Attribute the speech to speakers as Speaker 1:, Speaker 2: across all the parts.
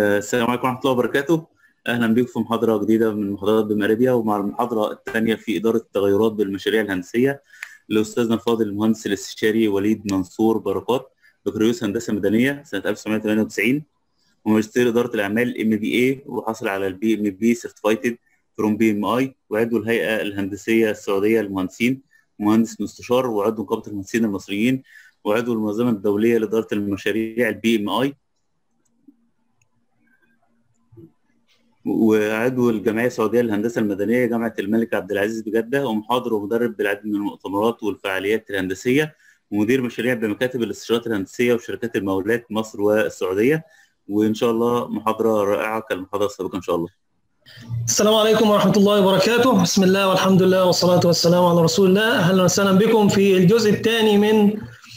Speaker 1: آه، السلام عليكم ورحمة الله وبركاته أهلا بكم في محاضرة جديدة من محاضرات بمقربيا ومع المحاضرة الثانية في إدارة التغيرات بالمشاريع الهندسية لأستاذنا الفاضل المهندس الاستشاري وليد منصور بركات بكالوريوس هندسة مدنية سنة 1998 وماجستير إدارة الأعمال ام بي اي وحصل على البي ام بي سيرتيفايتد فروم بي ام اي وعضو الهيئة الهندسية السعودية للمهندسين مهندس مستشار وعضو نقابة المهندسين المصريين وعضو المنظمة الدولية لإدارة المشاريع البي ام اي وعضو الجمعيه السعوديه للهندسه المدنيه جامعه الملك عبد العزيز بجده ومحاضر ومدرب بالعديد من المؤتمرات والفعاليات الهندسيه ومدير مشاريع بمكاتب الاستشارات الهندسيه وشركات المقاولات مصر والسعوديه وان شاء الله محاضره رائعه كالمحاضره السابقه ان شاء الله.
Speaker 2: السلام عليكم ورحمة الله وبركاته بسم الله والحمد لله والصلاة والسلام على رسول الله أهلا وسهلا بكم في الجزء الثاني من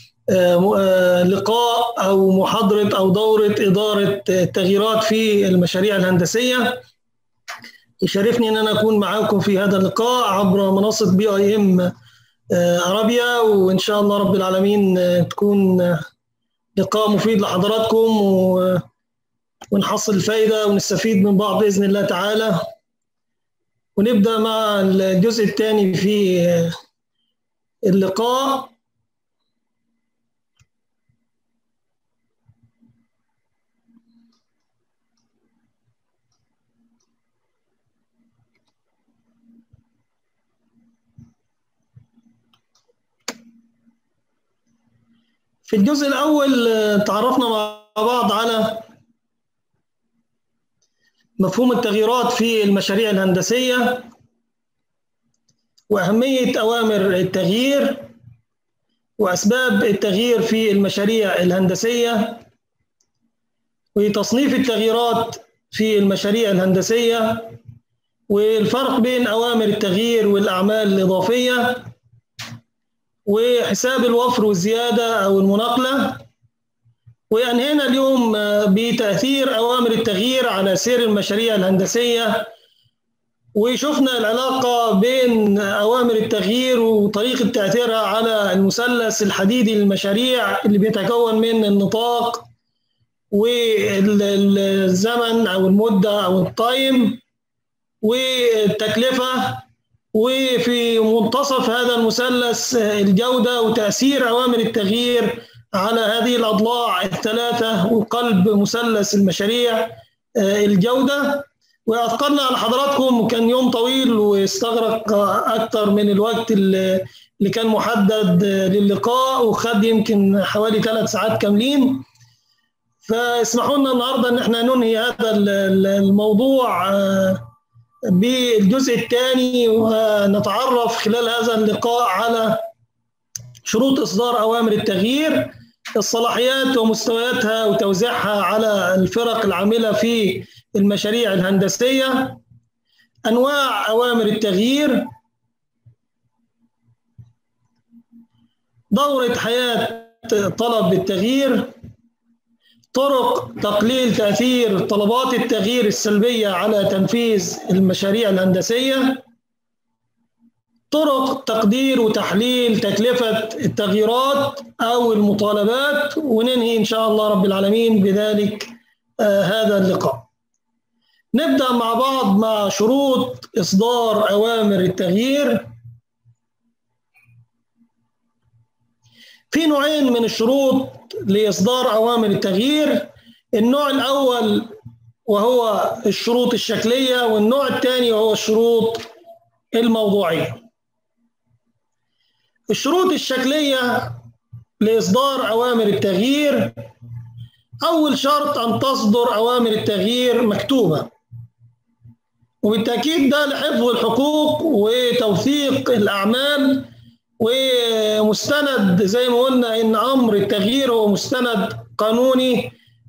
Speaker 2: لقاء او محاضره او دوره اداره التغييرات في المشاريع الهندسيه يشرفني ان انا اكون معاكم في هذا اللقاء عبر منصه بي اي ام ارابيا وان شاء الله رب العالمين تكون لقاء مفيد لحضراتكم ونحصل الفائده ونستفيد من بعض باذن الله تعالى ونبدا مع الجزء الثاني في اللقاء في الجزء الأول تعرفنا مع بعض على مفهوم التغييرات في المشاريع الهندسية وأهمية أوامر التغيير وأسباب التغيير في المشاريع الهندسية وتصنيف التغييرات في المشاريع الهندسية والفرق بين أوامر التغيير والأعمال الإضافية وحساب الوفر والزيادة أو المناقلة وأنهينا اليوم بتأثير أوامر التغيير على سير المشاريع الهندسية وشفنا العلاقة بين أوامر التغيير وطريقة تأثيرها على المثلث الحديدي للمشاريع اللي بيتكون من النطاق والزمن أو المدة أو التايم والتكلفة وفي منتصف هذا المثلث الجودة وتأثير أوامر التغيير على هذه الأضلاع الثلاثة وقلب مثلث المشاريع الجودة وأثقلنا على حضراتكم كان يوم طويل واستغرق أكثر من الوقت اللي كان محدد للقاء وخد يمكن حوالي ثلاث ساعات كاملين فاسمحوا لنا النهارده ان احنا ننهي هذا الموضوع بالجزء الثاني ونتعرف خلال هذا اللقاء على شروط إصدار أوامر التغيير الصلاحيات ومستوياتها وتوزيعها على الفرق العاملة في المشاريع الهندسية أنواع أوامر التغيير دورة حياة طلب التغيير طرق تقليل تأثير طلبات التغيير السلبية على تنفيذ المشاريع الهندسية طرق تقدير وتحليل تكلفة التغييرات أو المطالبات وننهي إن شاء الله رب العالمين بذلك آه هذا اللقاء نبدأ مع بعض مع شروط إصدار أوامر التغيير في نوعين من الشروط لإصدار أوامر التغيير النوع الأول وهو الشروط الشكلية والنوع الثاني وهو الشروط الموضوعية الشروط الشكلية لإصدار أوامر التغيير أول شرط أن تصدر أوامر التغيير مكتوبة وبالتأكيد ده لحفظ الحقوق وتوثيق الأعمال ومستند زي ما قلنا ان امر التغيير هو مستند قانوني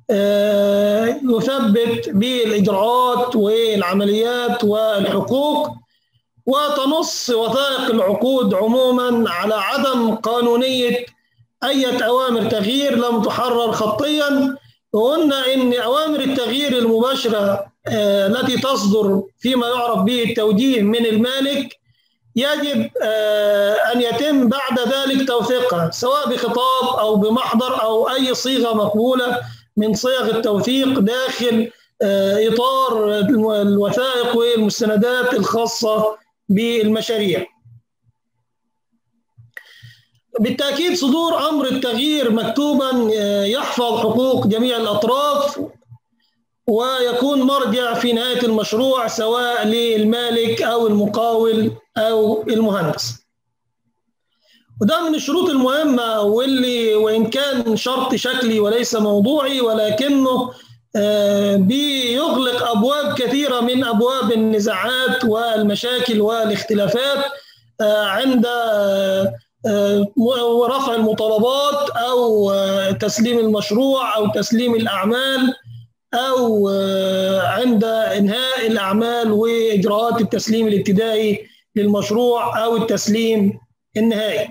Speaker 2: يثبت بالاجراءات والعمليات والحقوق وتنص وثائق العقود عموما على عدم قانونيه اي اوامر تغيير لم تحرر خطيا وقلنا ان اوامر التغيير المباشره التي تصدر فيما يعرف به التوجيه من المالك يجب أن يتم بعد ذلك توثيقها سواء بخطاب أو بمحضر أو أي صيغة مقبولة من صيغ التوثيق داخل إطار الوثائق والمستندات الخاصة بالمشاريع بالتأكيد صدور أمر التغيير مكتوبا يحفظ حقوق جميع الأطراف ويكون مرجع في نهاية المشروع سواء للمالك أو المقاول أو المهندس وده من الشروط المهمة واللي وإن كان شرط شكلي وليس موضوعي ولكنه بيغلق أبواب كثيرة من أبواب النزاعات والمشاكل والاختلافات عند رفع المطالبات أو تسليم المشروع أو تسليم الأعمال أو عند إنهاء الأعمال وإجراءات التسليم الابتدائي للمشروع أو التسليم النهائي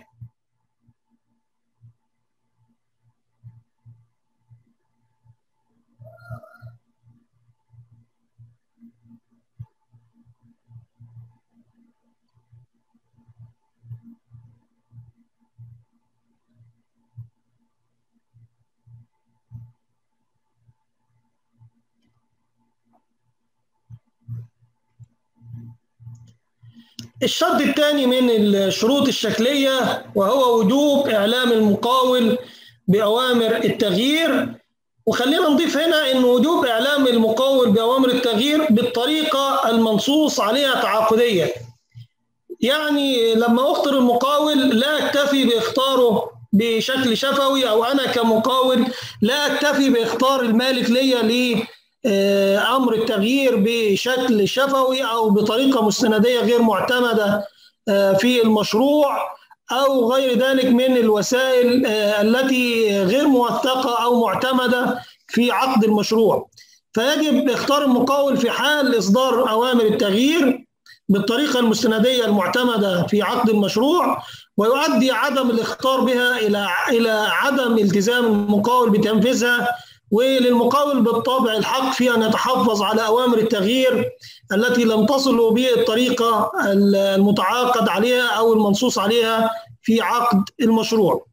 Speaker 2: الشرط الثاني من الشروط الشكلية وهو وجوب إعلام المقاول بأوامر التغيير وخلينا نضيف هنا أن وجوب إعلام المقاول بأوامر التغيير بالطريقة المنصوص عليها تعاقديا يعني لما أخطر المقاول لا أكتفي بإخطاره بشكل شفوي أو أنا كمقاول لا أكتفي بإخطار المالك ليا ليه امر التغيير بشكل شفوي او بطريقه مستنديه غير معتمده في المشروع او غير ذلك من الوسائل التي غير موثقه او معتمده في عقد المشروع فيجب اختار المقاول في حال اصدار اوامر التغيير بالطريقه المستنديه المعتمده في عقد المشروع ويؤدي عدم الاختار بها الى الى عدم التزام المقاول بتنفيذها وللمقاول بالطبع الحق في ان يتحفظ على اوامر التغيير التي لم تصل بالطريقه المتعاقد عليها او المنصوص عليها في عقد المشروع.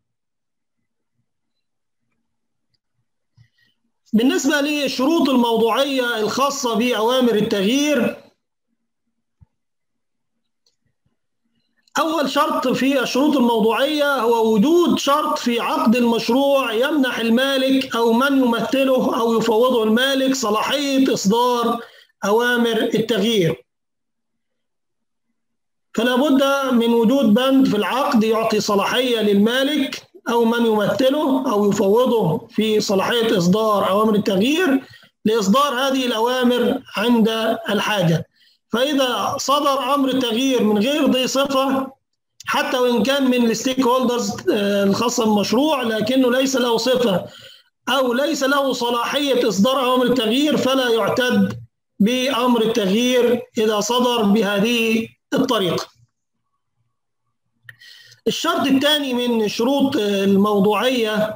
Speaker 2: بالنسبه للشروط الموضوعيه الخاصه باوامر التغيير أول شرط في الشروط الموضوعية هو وجود شرط في عقد المشروع يمنح المالك أو من يمثله أو يفوضه المالك صلاحية إصدار أوامر التغيير. فلا بد من وجود بند في العقد يعطي صلاحية للمالك أو من يمثله أو يفوضه في صلاحية إصدار أوامر التغيير لإصدار هذه الأوامر عند الحاجة. فإذا صدر أمر تغيير من غير ذي صفة حتى وإن كان من الستيك هولدرز الخاصة بالمشروع لكنه ليس له صفة أو ليس له صلاحية إصدار أوامر التغيير فلا يعتد بأمر التغيير إذا صدر بهذه الطريقة. الشرط الثاني من الشروط الموضوعية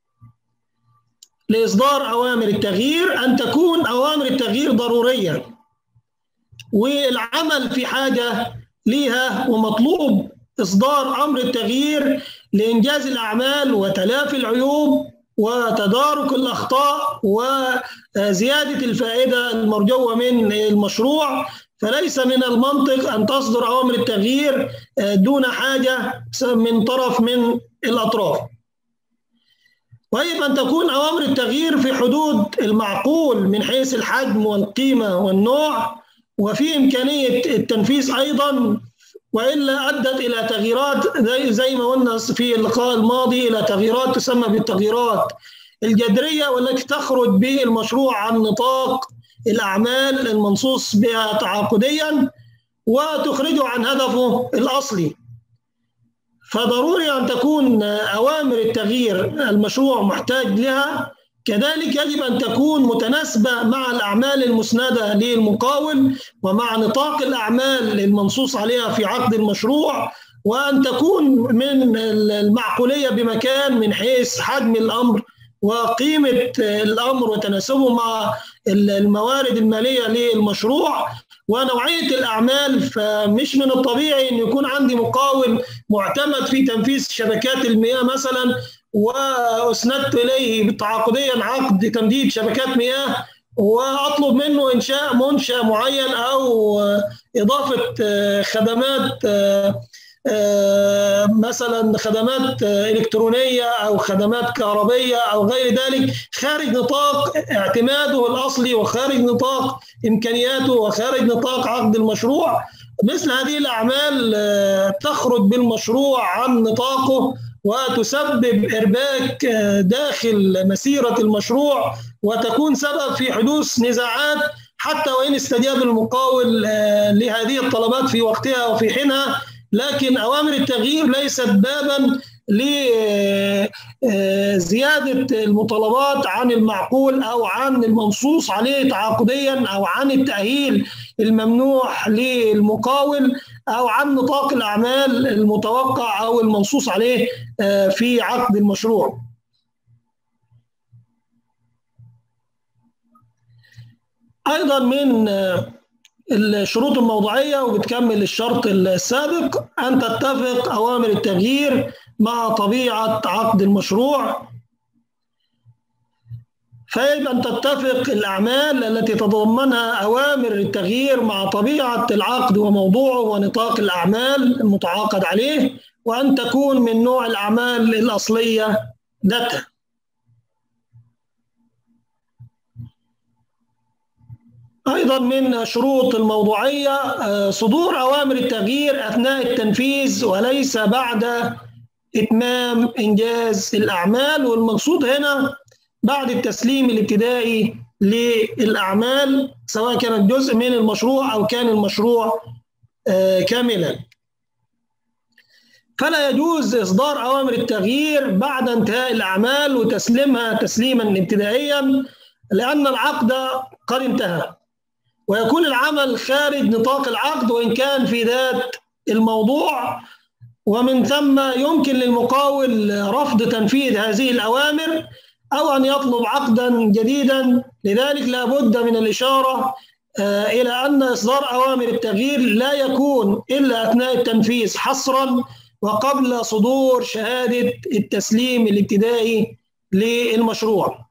Speaker 2: لإصدار أوامر التغيير أن تكون أوامر التغيير ضرورية والعمل في حاجة ليها ومطلوب إصدار أمر التغيير لإنجاز الأعمال وتلافي العيوب وتدارك الأخطاء وزيادة الفائدة المرجوة من المشروع فليس من المنطق أن تصدر أوامر التغيير دون حاجة من طرف من الأطراف ويجب أن تكون أوامر التغيير في حدود المعقول من حيث الحجم والقيمة والنوع وفي إمكانية التنفيذ أيضا وإلا أدت إلى تغييرات زي, زي ما قلنا في اللقاء الماضي إلى تغييرات تسمى بالتغييرات الجذرية والتي تخرج بالمشروع عن نطاق الأعمال المنصوص بها تعاقديا وتخرجه عن هدفه الأصلي فضروري أن تكون أوامر التغيير المشروع محتاج لها كذلك يجب أن تكون متناسبة مع الأعمال المسندة للمقاول ومع نطاق الأعمال المنصوص عليها في عقد المشروع وأن تكون من المعقولية بمكان من حيث حجم الأمر وقيمة الأمر وتناسبه مع الموارد المالية للمشروع ونوعية الأعمال فمش من الطبيعي أن يكون عندي مقاول معتمد في تنفيذ شبكات المياه مثلا واسندت اليه تعاقديا عقد تمديد شبكات مياه واطلب منه انشاء منشا معين او اضافه خدمات مثلا خدمات الكترونيه او خدمات كهربيه او غير ذلك خارج نطاق اعتماده الاصلي وخارج نطاق امكانياته وخارج نطاق عقد المشروع مثل هذه الاعمال تخرج بالمشروع عن نطاقه وتسبب ارباك داخل مسيره المشروع وتكون سبب في حدوث نزاعات حتى وان استجاب المقاول لهذه الطلبات في وقتها وفي حينها لكن اوامر التغيير ليست بابا لزياده المطالبات عن المعقول او عن المنصوص عليه تعاقديا او عن التاهيل الممنوح للمقاول او عن نطاق الاعمال المتوقع او المنصوص عليه في عقد المشروع. ايضا من الشروط الموضوعية وبتكمل الشرط السابق أن تتفق أوامر التغيير مع طبيعة عقد المشروع فيجب أن تتفق الأعمال التي تتضمنها أوامر التغيير مع طبيعة العقد وموضوعه ونطاق الأعمال المتعاقد عليه وأن تكون من نوع الأعمال الأصلية ذاتها ايضا من شروط الموضوعيه صدور اوامر التغيير اثناء التنفيذ وليس بعد اتمام انجاز الاعمال والمقصود هنا بعد التسليم الابتدائي للاعمال سواء كانت جزء من المشروع او كان المشروع كاملا فلا يجوز اصدار اوامر التغيير بعد انتهاء الاعمال وتسليمها تسليما ابتدائيا لان العقد قد انتهى ويكون العمل خارج نطاق العقد وان كان في ذات الموضوع ومن ثم يمكن للمقاول رفض تنفيذ هذه الاوامر او ان يطلب عقدا جديدا لذلك لا بد من الاشاره الى ان eصدار اوامر التغيير لا يكون الا اثناء التنفيذ حصرا وقبل صدور شهاده التسليم الابتدائي للمشروع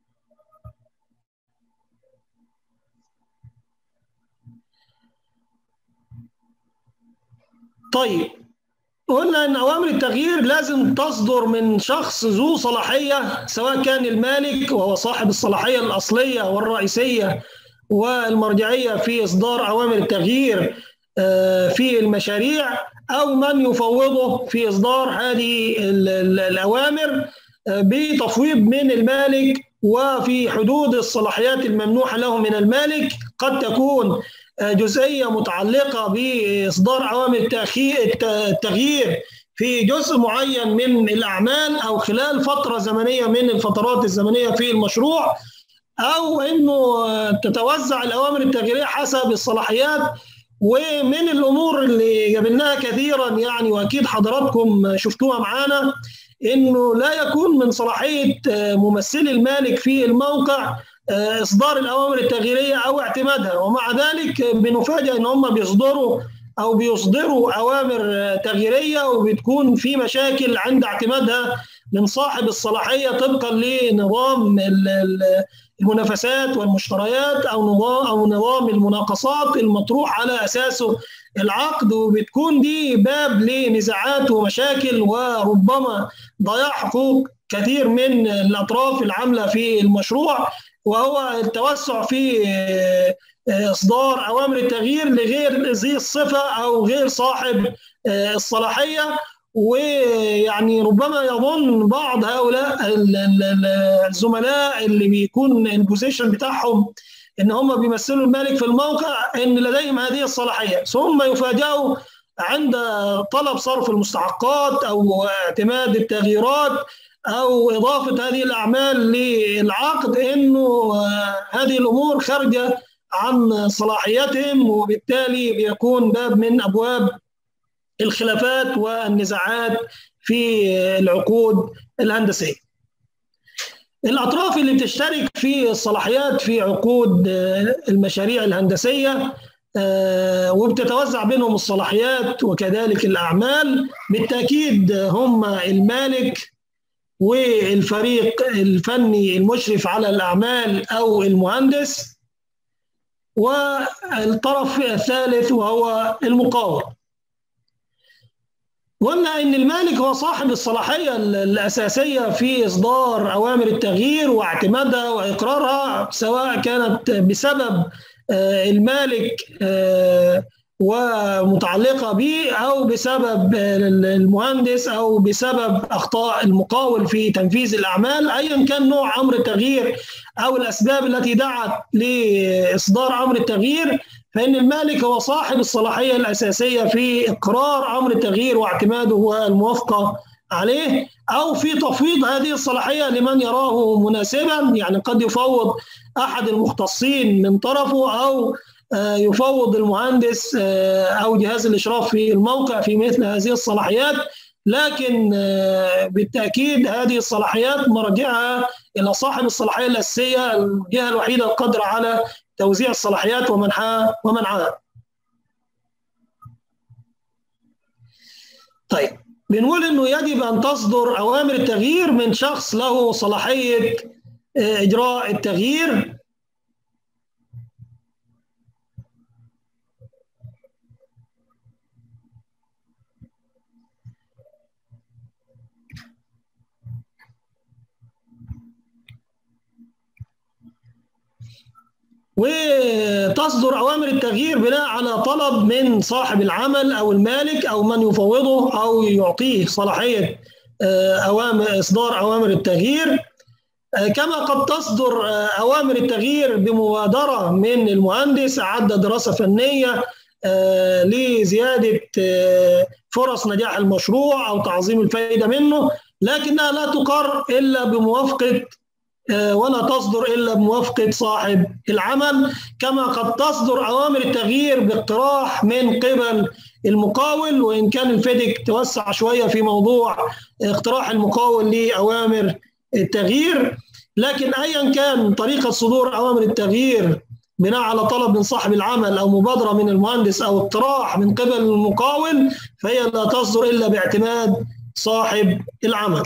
Speaker 2: طيب قلنا ان اوامر التغيير لازم تصدر من شخص ذو صلاحيه سواء كان المالك وهو صاحب الصلاحيه الاصليه والرئيسيه والمرجعيه في اصدار اوامر التغيير في المشاريع او من يفوضه في اصدار هذه الاوامر بتفويض من المالك وفي حدود الصلاحيات الممنوحه له من المالك قد تكون جزئيه متعلقه باصدار اوامر التغيير في جزء معين من الاعمال او خلال فتره زمنيه من الفترات الزمنيه في المشروع او انه تتوزع الاوامر التغييريه حسب الصلاحيات ومن الامور اللي قابلناها كثيرا يعني واكيد حضراتكم شفتوها معانا انه لا يكون من صلاحيه ممثلي المالك في الموقع اصدار الاوامر التغييريه او اعتمادها ومع ذلك بنفاجئ ان هم بيصدروا او بيصدروا اوامر تغييريه وبتكون في مشاكل عند اعتمادها من صاحب الصلاحيه طبقا لنظام المنافسات والمشتريات او نظام او نظام المناقصات المطروح على اساسه العقد وبتكون دي باب لنزاعات ومشاكل وربما ضياع حقوق كثير من الاطراف العامله في المشروع وهو التوسع في اصدار اوامر التغيير لغير ذي الصفه او غير صاحب الصلاحيه ويعني ربما يظن بعض هؤلاء الزملاء اللي بيكون البوزيشن بتاعهم ان هم بيمثلوا المالك في الموقع ان لديهم هذه الصلاحيه ثم يفاجئوا عند طلب صرف المستحقات او اعتماد التغييرات او اضافه هذه الاعمال للعقد انه هذه الامور خارجه عن صلاحيتهم وبالتالي بيكون باب من ابواب الخلافات والنزاعات في العقود الهندسيه. الاطراف اللي بتشترك في الصلاحيات في عقود المشاريع الهندسيه وبتتوزع بينهم الصلاحيات وكذلك الاعمال بالتاكيد هم المالك والفريق الفني المشرف على الأعمال أو المهندس والطرف الثالث وهو المقاول قلنا ان المالك هو صاحب الصلاحيه الاساسيه في اصدار اوامر التغيير واعتمادها واقرارها سواء كانت بسبب المالك ومتعلقه به او بسبب المهندس او بسبب اخطاء المقاول في تنفيذ الاعمال ايا كان نوع امر التغيير او الاسباب التي دعت لاصدار امر التغيير فإن المالك هو صاحب الصلاحية الأساسية في إقرار أمر التغيير واعتماده والموافقة عليه أو في تفويض هذه الصلاحية لمن يراه مناسبا يعني قد يفوض أحد المختصين من طرفه أو يفوض المهندس أو جهاز الإشراف في الموقع في مثل هذه الصلاحيات لكن بالتأكيد هذه الصلاحيات مرجعها إلى صاحب الصلاحية الأساسية الجهة الوحيدة القادرة على توزيع الصلاحيات ومنحها ومنعها. طيب بنقول انه يجب ان تصدر اوامر التغيير من شخص له صلاحيه اجراء التغيير وتصدر اوامر التغيير بناء على طلب من صاحب العمل او المالك او من يفوضه او يعطيه صلاحيه اوامر اصدار اوامر التغيير كما قد تصدر اوامر التغيير بمبادره من المهندس اعد دراسه فنيه لزياده فرص نجاح المشروع او تعظيم الفائده منه لكنها لا تقر الا بموافقه ولا تصدر الا بموافقه صاحب العمل كما قد تصدر اوامر التغيير باقتراح من قبل المقاول وان كان الفيدك توسع شويه في موضوع اقتراح المقاول لاوامر التغيير لكن ايا كان طريقه صدور اوامر التغيير بناء على طلب من صاحب العمل او مبادره من المهندس او اقتراح من قبل المقاول فهي لا تصدر الا باعتماد صاحب العمل.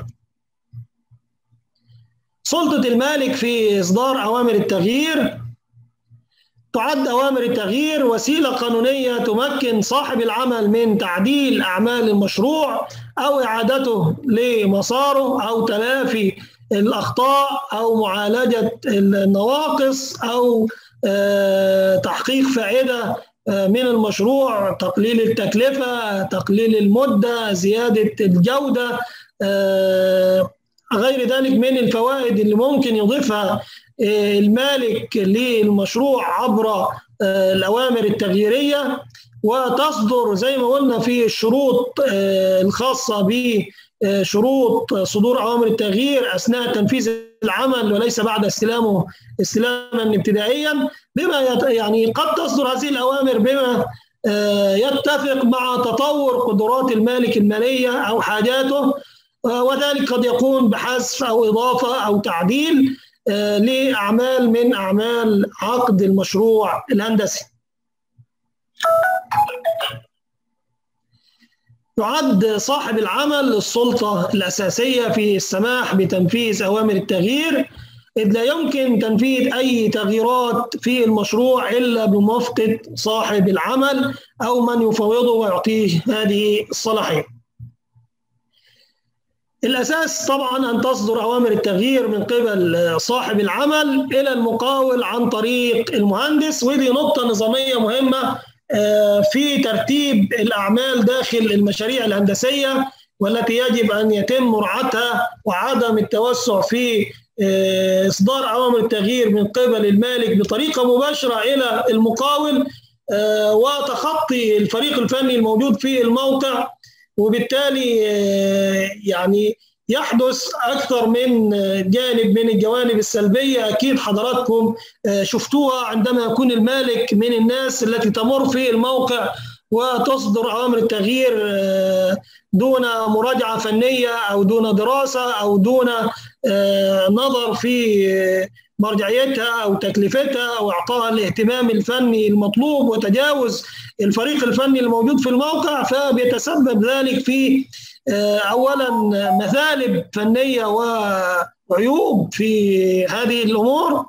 Speaker 2: سلطة المالك في إصدار أوامر التغيير تعد أوامر التغيير وسيلة قانونية تمكن صاحب العمل من تعديل أعمال المشروع أو إعادته لمساره أو تلافي الأخطاء أو معالجة النواقص أو تحقيق فائدة من المشروع تقليل التكلفة تقليل المدة زيادة الجودة غير ذلك من الفوائد اللي ممكن يضيفها المالك للمشروع عبر الأوامر التغييرية وتصدر زي ما قلنا في الشروط الخاصة بشروط صدور أوامر التغيير أثناء تنفيذ العمل وليس بعد استلامه استلاما ابتدائيا بما يعني قد تصدر هذه الأوامر بما يتفق مع تطور قدرات المالك المالية أو حاجاته وذلك قد يكون بحذف او اضافه او تعديل لاعمال من اعمال عقد المشروع الهندسي. يعد صاحب العمل السلطه الاساسيه في السماح بتنفيذ اوامر التغيير إذ لا يمكن تنفيذ أي تغييرات في المشروع إلا بموافقة صاحب العمل أو من يفوضه ويعطيه هذه الصلاحية. الأساس طبعا أن تصدر أوامر التغيير من قبل صاحب العمل إلى المقاول عن طريق المهندس ودي نقطة نظامية مهمة في ترتيب الأعمال داخل المشاريع الهندسية والتي يجب أن يتم مراعاتها وعدم التوسع في إصدار أوامر التغيير من قبل المالك بطريقة مباشرة إلى المقاول وتخطي الفريق الفني الموجود في الموقع وبالتالي يعني يحدث اكثر من جانب من الجوانب السلبيه اكيد حضراتكم شفتوها عندما يكون المالك من الناس التي تمر في الموقع وتصدر اوامر التغيير دون مراجعه فنيه او دون دراسه او دون نظر في مرجعيتها او تكلفتها او اعطائها الاهتمام الفني المطلوب وتجاوز الفريق الفني الموجود في الموقع فبيتسبب ذلك في اولا مثالب فنيه وعيوب في هذه الامور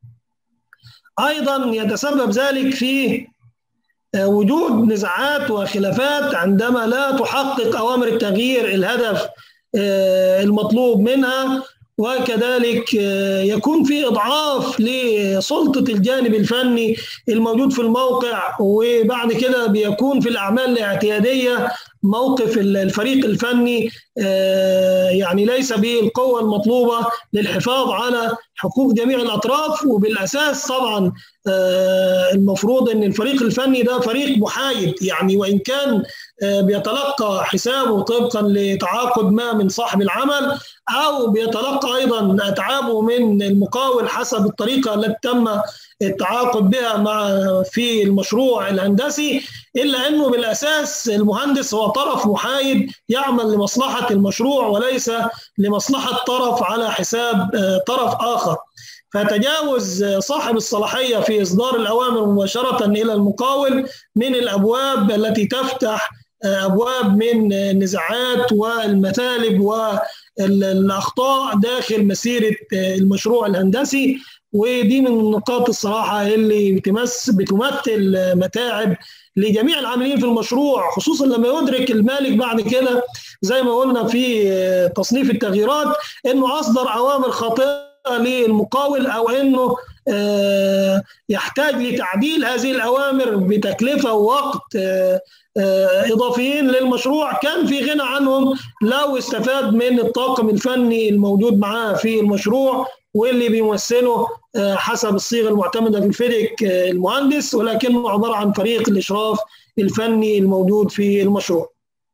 Speaker 2: ايضا يتسبب ذلك في وجود نزاعات وخلافات عندما لا تحقق اوامر التغيير الهدف المطلوب منها وكذلك يكون في اضعاف لسلطه الجانب الفني الموجود في الموقع وبعد كده بيكون في الاعمال الاعتياديه موقف الفريق الفني يعني ليس بالقوه المطلوبه للحفاظ على حقوق جميع الاطراف وبالاساس طبعا المفروض ان الفريق الفني ده فريق محايد يعني وان كان بيتلقى حسابه طبقا لتعاقد ما من صاحب العمل او بيتلقى ايضا اتعابه من المقاول حسب الطريقه التي تم التعاقد بها مع في المشروع الهندسي الا انه بالاساس المهندس هو طرف محايد يعمل لمصلحه المشروع وليس لمصلحه طرف على حساب طرف اخر فتجاوز صاحب الصلاحيه في اصدار الاوامر مباشره الى المقاول من الابواب التي تفتح ابواب من النزاعات والمثالب والاخطاء داخل مسيره المشروع الهندسي ودي من النقاط الصراحه اللي بتمس بتمثل متاعب لجميع العاملين في المشروع خصوصا لما يدرك المالك بعد كده زي ما قلنا في تصنيف التغييرات انه اصدر اوامر خاطئه للمقاول او انه يحتاج لتعديل هذه الاوامر بتكلفه ووقت اضافيين للمشروع كان في غنى عنهم لو استفاد من الطاقم الفني الموجود معاه في المشروع واللي بيمثله حسب الصيغه المعتمده في الفيديك المهندس ولكنه عباره عن فريق الاشراف الفني الموجود في المشروع.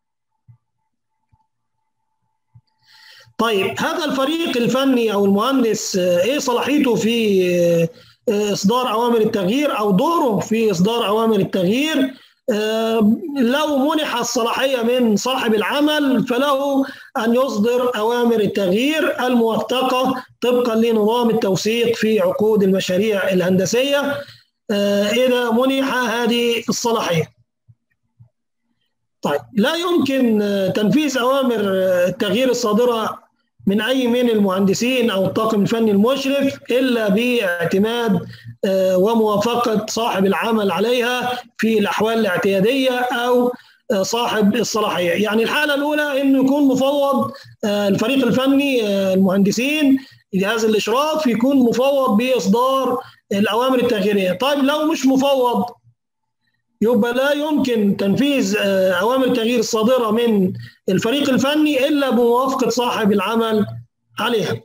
Speaker 2: طيب هذا الفريق الفني او المهندس ايه صلاحيته في اصدار اوامر التغيير او دوره في اصدار اوامر التغيير لو منح الصلاحيه من صاحب العمل فله ان يصدر اوامر التغيير الموثقه طبقا لنظام التوثيق في عقود المشاريع الهندسيه اذا منح هذه الصلاحيه. طيب لا يمكن تنفيذ اوامر التغيير الصادره من اي من المهندسين او الطاقم الفني المشرف الا باعتماد وموافقه صاحب العمل عليها في الاحوال الاعتياديه او صاحب الصلاحيه، يعني الحاله الاولى انه يكون مفوض الفريق الفني المهندسين جهاز الاشراف يكون مفوض باصدار الاوامر التغييريه، طيب لو مش مفوض يبقى لا يمكن تنفيذ اوامر التغيير الصادره من الفريق الفني الا بموافقه صاحب العمل عليها.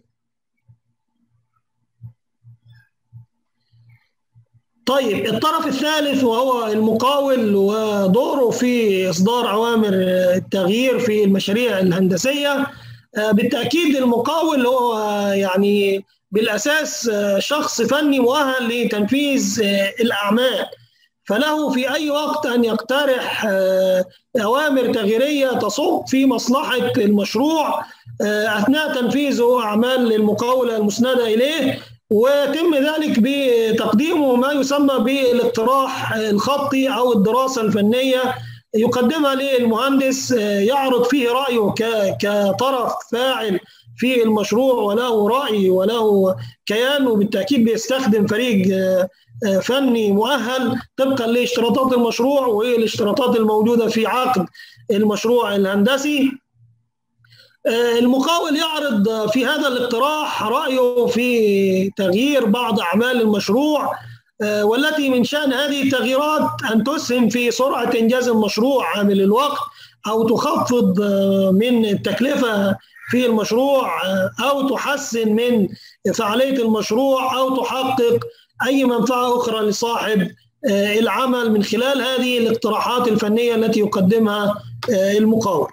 Speaker 2: طيب الطرف الثالث وهو المقاول ودوره في اصدار اوامر التغيير في المشاريع الهندسيه بالتاكيد المقاول هو يعني بالاساس شخص فني مؤهل لتنفيذ الاعمال فله في اي وقت ان يقترح اوامر تغييريه تصب في مصلحه المشروع اثناء تنفيذه اعمال المقاوله المسنده اليه ويتم ذلك بتقديمه ما يسمى بالاقتراح الخطي او الدراسه الفنيه يقدمها للمهندس يعرض فيه رايه كطرف فاعل في المشروع وله راي وله كيان وبالتاكيد بيستخدم فريق فني مؤهل طبقا لاشتراطات المشروع والاشتراطات الموجوده في عقد المشروع الهندسي المقاول يعرض في هذا الاقتراح رايه في تغيير بعض اعمال المشروع والتي من شان هذه التغييرات ان تسهم في سرعه انجاز المشروع عامل الوقت او تخفض من التكلفه في المشروع او تحسن من فعاليه المشروع او تحقق اي منفعه اخرى لصاحب العمل من خلال هذه الاقتراحات الفنيه التي يقدمها المقاول.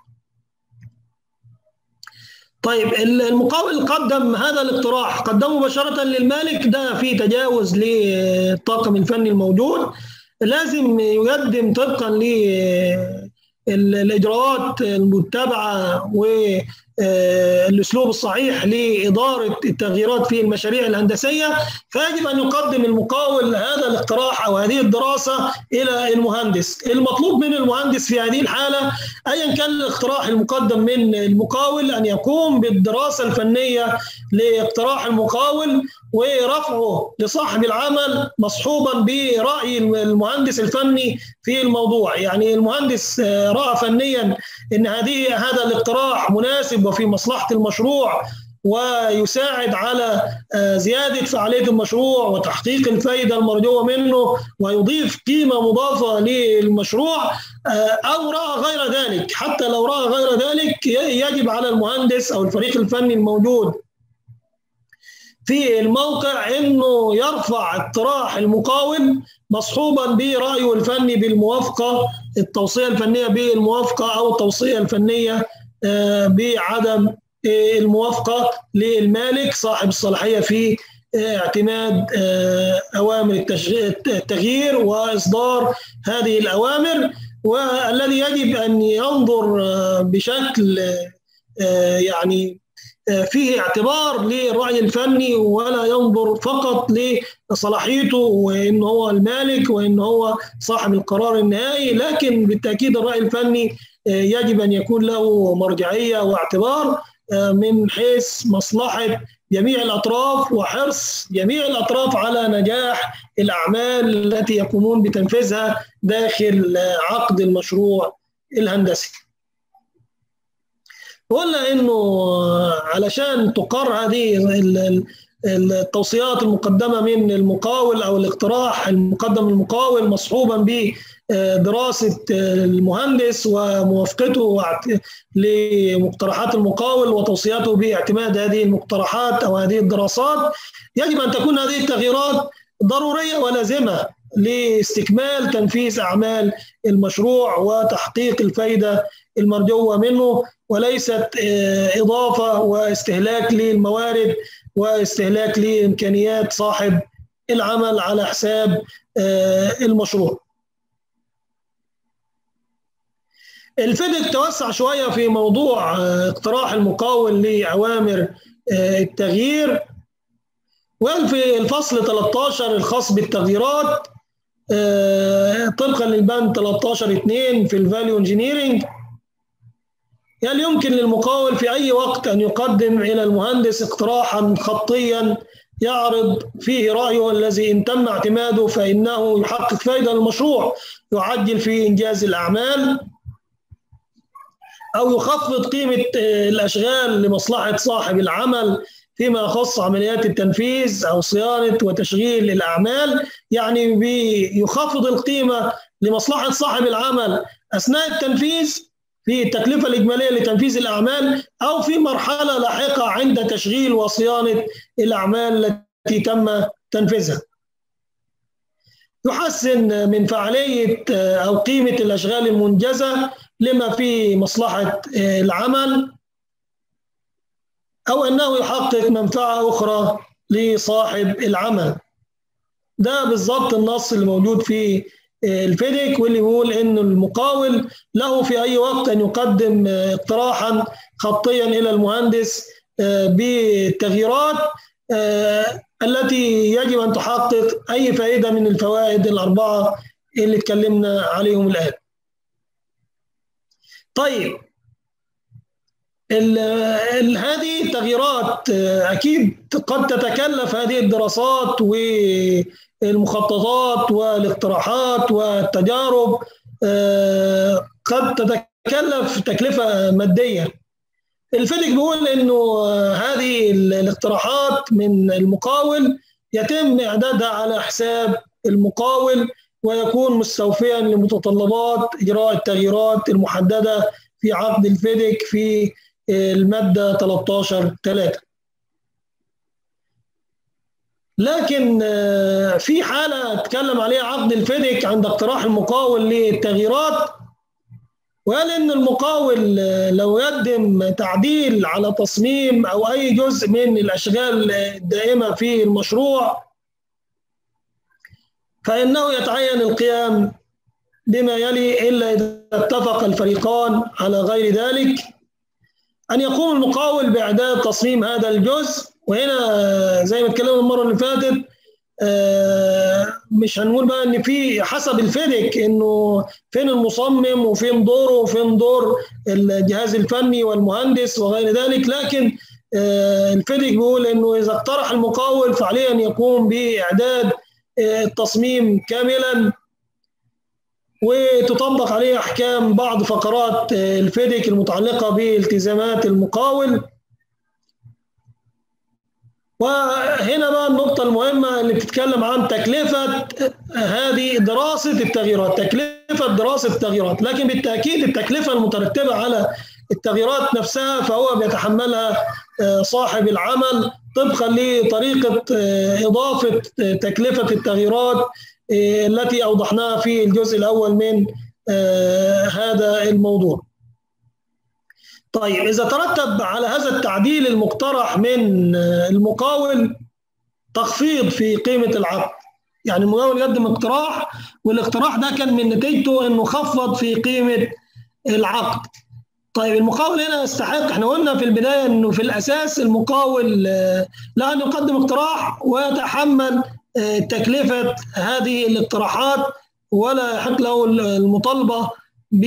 Speaker 2: طيب المقاول قدم هذا الاقتراح قدمه مباشره للمالك ده في تجاوز للطاقم الفني الموجود لازم يقدم طبقا الاجراءات المتبعه والاسلوب الصحيح لاداره التغييرات في المشاريع الهندسيه فيجب ان يقدم المقاول هذا الاقتراح او هذه الدراسه الى المهندس المطلوب من المهندس في هذه الحاله ايا كان الاقتراح المقدم من المقاول ان يقوم بالدراسه الفنيه لاقتراح المقاول ورفعه لصاحب العمل مصحوبا براي المهندس الفني في الموضوع يعني المهندس راى فنيا ان هذه هذا الاقتراح مناسب وفي مصلحه المشروع ويساعد على زياده فعاليه المشروع وتحقيق الفائده المرجوه منه ويضيف قيمه مضافه للمشروع او راى غير ذلك حتى لو راى غير ذلك يجب على المهندس او الفريق الفني الموجود في الموقع انه يرفع اقتراح المقاول مصحوبا برايه الفني بالموافقه التوصيه الفنيه بالموافقه او التوصيه الفنيه بعدم الموافقه للمالك صاحب الصلاحيه في اعتماد اوامر التغيير واصدار هذه الاوامر والذي يجب ان ينظر بشكل يعني فيه اعتبار للرأي الفني ولا ينظر فقط لصلاحيته وإن هو المالك وإن هو صاحب القرار النهائي لكن بالتأكيد الرأي الفني يجب أن يكون له مرجعية واعتبار من حيث مصلحة جميع الأطراف وحرص جميع الأطراف على نجاح الأعمال التي يقومون بتنفيذها داخل عقد المشروع الهندسي قلنا انه علشان تقر هذه التوصيات المقدمه من المقاول او الاقتراح المقدم للمقاول مصحوبا بدراسه المهندس وموافقته لمقترحات المقاول وتوصياته باعتماد هذه المقترحات او هذه الدراسات يجب ان تكون هذه التغييرات ضروريه ولازمه لاستكمال تنفيذ اعمال المشروع وتحقيق الفائده المرجوه منه وليست اضافه واستهلاك للموارد واستهلاك لامكانيات صاحب العمل على حساب المشروع. الفيدك توسع شويه في موضوع اقتراح المقاول لاوامر التغيير وقال في الفصل 13 الخاص بالتغييرات طبقا للبند 13 2 في الفاليو انجينيرنج هل يمكن للمقاول في أي وقت أن يقدم إلى المهندس اقتراحا خطيا يعرض فيه رأيه الذي إن تم اعتماده فإنه يحقق فائدة للمشروع يعجل في إنجاز الأعمال أو يخفض قيمة الأشغال لمصلحة صاحب العمل فيما يخص عمليات التنفيذ أو صيانة وتشغيل الأعمال يعني بيخفض القيمة لمصلحة صاحب العمل أثناء التنفيذ في التكلفة الإجمالية لتنفيذ الأعمال أو في مرحلة لاحقة عند تشغيل وصيانة الأعمال التي تم تنفيذها يحسن من فعالية أو قيمة الأشغال المنجزة لما في مصلحة العمل أو أنه يحقق منفعة أخرى لصاحب العمل ده بالضبط النص اللي موجود في الفيديك واللي بيقول ان المقاول له في اي وقت ان يقدم اقتراحا خطيا الى المهندس بالتغييرات التي يجب ان تحقق اي فائده من الفوائد الاربعه اللي اتكلمنا عليهم الان. طيب ال ال هذه التغييرات اكيد قد تتكلف هذه الدراسات والمخططات والاقتراحات والتجارب قد تتكلف تكلفه ماديه الفيديك بيقول انه هذه الاقتراحات من المقاول يتم اعدادها على حساب المقاول ويكون مستوفيا لمتطلبات اجراء التغييرات المحدده في عقد الفيديك في المادة 13 3 لكن في حالة اتكلم عليها عقد الفيديك عند اقتراح المقاول للتغييرات وقال ان المقاول لو يقدم تعديل على تصميم او اي جزء من الاشغال الدائمه في المشروع فانه يتعين القيام بما يلي إلا إذا اتفق الفريقان على غير ذلك أن يقوم المقاول بإعداد تصميم هذا الجزء وهنا زي ما اتكلمنا المرة اللي فاتت مش هنقول بقى ان في حسب الفيدك انه فين المصمم وفين دوره وفين دور الجهاز الفني والمهندس وغير ذلك لكن الفيدك بيقول انه اذا اقترح المقاول فعليه ان يقوم باعداد التصميم كاملا وتطبق عليه احكام بعض فقرات الفيدك المتعلقه بالتزامات المقاول وهنا بقى النقطة المهمة اللي بتتكلم عن تكلفة هذه دراسة التغييرات، تكلفة دراسة التغييرات، لكن بالتأكيد التكلفة المترتبة على التغييرات نفسها فهو بيتحملها صاحب العمل طبقا لطريقة إضافة تكلفة التغييرات التي أوضحناها في الجزء الأول من هذا الموضوع. طيب إذا ترتب على هذا التعديل المقترح من المقاول تخفيض في قيمة العقد يعني المقاول يقدم اقتراح والاقتراح ده كان من نتيجته انه خفض في قيمة العقد طيب المقاول هنا يستحق احنا قلنا في البداية انه في الاساس المقاول له ان يقدم اقتراح ويتحمل تكلفة هذه الاقتراحات ولا يحق له المطالبة ب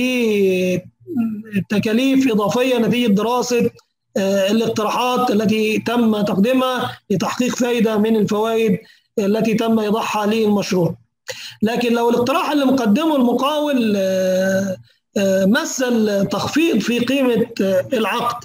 Speaker 2: تكاليف إضافية نتيجة دراسة الاقتراحات التي تم تقديمها لتحقيق فائدة من الفوائد التي تم إيضاحها للمشروع لكن لو الاقتراح اللي مقدمه المقاول مثل تخفيض في قيمة العقد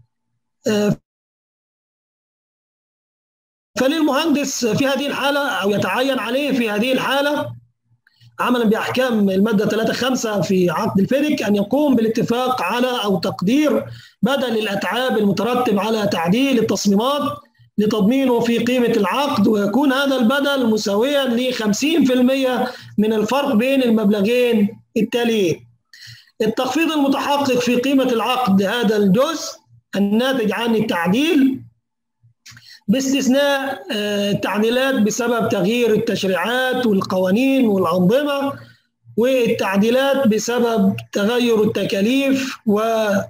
Speaker 2: فللمهندس في هذه الحالة أو يتعين عليه في هذه الحالة عملا باحكام الماده 3 5 في عقد الفيدك ان يقوم بالاتفاق على او تقدير بدل الاتعاب المترتب على تعديل التصميمات لتضمينه في قيمه العقد ويكون هذا البدل مساويا ل 50% من الفرق بين المبلغين التاليين. التخفيض المتحقق في قيمه العقد هذا الجزء الناتج عن التعديل باستثناء التعديلات بسبب تغيير التشريعات والقوانين والأنظمة والتعديلات بسبب تغير التكاليف و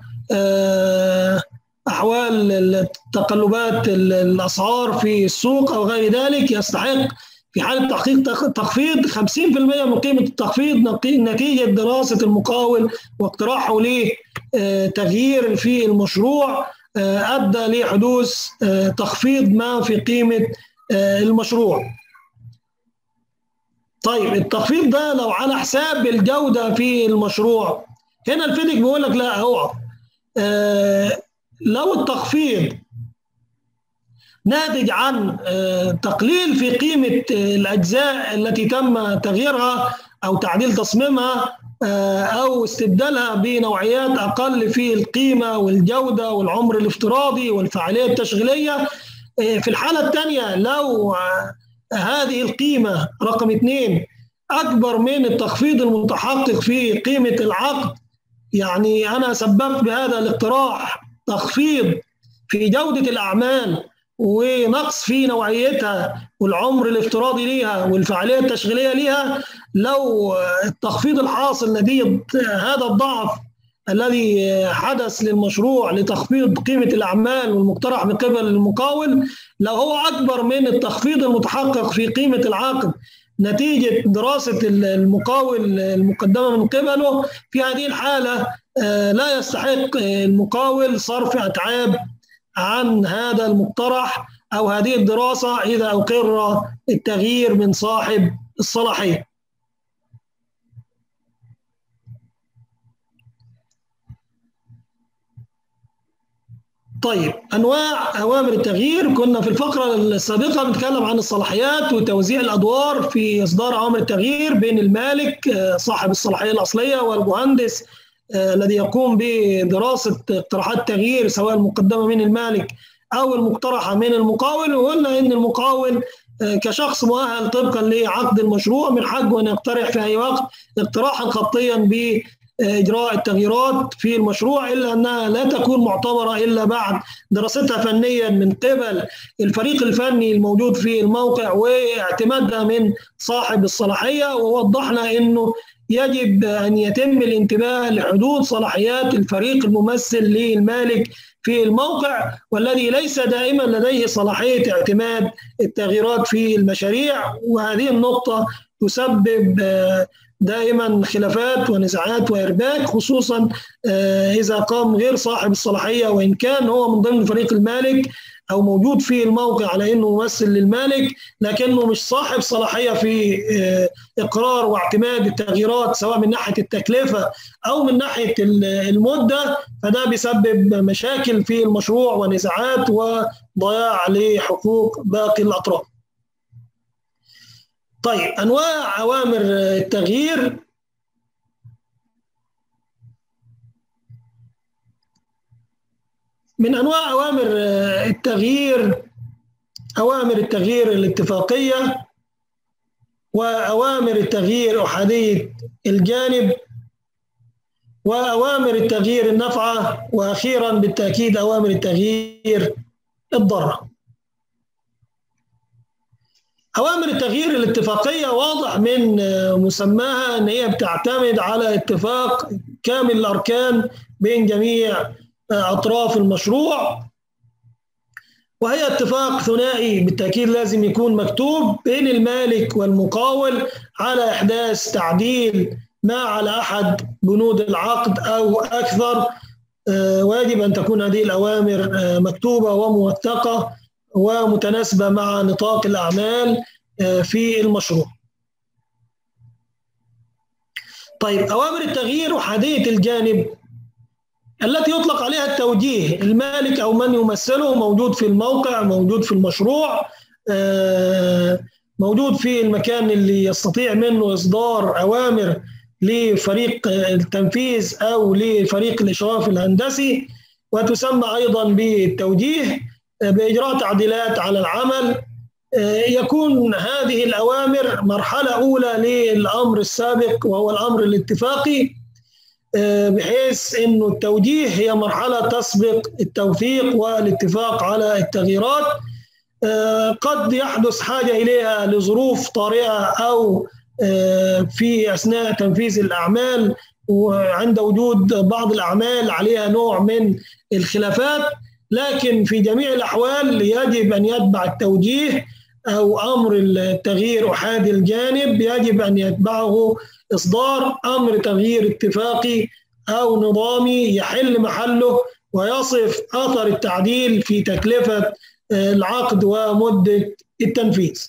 Speaker 2: أحوال تقلبات الأسعار في السوق أو غير ذلك يستحق في حالة تحقيق تخفيض 50% من قيمة التخفيض نتيجة دراسة المقاول واقتراحه لتغيير في المشروع ادى لحدوث تخفيض ما في قيمه المشروع. طيب التخفيض ده لو على حساب الجوده في المشروع هنا الفيدك بيقول لك لا هو لو التخفيض ناتج عن تقليل في قيمه الاجزاء التي تم تغييرها او تعديل تصميمها او استبدالها بنوعيات اقل في القيمه والجوده والعمر الافتراضي والفعاليه التشغيليه في الحاله الثانيه لو هذه القيمه رقم اثنين اكبر من التخفيض المتحقق في قيمه العقد يعني انا سببت بهذا الاقتراح تخفيض في جوده الاعمال ونقص في نوعيتها والعمر الافتراضي ليها والفعاليه التشغيليه ليها لو التخفيض الحاصل نتيجه هذا الضعف الذي حدث للمشروع لتخفيض قيمه الاعمال والمقترح من قبل المقاول لو هو اكبر من التخفيض المتحقق في قيمه العقد نتيجه دراسه المقاول المقدمه من قبله في هذه الحاله لا يستحق المقاول صرف اتعاب عن هذا المقترح او هذه الدراسه اذا اقر التغيير من صاحب الصلاحيه. طيب انواع اوامر التغيير كنا في الفقره السابقه بنتكلم عن الصلاحيات وتوزيع الادوار في اصدار اوامر التغيير بين المالك صاحب الصلاحيه الاصليه والمهندس الذي يقوم بدراسه اقتراحات التغيير سواء المقدمه من المالك او المقترحه من المقاول وقلنا ان المقاول كشخص مؤهل طبقا لعقد المشروع من حقه ان يقترح في اي وقت اقتراحا خطيا باجراء التغييرات في المشروع الا انها لا تكون معتبره الا بعد دراستها فنيا من قبل الفريق الفني الموجود في الموقع واعتمادها من صاحب الصلاحيه ووضحنا انه يجب أن يتم الانتباه لحدود صلاحيات الفريق الممثل للمالك في الموقع والذي ليس دائما لديه صلاحية اعتماد التغييرات في المشاريع وهذه النقطة تسبب دائما خلافات ونزاعات وارباك خصوصا اذا قام غير صاحب الصلاحيه وان كان هو من ضمن فريق المالك او موجود في الموقع على انه ممثل للمالك لكنه مش صاحب صلاحيه في اقرار واعتماد التغييرات سواء من ناحيه التكلفه او من ناحيه المده فده بيسبب مشاكل في المشروع ونزاعات وضياع لحقوق باقي الاطراف. طيب انواع اوامر التغيير من انواع اوامر التغيير اوامر التغيير الاتفاقيه واوامر التغيير احاديه الجانب واوامر التغيير النافعه واخيرا بالتاكيد اوامر التغيير الضاره أوامر التغيير الاتفاقية واضح من مسماها أن هي بتعتمد على اتفاق كامل الأركان بين جميع أطراف المشروع وهي اتفاق ثنائي بالتأكيد لازم يكون مكتوب بين المالك والمقاول على إحداث تعديل ما على أحد بنود العقد أو أكثر ويجب أن تكون هذه الأوامر مكتوبة وموثقة ومتناسبة مع نطاق الأعمال في المشروع طيب أوامر التغيير أحادية الجانب التي يطلق عليها التوجيه المالك أو من يمثله موجود في الموقع موجود في المشروع موجود في المكان اللي يستطيع منه إصدار أوامر لفريق التنفيذ أو لفريق الإشراف الهندسي وتسمى أيضا بالتوجيه باجراء تعديلات على العمل يكون هذه الاوامر مرحله اولى للامر السابق وهو الامر الاتفاقي بحيث انه التوجيه هي مرحله تسبق التوثيق والاتفاق على التغييرات قد يحدث حاجه اليها لظروف طارئه او في اثناء تنفيذ الاعمال وعند وجود بعض الاعمال عليها نوع من الخلافات لكن في جميع الأحوال يجب أن يتبع التوجيه أو أمر التغيير أحادي الجانب يجب أن يتبعه إصدار أمر تغيير اتفاقي أو نظامي يحل محله ويصف أثر التعديل في تكلفة العقد ومدة التنفيذ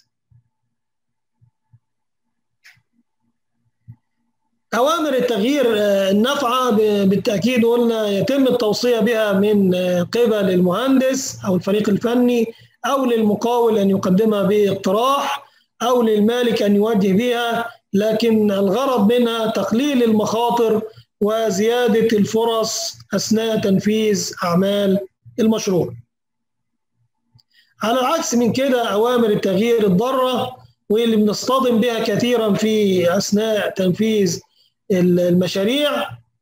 Speaker 2: أوامر التغيير النافعة بالتأكيد قلنا يتم التوصية بها من قبل المهندس أو الفريق الفني أو للمقاول أن يقدمها باقتراح أو للمالك أن يوجه بها لكن الغرض منها تقليل المخاطر وزيادة الفرص أثناء تنفيذ أعمال المشروع على العكس من كده أوامر التغيير الضارة واللي بنصطدم بها كثيرا في أثناء تنفيذ المشاريع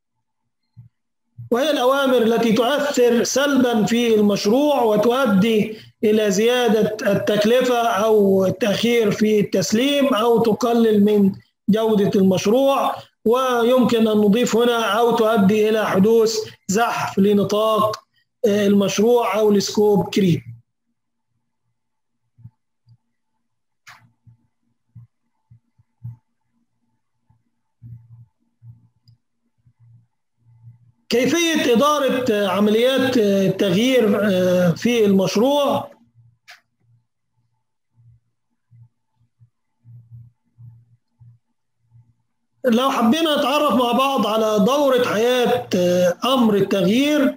Speaker 2: وهي الأوامر التي تؤثر سلبا في المشروع وتؤدي إلى زيادة التكلفة أو التأخير في التسليم أو تقلل من جودة المشروع ويمكن أن نضيف هنا أو تؤدي إلى حدوث زحف لنطاق المشروع أو السكوب كريب كيفية إدارة عمليات التغيير في المشروع لو حبينا نتعرف مع بعض على دورة حياة أمر التغيير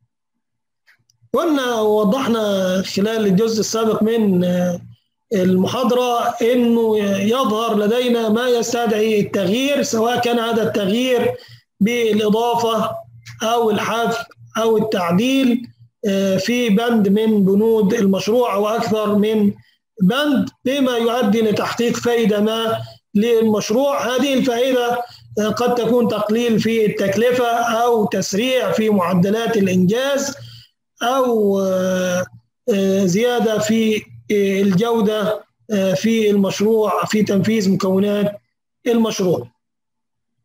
Speaker 2: قلنا ووضحنا خلال الجزء السابق من المحاضرة أنه يظهر لدينا ما يستدعي التغيير سواء كان هذا التغيير بالإضافة أو الحذف أو التعديل في بند من بنود المشروع أو أكثر من بند بما يؤدي لتحقيق فائدة ما للمشروع هذه الفائدة قد تكون تقليل في التكلفة أو تسريع في معدلات الإنجاز أو زيادة في الجودة في المشروع في تنفيذ مكونات المشروع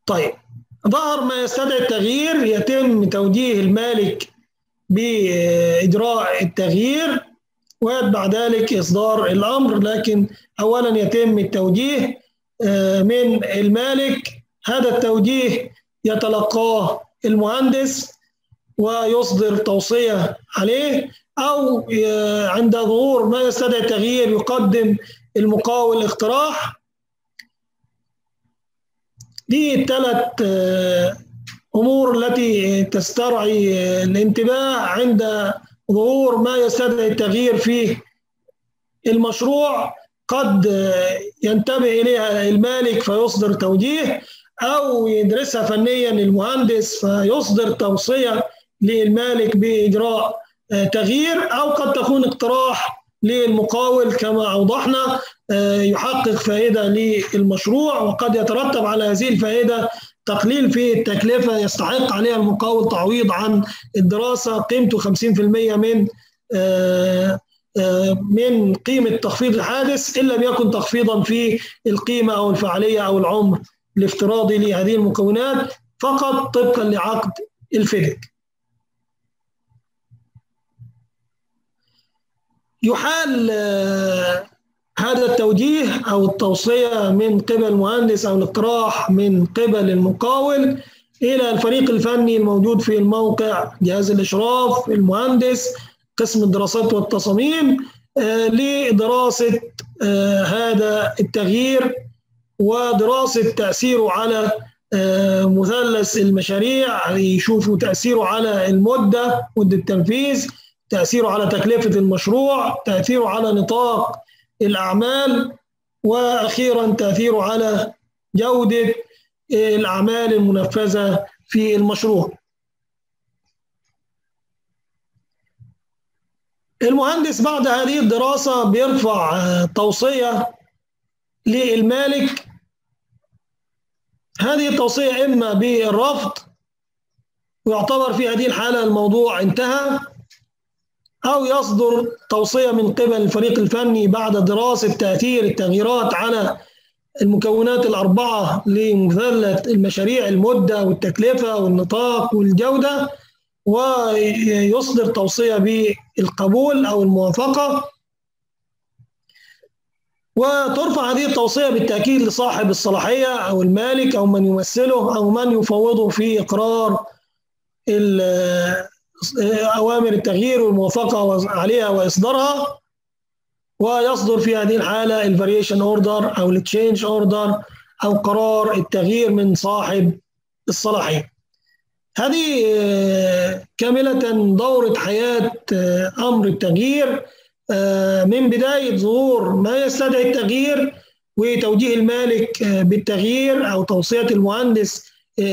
Speaker 2: طيب ظهر ما يستدعي التغيير يتم توجيه المالك بإجراء التغيير ويتبع ذلك إصدار الأمر لكن أولا يتم التوجيه من المالك هذا التوجيه يتلقاه المهندس ويصدر توصية عليه أو عند ظهور ما يستدعي التغيير يقدم المقاول اقتراح دي الثلاث أمور التي تسترعي الانتباه عند ظهور ما يستدعي التغيير في المشروع قد ينتبه إليها المالك فيصدر توجيه أو يدرسها فنيا المهندس فيصدر توصية للمالك بإجراء تغيير أو قد تكون اقتراح للمقاول كما أوضحنا يحقق فائدة للمشروع وقد يترتب على هذه الفائدة تقليل في التكلفة يستحق عليها المقاول تعويض عن الدراسة قيمته 50% من من قيمة تخفيض الحادث إن لم يكن تخفيضا في القيمة أو الفعالية أو العمر الافتراضي لهذه المكونات فقط طبقا لعقد الفيدك يحال هذا التوجيه أو التوصية من قبل المهندس أو الاقتراح من قبل المقاول إلى الفريق الفني الموجود في الموقع جهاز الإشراف المهندس قسم الدراسات والتصاميم لدراسة هذا التغيير ودراسة تأثيره على مثلث المشاريع يشوفوا تأثيره على المدة مدة التنفيذ تأثيره على تكلفة المشروع تأثيره على نطاق الأعمال وأخيرا تأثيره على جودة الأعمال المنفذة في المشروع المهندس بعد هذه الدراسة بيرفع توصية للمالك هذه التوصية إما بالرفض ويعتبر في هذه الحالة الموضوع انتهى أو يصدر توصية من قبل الفريق الفني بعد دراسة تأثير التغييرات على المكونات الأربعة لمثلث المشاريع المدة والتكلفة والنطاق والجودة ويصدر توصية بالقبول أو الموافقة وترفع هذه التوصية بالتأكيد لصاحب الصلاحية أو المالك أو من يمثله أو من يفوضه في إقرار أوامر التغيير والموافقة عليها وإصدارها ويصدر في هذه الحالة الفاريشن اوردر أو التشينج اوردر أو قرار التغيير من صاحب الصلاحية هذه كاملة دورة حياة أمر التغيير من بداية ظهور ما يستدعي التغيير وتوجيه المالك بالتغيير أو توصية المهندس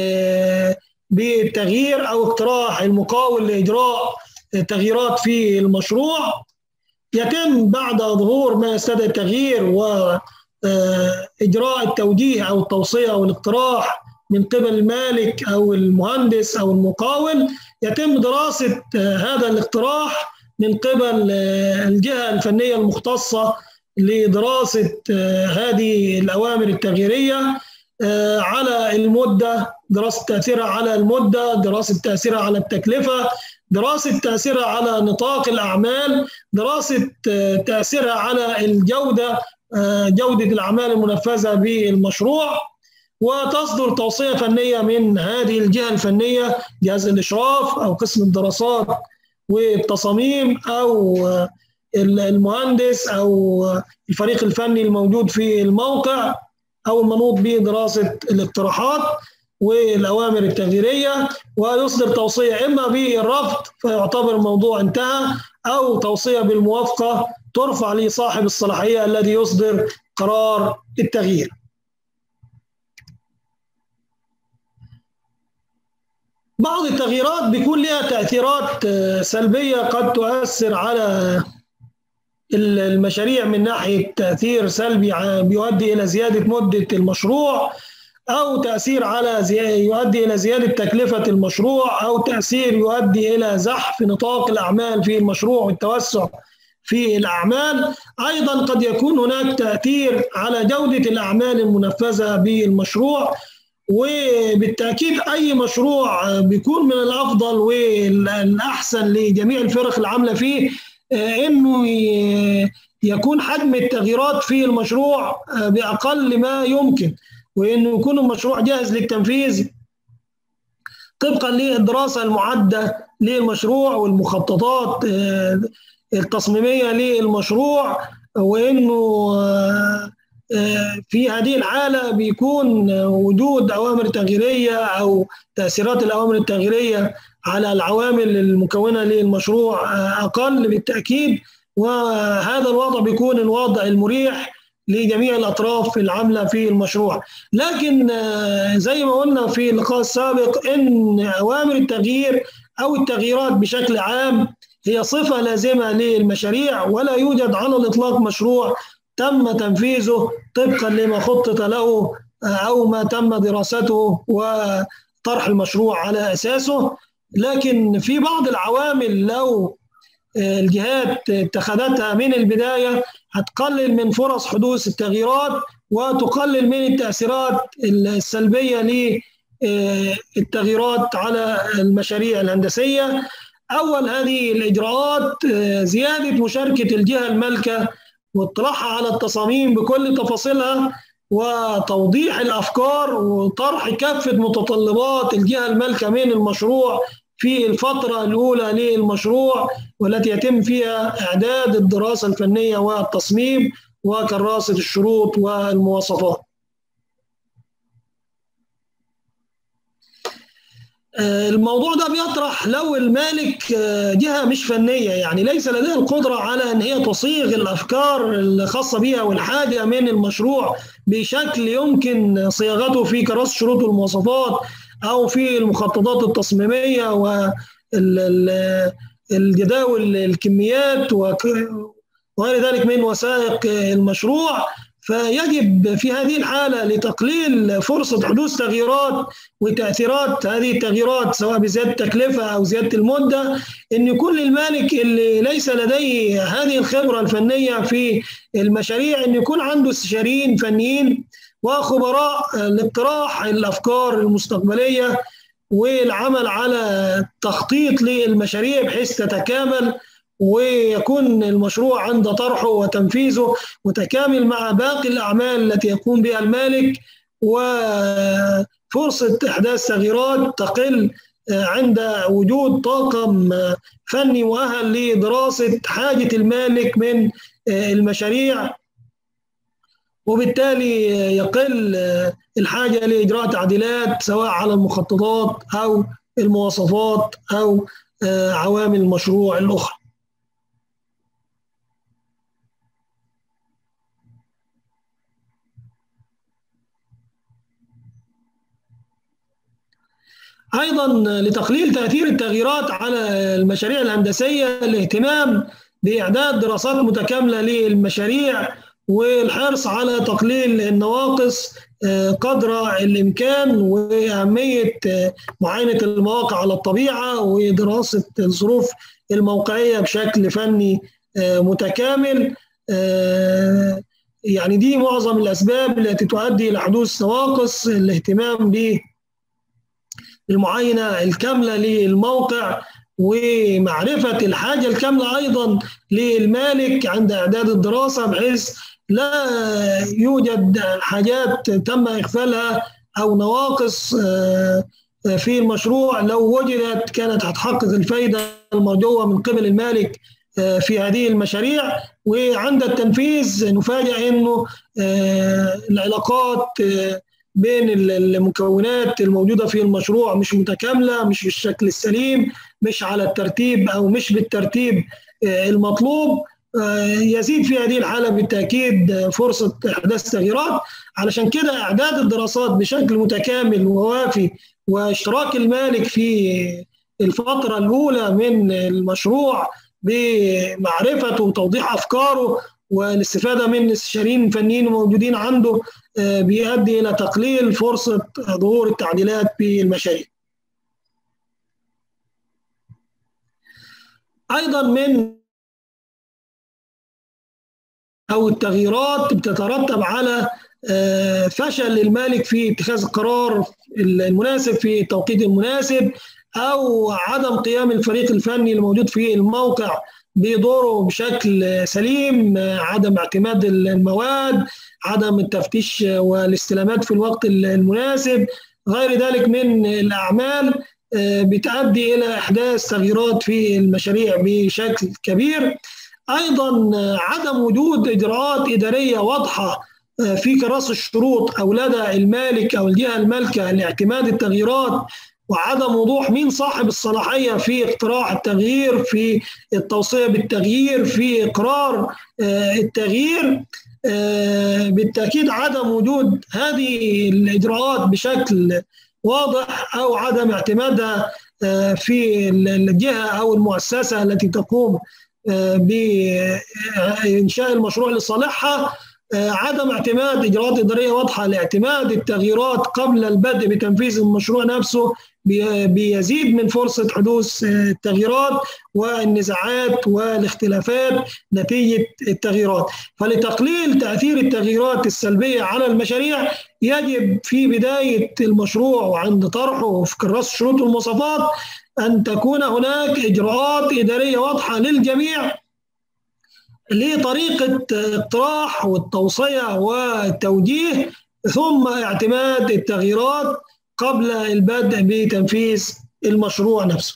Speaker 2: بالتغيير او اقتراح المقاول لاجراء تغييرات في المشروع يتم بعد ظهور ما يستدعي التغيير واجراء التوجيه او التوصيه او الاقتراح من قبل المالك او المهندس او المقاول يتم دراسه هذا الاقتراح من قبل الجهه الفنيه المختصه لدراسه هذه الاوامر التغييريه على المده دراسه تاثيرها على المده دراسه تاثيرها على التكلفه دراسه تاثيرها على نطاق الاعمال دراسه تاثيرها على الجوده جوده الاعمال المنفذه بالمشروع وتصدر توصيه فنيه من هذه الجهه الفنيه جهاز الاشراف او قسم الدراسات والتصاميم او المهندس او الفريق الفني الموجود في الموقع او المنوط بدراسه الاقتراحات والاوامر التغييريه ويصدر توصيه اما بالرفض فيعتبر الموضوع انتهى او توصيه بالموافقه ترفع لصاحب الصلاحيه الذي يصدر قرار التغيير. بعض التغييرات بيكون لها تاثيرات سلبيه قد تؤثر على المشاريع من ناحيه تاثير سلبي بيؤدي الى زياده مده المشروع او تاثير على زي... يؤدي الى زياده تكلفه المشروع او تاثير يؤدي الى زحف نطاق الاعمال في المشروع والتوسع في الاعمال ايضا قد يكون هناك تاثير على جوده الاعمال المنفذه بالمشروع وبالتاكيد اي مشروع بيكون من الافضل والاحسن لجميع الفرق العامله فيه انه يكون حجم التغييرات في المشروع باقل ما يمكن وانه يكون المشروع جاهز للتنفيذ طبقا للدراسه المعده للمشروع والمخططات التصميميه للمشروع وانه في هذه الحاله بيكون وجود اوامر تغييريه او تاثيرات الاوامر التغييريه على العوامل المكونه للمشروع اقل بالتاكيد وهذا الوضع بيكون الوضع المريح لجميع الاطراف العامله في المشروع لكن زي ما قلنا في اللقاء السابق ان اوامر التغيير او التغييرات بشكل عام هي صفه لازمه للمشاريع ولا يوجد على الاطلاق مشروع تم تنفيذه طبقا لما خطط له او ما تم دراسته وطرح المشروع على اساسه لكن في بعض العوامل لو الجهات اتخذتها من البدايه هتقلل من فرص حدوث التغييرات وتقلل من التاثيرات السلبيه للتغييرات على المشاريع الهندسيه اول هذه الاجراءات زياده مشاركه الجهه المالكه واطلاعها على التصاميم بكل تفاصيلها وتوضيح الافكار وطرح كافه متطلبات الجهه المالكه من المشروع في الفتره الاولى للمشروع والتي يتم فيها اعداد الدراسه الفنيه والتصميم وكراسه الشروط والمواصفات. الموضوع ده بيطرح لو المالك جهه مش فنيه يعني ليس لديها القدره على ان هي تصيغ الافكار الخاصه بها والحاجه من المشروع بشكل يمكن صياغته في كراسه الشروط والمواصفات او في المخططات التصميميه والجداول الكميات وغير ذلك من وثائق المشروع فيجب في هذه الحالة لتقليل فرصة حدوث تغييرات وتأثيرات هذه التغييرات سواء بزيادة التكلفة أو زيادة المدة أن يكون للمالك اللي ليس لديه هذه الخبرة الفنية في المشاريع أن يكون عنده استشاريين فنيين وخبراء لاقتراح الأفكار المستقبلية والعمل على تخطيط للمشاريع بحيث تتكامل ويكون المشروع عند طرحه وتنفيذه متكامل مع باقي الأعمال التي يقوم بها المالك وفرصة إحداث تغييرات تقل عند وجود طاقم فني مؤهل لدراسة حاجة المالك من المشاريع وبالتالي يقل الحاجة لإجراء تعديلات سواء على المخططات أو المواصفات أو عوامل المشروع الأخرى ايضا لتقليل تاثير التغييرات على المشاريع الهندسيه الاهتمام باعداد دراسات متكامله للمشاريع والحرص على تقليل النواقص قدر الامكان واهميه معاينه المواقع على الطبيعه ودراسه الظروف الموقعيه بشكل فني متكامل يعني دي معظم الاسباب التي تؤدي الى حدوث نواقص الاهتمام ب المعاينه الكامله للموقع ومعرفه الحاجه الكامله ايضا للمالك عند اعداد الدراسه بحيث لا يوجد حاجات تم اغفالها او نواقص في المشروع لو وجدت كانت هتحقق الفائده المرجوه من قبل المالك في هذه المشاريع وعند التنفيذ نفاجئ انه العلاقات بين المكونات الموجوده في المشروع مش متكامله مش بالشكل السليم مش على الترتيب او مش بالترتيب المطلوب يزيد في هذه الحاله بالتاكيد فرصه احداث تغييرات علشان كده اعداد الدراسات بشكل متكامل ووافي واشتراك المالك في الفتره الاولى من المشروع بمعرفته وتوضيح افكاره والاستفاده من استشاريين فنيين موجودين عنده بيؤدي الى تقليل فرصه ظهور التعديلات في المشاريع. ايضا من او التغييرات بتترتب على فشل المالك في اتخاذ القرار المناسب في التوقيت المناسب او عدم قيام الفريق الفني الموجود في الموقع بدوره بشكل سليم عدم اعتماد المواد عدم التفتيش والاستلامات في الوقت المناسب غير ذلك من الاعمال بتؤدي الى احداث تغييرات في المشاريع بشكل كبير ايضا عدم وجود اجراءات اداريه واضحه في كراسه الشروط او لدى المالك او الجهه المالكه لاعتماد التغييرات وعدم وضوح مين صاحب الصلاحيه في اقتراح التغيير في التوصيه بالتغيير في اقرار التغيير بالتاكيد عدم وجود هذه الاجراءات بشكل واضح او عدم اعتمادها في الجهه او المؤسسه التي تقوم بانشاء المشروع لصالحها عدم اعتماد اجراءات اداريه واضحه لاعتماد التغييرات قبل البدء بتنفيذ المشروع نفسه بيزيد من فرصه حدوث التغييرات والنزاعات والاختلافات نتيجه التغييرات فلتقليل تاثير التغييرات السلبيه على المشاريع يجب في بدايه المشروع وعند طرحه في كراسه الشروط والمواصفات ان تكون هناك اجراءات اداريه واضحه للجميع لطريقة اقتراح والتوصية والتوجيه ثم اعتماد التغييرات قبل البدء بتنفيذ المشروع نفسه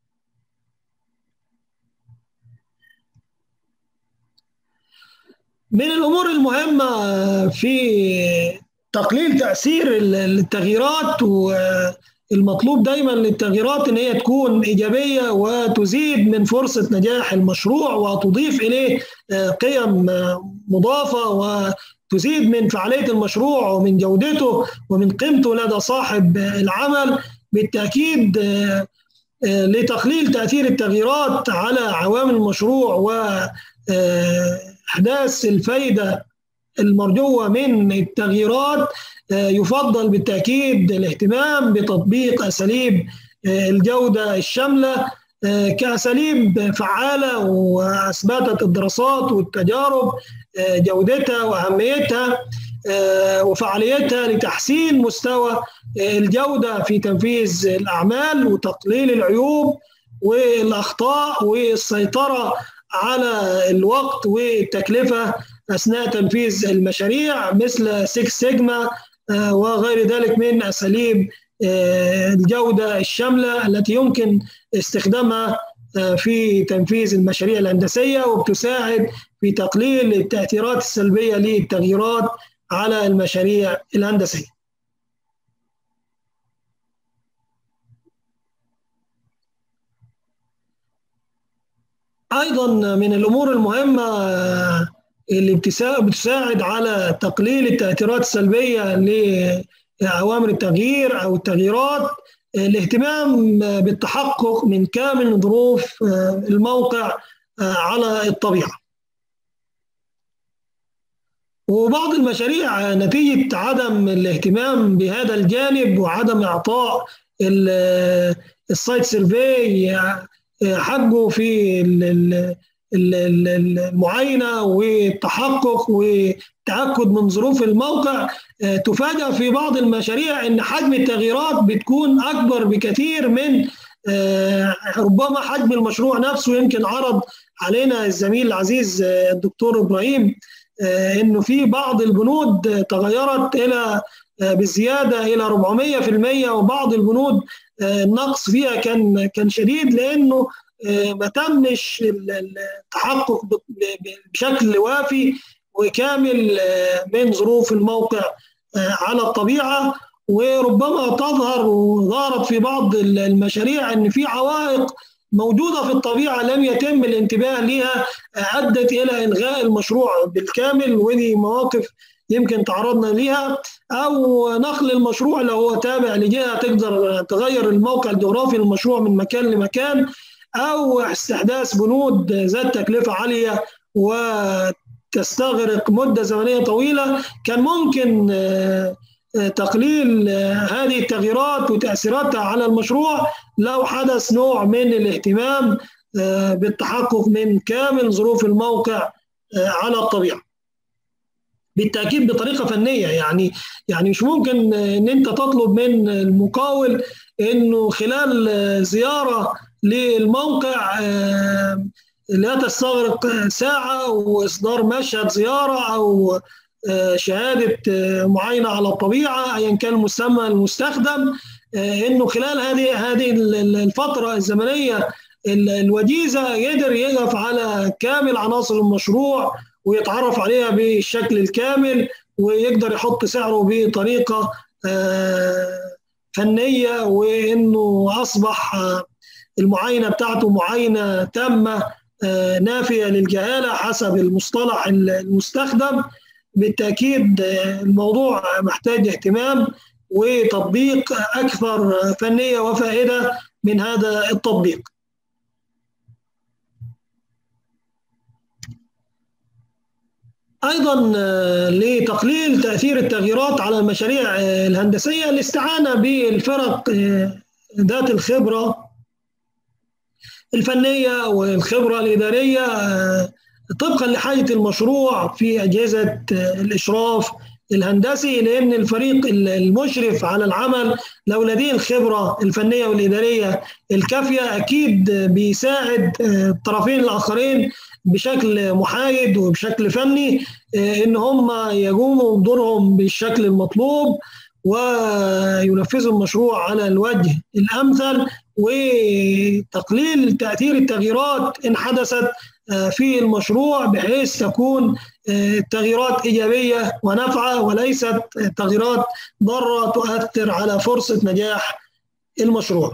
Speaker 2: من الأمور المهمة في تقليل تأثير التغييرات والمطلوب دايما للتغييرات ان هي تكون ايجابيه وتزيد من فرصه نجاح المشروع وتضيف اليه قيم مضافه وتزيد من فعاليه المشروع ومن جودته ومن قيمته لدى صاحب العمل بالتاكيد لتقليل تاثير التغييرات على عوامل المشروع واحداث الفائده المرجوه من التغييرات يفضل بالتاكيد الاهتمام بتطبيق اساليب الجوده الشامله كاساليب فعاله واثبتت الدراسات والتجارب جودتها واهميتها وفعاليتها لتحسين مستوى الجوده في تنفيذ الاعمال وتقليل العيوب والاخطاء والسيطره على الوقت والتكلفه اثناء تنفيذ المشاريع مثل 6 سيجما وغير ذلك من اساليب الجوده الشامله التي يمكن استخدامها في تنفيذ المشاريع الهندسيه وبتساعد في تقليل التاثيرات السلبيه للتغييرات على المشاريع الهندسيه. ايضا من الامور المهمه اللي بتساعد على تقليل التاثيرات السلبيه لعوامل التغيير او التغييرات الاهتمام بالتحقق من كامل ظروف الموقع على الطبيعه. وبعض المشاريع نتيجه عدم الاهتمام بهذا الجانب وعدم اعطاء السايت سيرفي حقه في المعاينه والتحقق والتاكد من ظروف الموقع تفاجأ في بعض المشاريع ان حجم التغييرات بتكون اكبر بكثير من ربما حجم المشروع نفسه يمكن عرض علينا الزميل العزيز الدكتور ابراهيم انه في بعض البنود تغيرت الى بزياده الى 400% وبعض البنود النقص فيها كان كان شديد لانه ما تمش التحقق بشكل وافي وكامل من ظروف الموقع على الطبيعه وربما تظهر وظهرت في بعض المشاريع ان في عوائق موجوده في الطبيعه لم يتم الانتباه لها ادت الى الغاء المشروع بالكامل ودي مواقف يمكن تعرضنا ليها او نقل المشروع لو هو تابع لجهه تقدر تغير الموقع الجغرافي للمشروع من مكان لمكان او استحداث بنود ذات تكلفه عاليه وتستغرق مده زمنيه طويله كان ممكن تقليل هذه التغييرات وتاثيراتها على المشروع لو حدث نوع من الاهتمام بالتحقق من كامل ظروف الموقع على الطبيعه. بالتاكيد بطريقه فنيه يعني يعني مش ممكن ان انت تطلب من المقاول انه خلال زياره للموقع لا تستغرق ساعه واصدار مشهد زياره او شهاده معاينه على الطبيعه ايا كان المسمى المستخدم انه خلال هذه هذه الفتره الزمنيه الوجيزه يقدر يقف على كامل عناصر المشروع ويتعرف عليها بالشكل الكامل ويقدر يحط سعره بطريقه فنيه وانه اصبح المعاينه بتاعته معاينه تامه نافيه للجهاله حسب المصطلح المستخدم بالتاكيد الموضوع محتاج اهتمام وتطبيق اكثر فنيه وفائده من هذا التطبيق. ايضا لتقليل تاثير التغييرات على المشاريع الهندسيه الاستعانه بالفرق ذات الخبره الفنيه والخبره الاداريه طبقا لحاجه المشروع في اجهزه الاشراف الهندسي لان الفريق المشرف على العمل لو لديه الخبره الفنيه والاداريه الكافيه اكيد بيساعد الطرفين الاخرين بشكل محايد وبشكل فني ان هم يقوموا بدورهم بالشكل المطلوب وينفذوا المشروع على الوجه الامثل وتقليل تاثير التغييرات ان حدثت في المشروع بحيث تكون التغييرات ايجابيه ونافعه وليست تغييرات ضاره تؤثر على فرصه نجاح المشروع.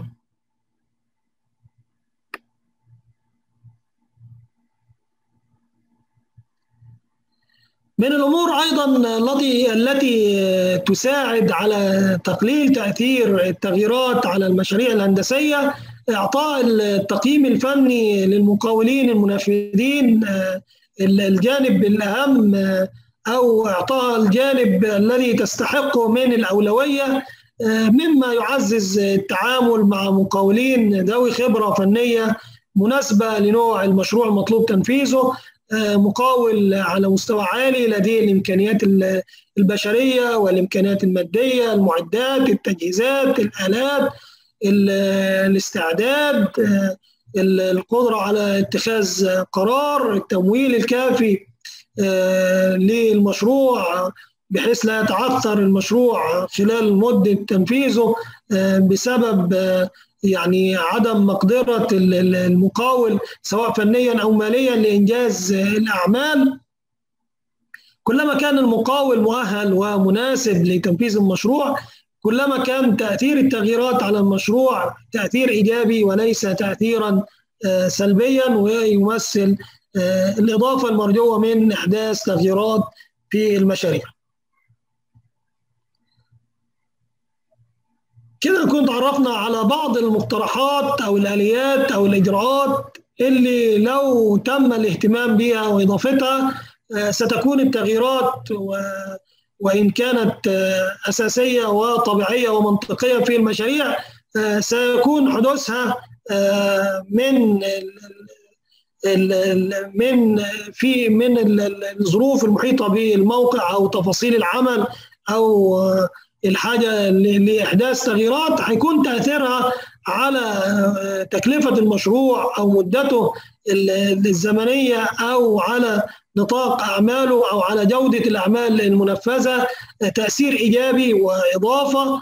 Speaker 2: من الامور ايضا التي التي تساعد على تقليل تاثير التغييرات على المشاريع الهندسيه اعطاء التقييم الفني للمقاولين المنفذين الجانب الاهم او اعطاء الجانب الذي تستحقه من الاولويه مما يعزز التعامل مع مقاولين ذوي خبره فنيه مناسبه لنوع المشروع المطلوب تنفيذه مقاول على مستوى عالي لديه الامكانيات البشريه والامكانيات الماديه المعدات التجهيزات الالات الاستعداد القدره على اتخاذ قرار التمويل الكافي للمشروع بحيث لا يتعثر المشروع خلال مده تنفيذه بسبب يعني عدم مقدرة المقاول سواء فنيا أو ماليا لإنجاز الأعمال كلما كان المقاول مؤهل ومناسب لتنفيذ المشروع كلما كان تأثير التغييرات على المشروع تأثير إيجابي وليس تأثيرا سلبيا ويمثل الإضافة المرجوة من إحداث تغييرات في المشاريع كده نكون تعرفنا على بعض المقترحات او الاليات او الاجراءات اللي لو تم الاهتمام بها واضافتها ستكون التغييرات وان كانت اساسيه وطبيعيه ومنطقيه في المشاريع سيكون حدوثها من من في من الظروف المحيطه بالموقع او تفاصيل العمل او الحاجه لاحداث تغييرات هيكون تاثيرها على تكلفه المشروع او مدته الزمنيه او على نطاق اعماله او على جوده الاعمال المنفذه تاثير ايجابي واضافه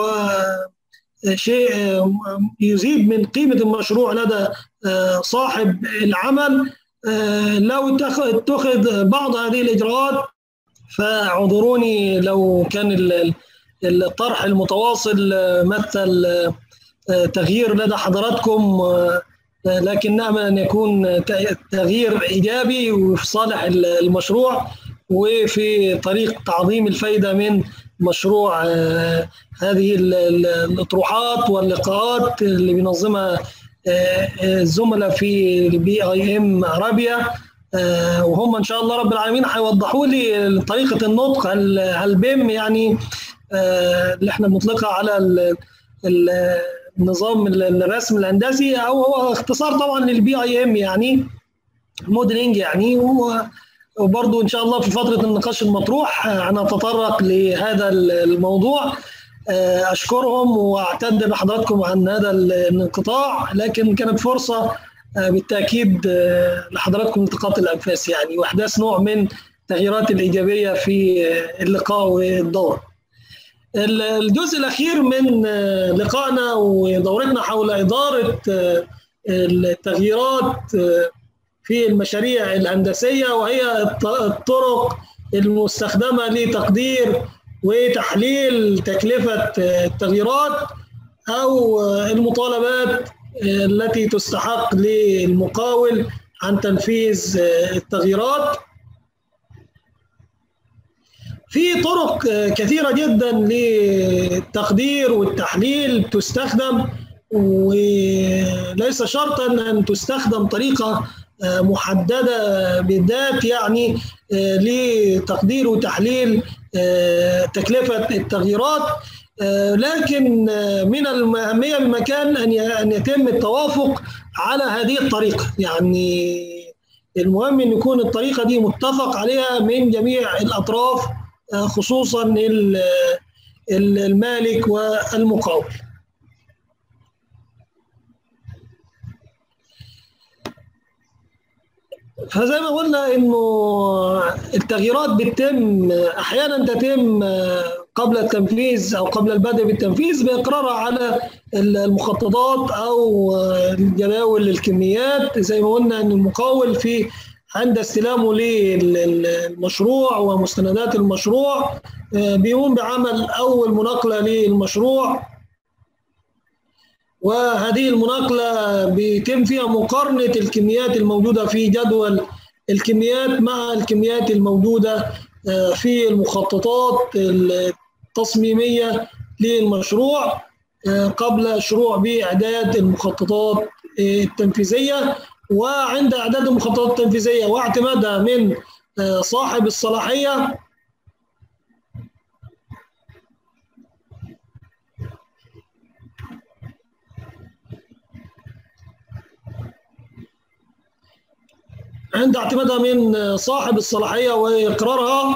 Speaker 2: وشيء يزيد من قيمه المشروع لدى صاحب العمل لو اتخذ بعض هذه الاجراءات فاعذروني لو كان الطرح المتواصل مثل تغيير لدى حضراتكم لكن نأمل أن يكون تغيير إيجابي وفي صالح المشروع وفي طريق تعظيم الفايدة من مشروع هذه الأطروحات واللقاءات اللي بينظمها الزملاء في البي اي ام عربيا وهم ان شاء الله رب العالمين هيوضحوا لي طريقه النطق هل هل بيم يعني اللي احنا بنطلقها على النظام الرسم الهندسي او هو اختصار طبعا للبي اي ام يعني موديلنج يعني هو وبرضو إن شاء الله في فترة النقاش المطروح هنتطرق لهذا الموضوع أشكرهم وأعتذر لحضراتكم عن هذا الانقطاع لكن كانت فرصة بالتأكيد لحضراتكم التقاط الأنفاس يعني وإحداث نوع من التغييرات الإيجابية في اللقاء والدور الجزء الأخير من لقائنا ودورتنا حول إدارة التغييرات في المشاريع الهندسية وهي الطرق المستخدمة لتقدير وتحليل تكلفة التغييرات أو المطالبات التي تستحق للمقاول عن تنفيذ التغييرات في طرق كثيرة جدا للتقدير والتحليل تستخدم وليس شرطا أن تستخدم طريقة محددة بالذات يعني لتقدير وتحليل تكلفة التغييرات لكن من الأهمية بمكان أن يتم التوافق على هذه الطريقة يعني المهم أن يكون الطريقة دي متفق عليها من جميع الأطراف خصوصا المالك والمقاول فزي ما قلنا انه التغييرات بتتم احيانا تتم قبل التنفيذ او قبل البدء بالتنفيذ باقرارها على المخططات او جداول الكميات زي ما قلنا ان المقاول في عند استلامه للمشروع ومستندات المشروع بيقوم بعمل اول مناقله للمشروع وهذه المناقلة بيتم فيها مقارنة الكميات الموجودة في جدول الكميات مع الكميات الموجودة في المخططات التصميمية للمشروع قبل الشروع بإعداد المخططات التنفيذية وعند إعداد المخططات التنفيذية واعتمادها من صاحب الصلاحية عند اعتمادها من صاحب الصلاحية وإقرارها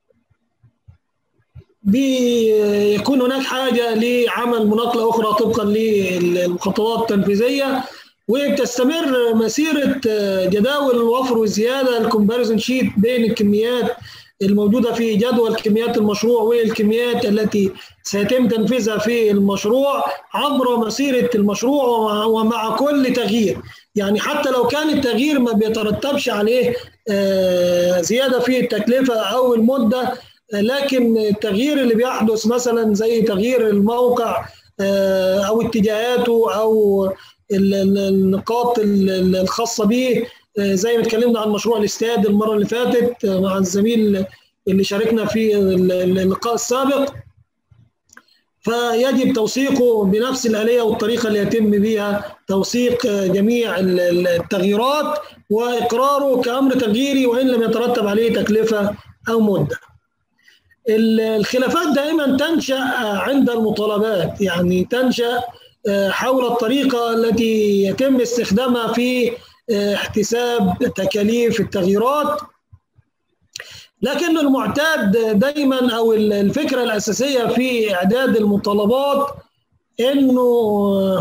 Speaker 2: بيكون هناك حاجة لعمل مناقلة أخرى طبقا للمخططات التنفيذية وبتستمر مسيرة جداول الوفر والزيادة الكومباريزون شيت بين الكميات الموجودة في جدول كميات المشروع والكميات التي سيتم تنفيذها في المشروع عبر مسيرة المشروع ومع كل تغيير يعني حتى لو كان التغيير ما بيترتبش عليه زيادة في التكلفة أو المدة لكن التغيير اللي بيحدث مثلا زي تغيير الموقع أو اتجاهاته أو النقاط الخاصة به زي ما اتكلمنا عن مشروع الاستاد المرة اللي فاتت مع الزميل اللي شاركنا في اللقاء السابق فيجب توثيقه بنفس الآلية والطريقة اللي يتم بها توثيق جميع التغييرات وإقراره كأمر تغييري وإن لم يترتب عليه تكلفة أو مدة الخلافات دائما تنشأ عند المطالبات يعني تنشأ حول الطريقة التي يتم استخدامها في احتساب تكاليف التغييرات لكن المعتاد دايما او الفكره الاساسيه في اعداد المطالبات انه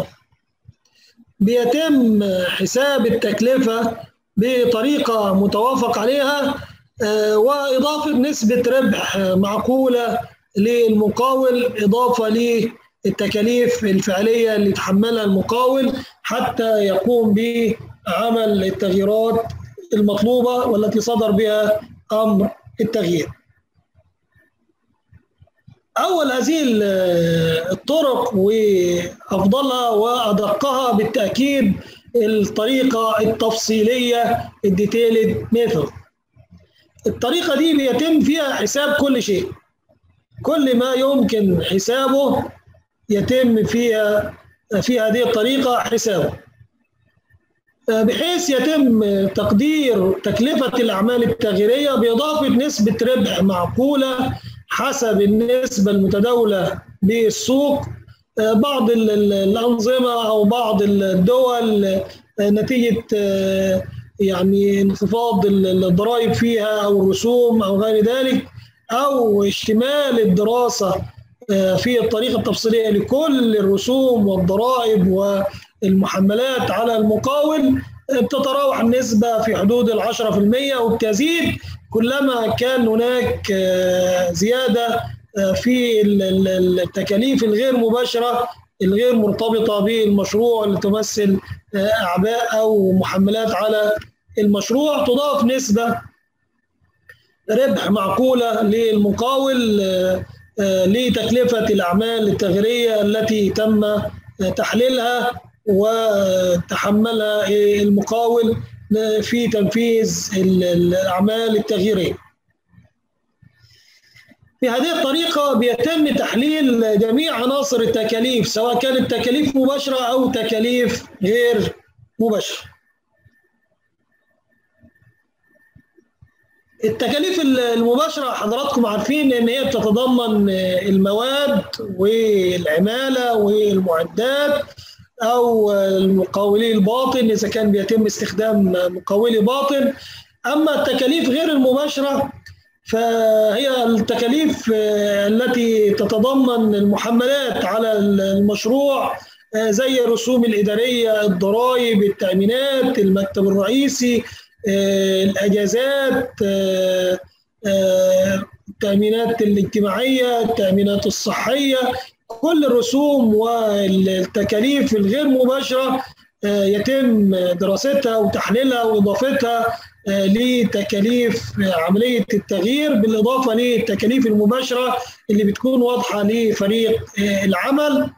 Speaker 2: بيتم حساب التكلفه بطريقه متوافق عليها واضافه نسبه ربح معقوله للمقاول اضافه للتكاليف الفعليه اللي يتحملها المقاول حتى يقوم بعمل التغييرات المطلوبه والتي صدر بها امر التغيير. اول هذه الطرق وافضلها وادقها بالتاكيد الطريقه التفصيليه الديتيلد ميثود. الطريقه دي بيتم فيها حساب كل شيء. كل ما يمكن حسابه يتم فيها في هذه الطريقه حسابه. بحيث يتم تقدير تكلفة الأعمال التغييرية بإضافة نسبة ربح معقولة حسب النسبة المتداولة بالسوق بعض الأنظمة أو بعض الدول نتيجة يعني انخفاض الضرائب فيها او الرسوم او غير ذلك او اشتمال الدراسه في الطريقه التفصيليه لكل الرسوم والضرائب والمحملات على المقاول بتتراوح النسبة في حدود ال 10% وبتزيد كلما كان هناك زيادة في التكاليف الغير مباشرة الغير مرتبطة بالمشروع اللي تمثل أعباء أو محملات على المشروع تضاف نسبة ربح معقولة للمقاول لتكلفة الأعمال التغييرية التي تم تحليلها وتحملها المقاول في تنفيذ الأعمال التغييرية في هذه الطريقة بيتم تحليل جميع عناصر التكاليف سواء كانت تكاليف مباشرة أو تكاليف غير مباشرة التكاليف المباشرة حضراتكم عارفين إن هي بتتضمن المواد والعمالة والمعدات أو المقاولي الباطن إذا كان بيتم استخدام مقاولي باطن أما التكاليف غير المباشرة فهي التكاليف التي تتضمن المحملات على المشروع زي الرسوم الإدارية الضرائب التأمينات المكتب الرئيسي الأجازات التأمينات الاجتماعية التأمينات الصحية كل الرسوم والتكاليف الغير مباشرة يتم دراستها وتحليلها وإضافتها لتكاليف عملية التغيير بالإضافة للتكاليف المباشرة اللي بتكون واضحة لفريق العمل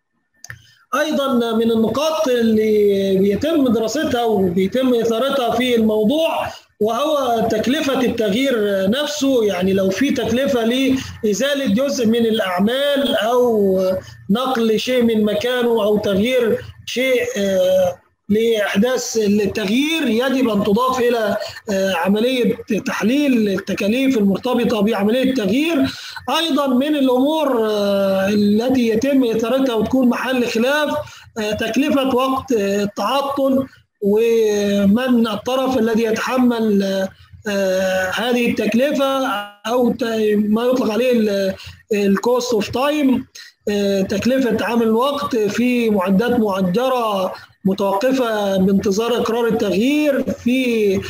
Speaker 2: ايضا من النقاط اللي بيتم دراستها وبيتم اثارتها في الموضوع وهو تكلفة التغيير نفسه يعني لو في تكلفة لإزالة جزء من الأعمال أو نقل شيء من مكانه أو تغيير شيء لإحداث التغيير يجب أن تضاف إلى عملية تحليل التكاليف المرتبطة بعملية التغيير أيضا من الأمور التي يتم إثارتها وتكون محل خلاف تكلفة وقت التعطل ومن الطرف الذي يتحمل هذه التكلفة أو ما يطلق عليه الكوست اوف تايم تكلفة عمل الوقت في معدات مؤجرة متوقفة بانتظار إقرار التغيير في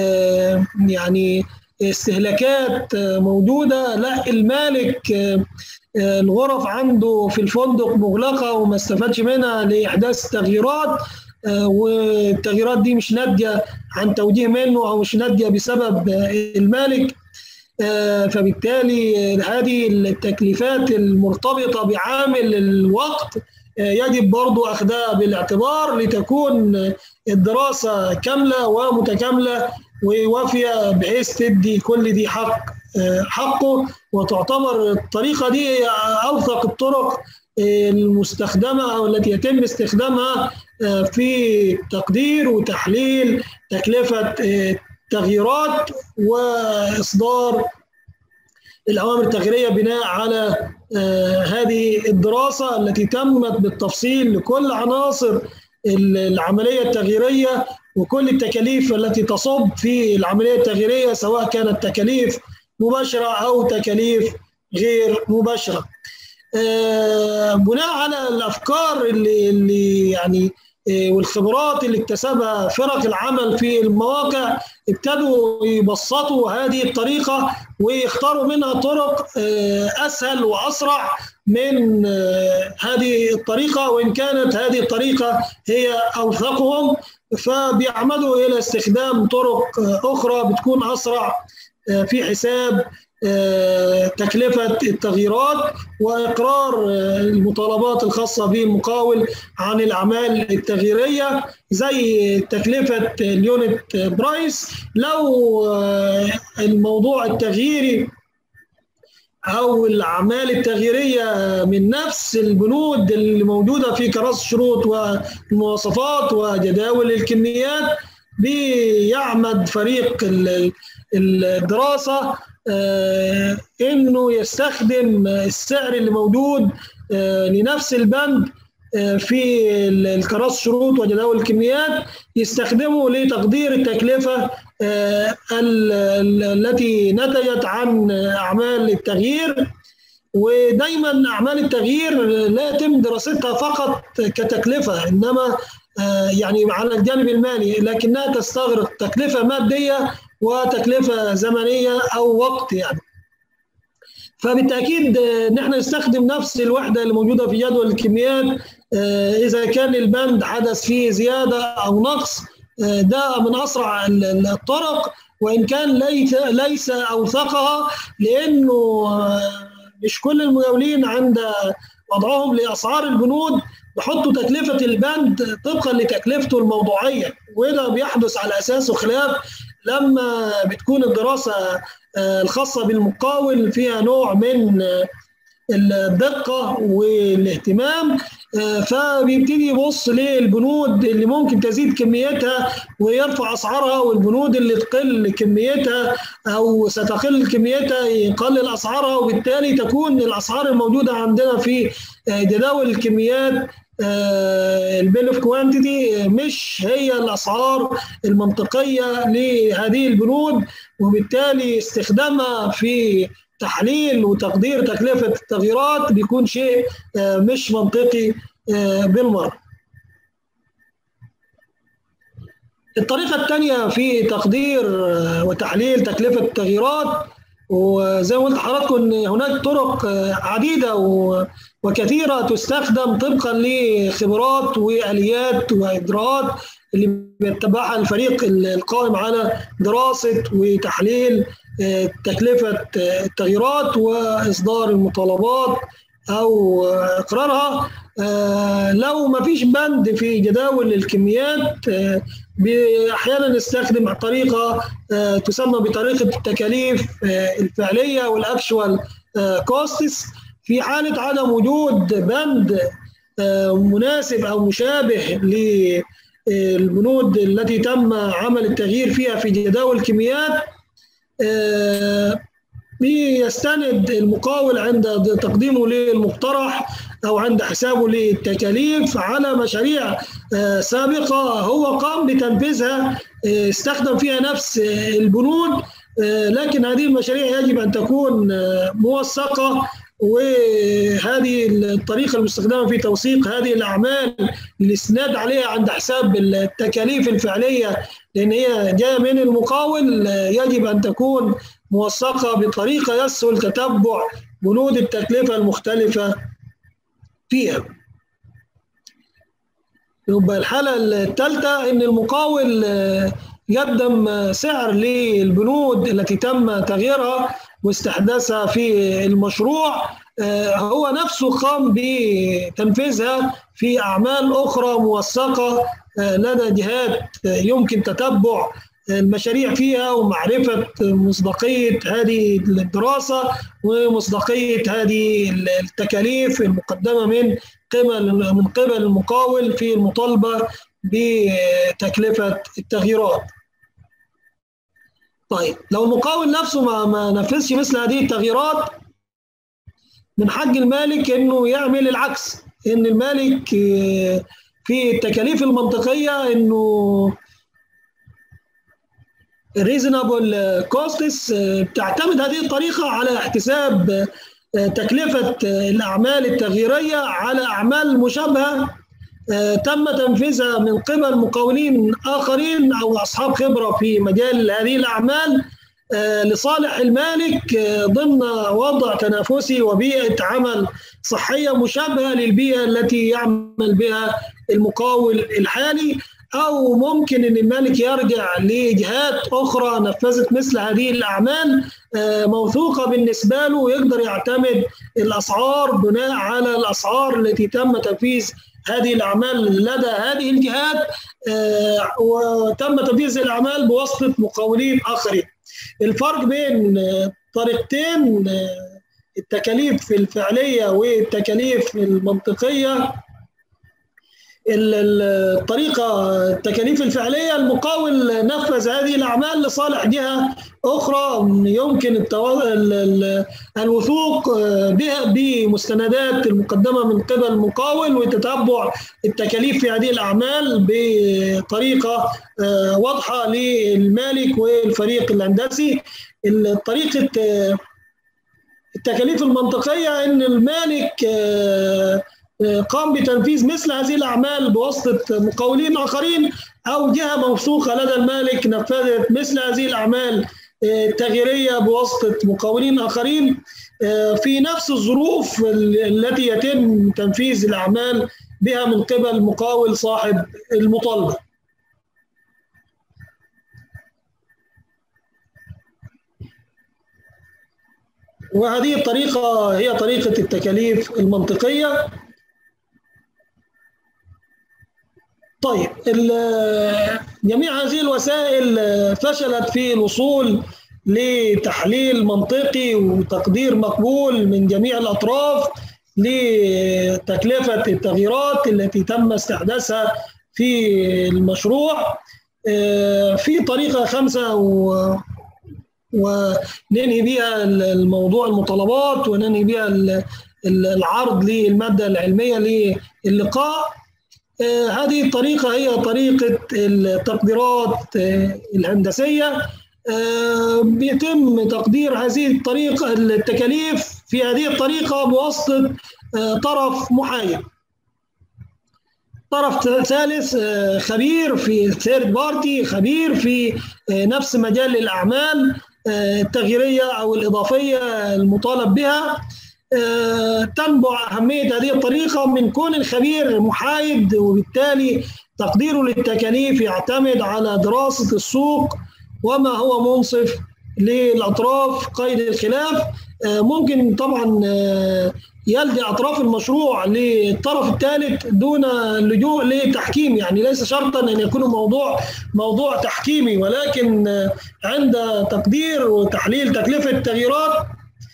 Speaker 2: يعني استهلاكات موجودة لا المالك الغرف عنده في الفندق مغلقة وما استفادش منها لإحداث تغييرات والتغييرات دي مش ناتجة عن توجيه منه أو مش ناتجة بسبب المالك فبالتالي هذه التكليفات المرتبطة بعامل الوقت يجب برضو أخذها بالاعتبار لتكون الدراسة كاملة ومتكاملة ووافية بحيث تدي كل دي حق حقه وتعتبر الطريقة دي هي أوثق الطرق المستخدمة أو التي يتم استخدامها في تقدير وتحليل تكلفة التغييرات وإصدار الأوامر التغييرية بناء على هذه الدراسة التي تمت بالتفصيل لكل عناصر العملية التغييرية وكل التكاليف التي تصب في العملية التغييرية سواء كانت تكاليف مباشرة أو تكاليف غير مباشرة بناء على الأفكار اللي, اللي يعني والخبرات اللي اكتسبها فرق العمل في المواقع ابتدوا يبسطوا هذه الطريقة ويختاروا منها طرق أسهل وأسرع من هذه الطريقة وإن كانت هذه الطريقة هي أوثقهم فبيعمدوا إلى استخدام طرق أخرى بتكون أسرع في حساب تكلفة التغييرات وإقرار المطالبات الخاصة بالمقاول عن الأعمال التغييرية زي تكلفة اليونت برايس لو الموضوع التغييري أو الأعمال التغييرية من نفس البنود اللي موجودة في كراسة الشروط والمواصفات وجداول الكميات بيعمد فريق الدراسة انه يستخدم السعر اللي موجود لنفس البند في الكراس شروط وجداول الكميات يستخدموا لتقدير التكلفة التي نتجت عن أعمال التغيير ودايما أعمال التغيير لا يتم دراستها فقط كتكلفة إنما يعني على الجانب المالي لكنها تستغرق تكلفة مادية وتكلفة زمنية أو وقت يعني فبالتاكيد نحن نستخدم نفس الوحده اللي موجوده في جدول الكميات اذا كان البند حدث فيه زياده او نقص ده من اسرع الطرق وان كان ليس ليس اوثقها لانه مش كل المقاولين عند وضعهم لاسعار البنود بحطوا تكلفه البند طبقا لتكلفته الموضوعيه وده بيحدث على اساسه خلاف لما بتكون الدراسه الخاصة بالمقاول فيها نوع من الدقة والاهتمام فبيبتدي يبص للبنود اللي ممكن تزيد كميتها ويرفع أسعارها والبنود اللي تقل كميتها أو ستقل كميتها يقلل أسعارها وبالتالي تكون الأسعار الموجودة عندنا في جداول الكميات البيل اوف كوانتيتي مش هي الاسعار المنطقيه لهذه البنود وبالتالي استخدامها في تحليل وتقدير تكلفه التغييرات بيكون شيء مش منطقي بالمره. الطريقه الثانيه في تقدير وتحليل تكلفه التغييرات وزي ما قلت لحضراتكم ان هناك طرق عديده وكثيره تستخدم طبقا لخبرات واليات واجراءات اللي بيتبعها الفريق القائم على دراسه وتحليل تكلفه التغييرات واصدار المطالبات او اقرارها لو ما فيش بند في جداول الكميات احيانا نستخدم طريقه تسمى بطريقه التكاليف الفعليه والاكشوال كوستس في حاله عدم وجود بند مناسب او مشابه للبنود التي تم عمل التغيير فيها في جداول الكميات بيستند المقاول عند تقديمه للمقترح او عند حسابه للتكاليف على مشاريع سابقه هو قام بتنفيذها استخدم فيها نفس البنود لكن هذه المشاريع يجب ان تكون موثقه وهذه الطريقه المستخدمه في توثيق هذه الاعمال الاسناد عليها عند حساب التكاليف الفعليه لان هي جايه من المقاول يجب ان تكون موثقه بطريقه يسهل تتبع بنود التكلفه المختلفه فيها. يبقى الحاله الثالثه ان المقاول يقدم سعر للبنود التي تم تغييرها واستحداثها في المشروع هو نفسه قام بتنفيذها في اعمال اخرى موثقه لدى جهات يمكن تتبع المشاريع فيها ومعرفة مصداقية هذه الدراسة ومصداقية هذه التكاليف المقدمة من قبل من قبل المقاول في المطالبة بتكلفة التغييرات. طيب لو المقاول نفسه ما, ما نفذش مثل هذه التغييرات من حق المالك انه يعمل العكس ان المالك في التكاليف المنطقيه انه reasonable costs بتعتمد هذه الطريقة على احتساب تكلفة الأعمال التغييرية على أعمال مشابهة تم تنفيذها من قبل مقاولين آخرين أو أصحاب خبرة في مجال هذه الأعمال لصالح المالك ضمن وضع تنافسي وبيئة عمل صحية مشابهة للبيئة التي يعمل بها المقاول الحالي او ممكن ان المالك يرجع لجهات اخرى نفذت مثل هذه الاعمال موثوقه بالنسبه له ويقدر يعتمد الاسعار بناء على الاسعار التي تم تنفيذ هذه الاعمال لدى هذه الجهات وتم تنفيذ الاعمال بواسطه مقاولين اخرين. الفرق بين طريقتين التكاليف الفعليه والتكاليف المنطقيه الطريقة التكاليف الفعلية المقاول نفذ هذه الأعمال لصالح جهة أخرى يمكن التو... الوثوق بها بمستندات المقدمة من قبل المقاول وتتبع التكاليف في هذه الأعمال بطريقة واضحة للمالك والفريق الهندسي طريقة التكاليف المنطقية أن المالك قام بتنفيذ مثل هذه الأعمال بواسطة مقاولين آخرين أو جهة موثوقة لدى المالك نفذت مثل هذه الأعمال التغييرية بواسطة مقاولين آخرين في نفس الظروف التي يتم تنفيذ الأعمال بها من قبل مقاول صاحب المطالبة وهذه الطريقة هي طريقة التكاليف المنطقية طيب جميع هذه الوسائل فشلت في الوصول لتحليل منطقي وتقدير مقبول من جميع الأطراف لتكلفة التغييرات التي تم استحداثها في المشروع في طريقة خمسة و وننهي بها الموضوع المطالبات وننهي بها العرض للمادة العلمية للقاء هذه الطريقة هي طريقة التقديرات الهندسية بيتم تقدير هذه الطريقة التكاليف في هذه الطريقة بواسطة طرف محايد طرف ثالث خبير في ثيرد بارتي خبير في نفس مجال الأعمال التغييرية أو الإضافية المطالب بها تنبع أهمية هذه الطريقة من كون الخبير محايد وبالتالي تقديره للتكاليف يعتمد على دراسة السوق وما هو منصف للأطراف قيد الخلاف ممكن طبعا يلجأ أطراف المشروع للطرف الثالث دون اللجوء لتحكيم يعني ليس شرطا أن يكون موضوع موضوع تحكيمي ولكن عند تقدير وتحليل تكلفة التغييرات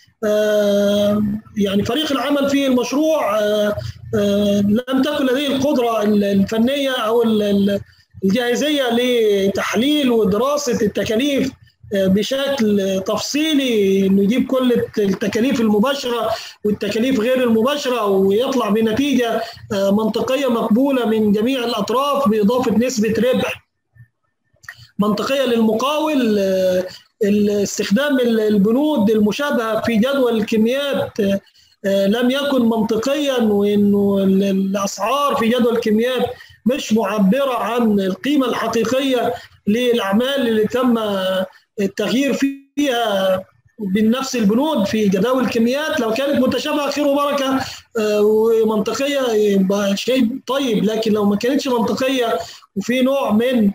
Speaker 2: يعني فريق العمل في المشروع لم تكن لديه القدرة الفنية أو الجاهزية لتحليل ودراسة التكاليف بشكل تفصيلي انه يجيب كل التكاليف المباشره والتكاليف غير المباشره ويطلع بنتيجه منطقيه مقبوله من جميع الاطراف باضافه نسبه ربح منطقيه للمقاول استخدام البنود المشابهه في جدول الكميات لم يكن منطقيا وانه الاسعار في جدول الكميات مش معبره عن القيمه الحقيقيه للاعمال اللي تم التغيير فيها بنفس البنود في جداول الكميات لو كانت متشابهه خير وبركه ومنطقيه يبقى شيء طيب لكن لو ما كانتش منطقيه وفي نوع من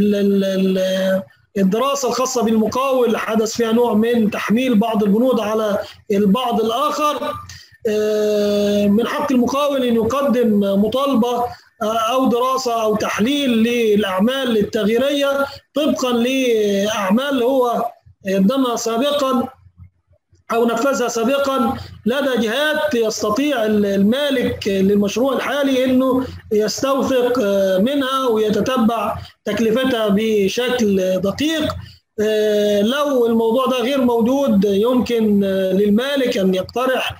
Speaker 2: الدراسه الخاصه بالمقاول حدث فيها نوع من تحميل بعض البنود على البعض الاخر من حق المقاول ان يقدم مطالبه او دراسه او تحليل للاعمال التغييريه طبقا لاعمال هو قدمها سابقا او نفذها سابقا لدى جهات يستطيع المالك للمشروع الحالي انه يستوثق منها ويتتبع تكلفتها بشكل دقيق لو الموضوع ده غير موجود يمكن للمالك ان يقترح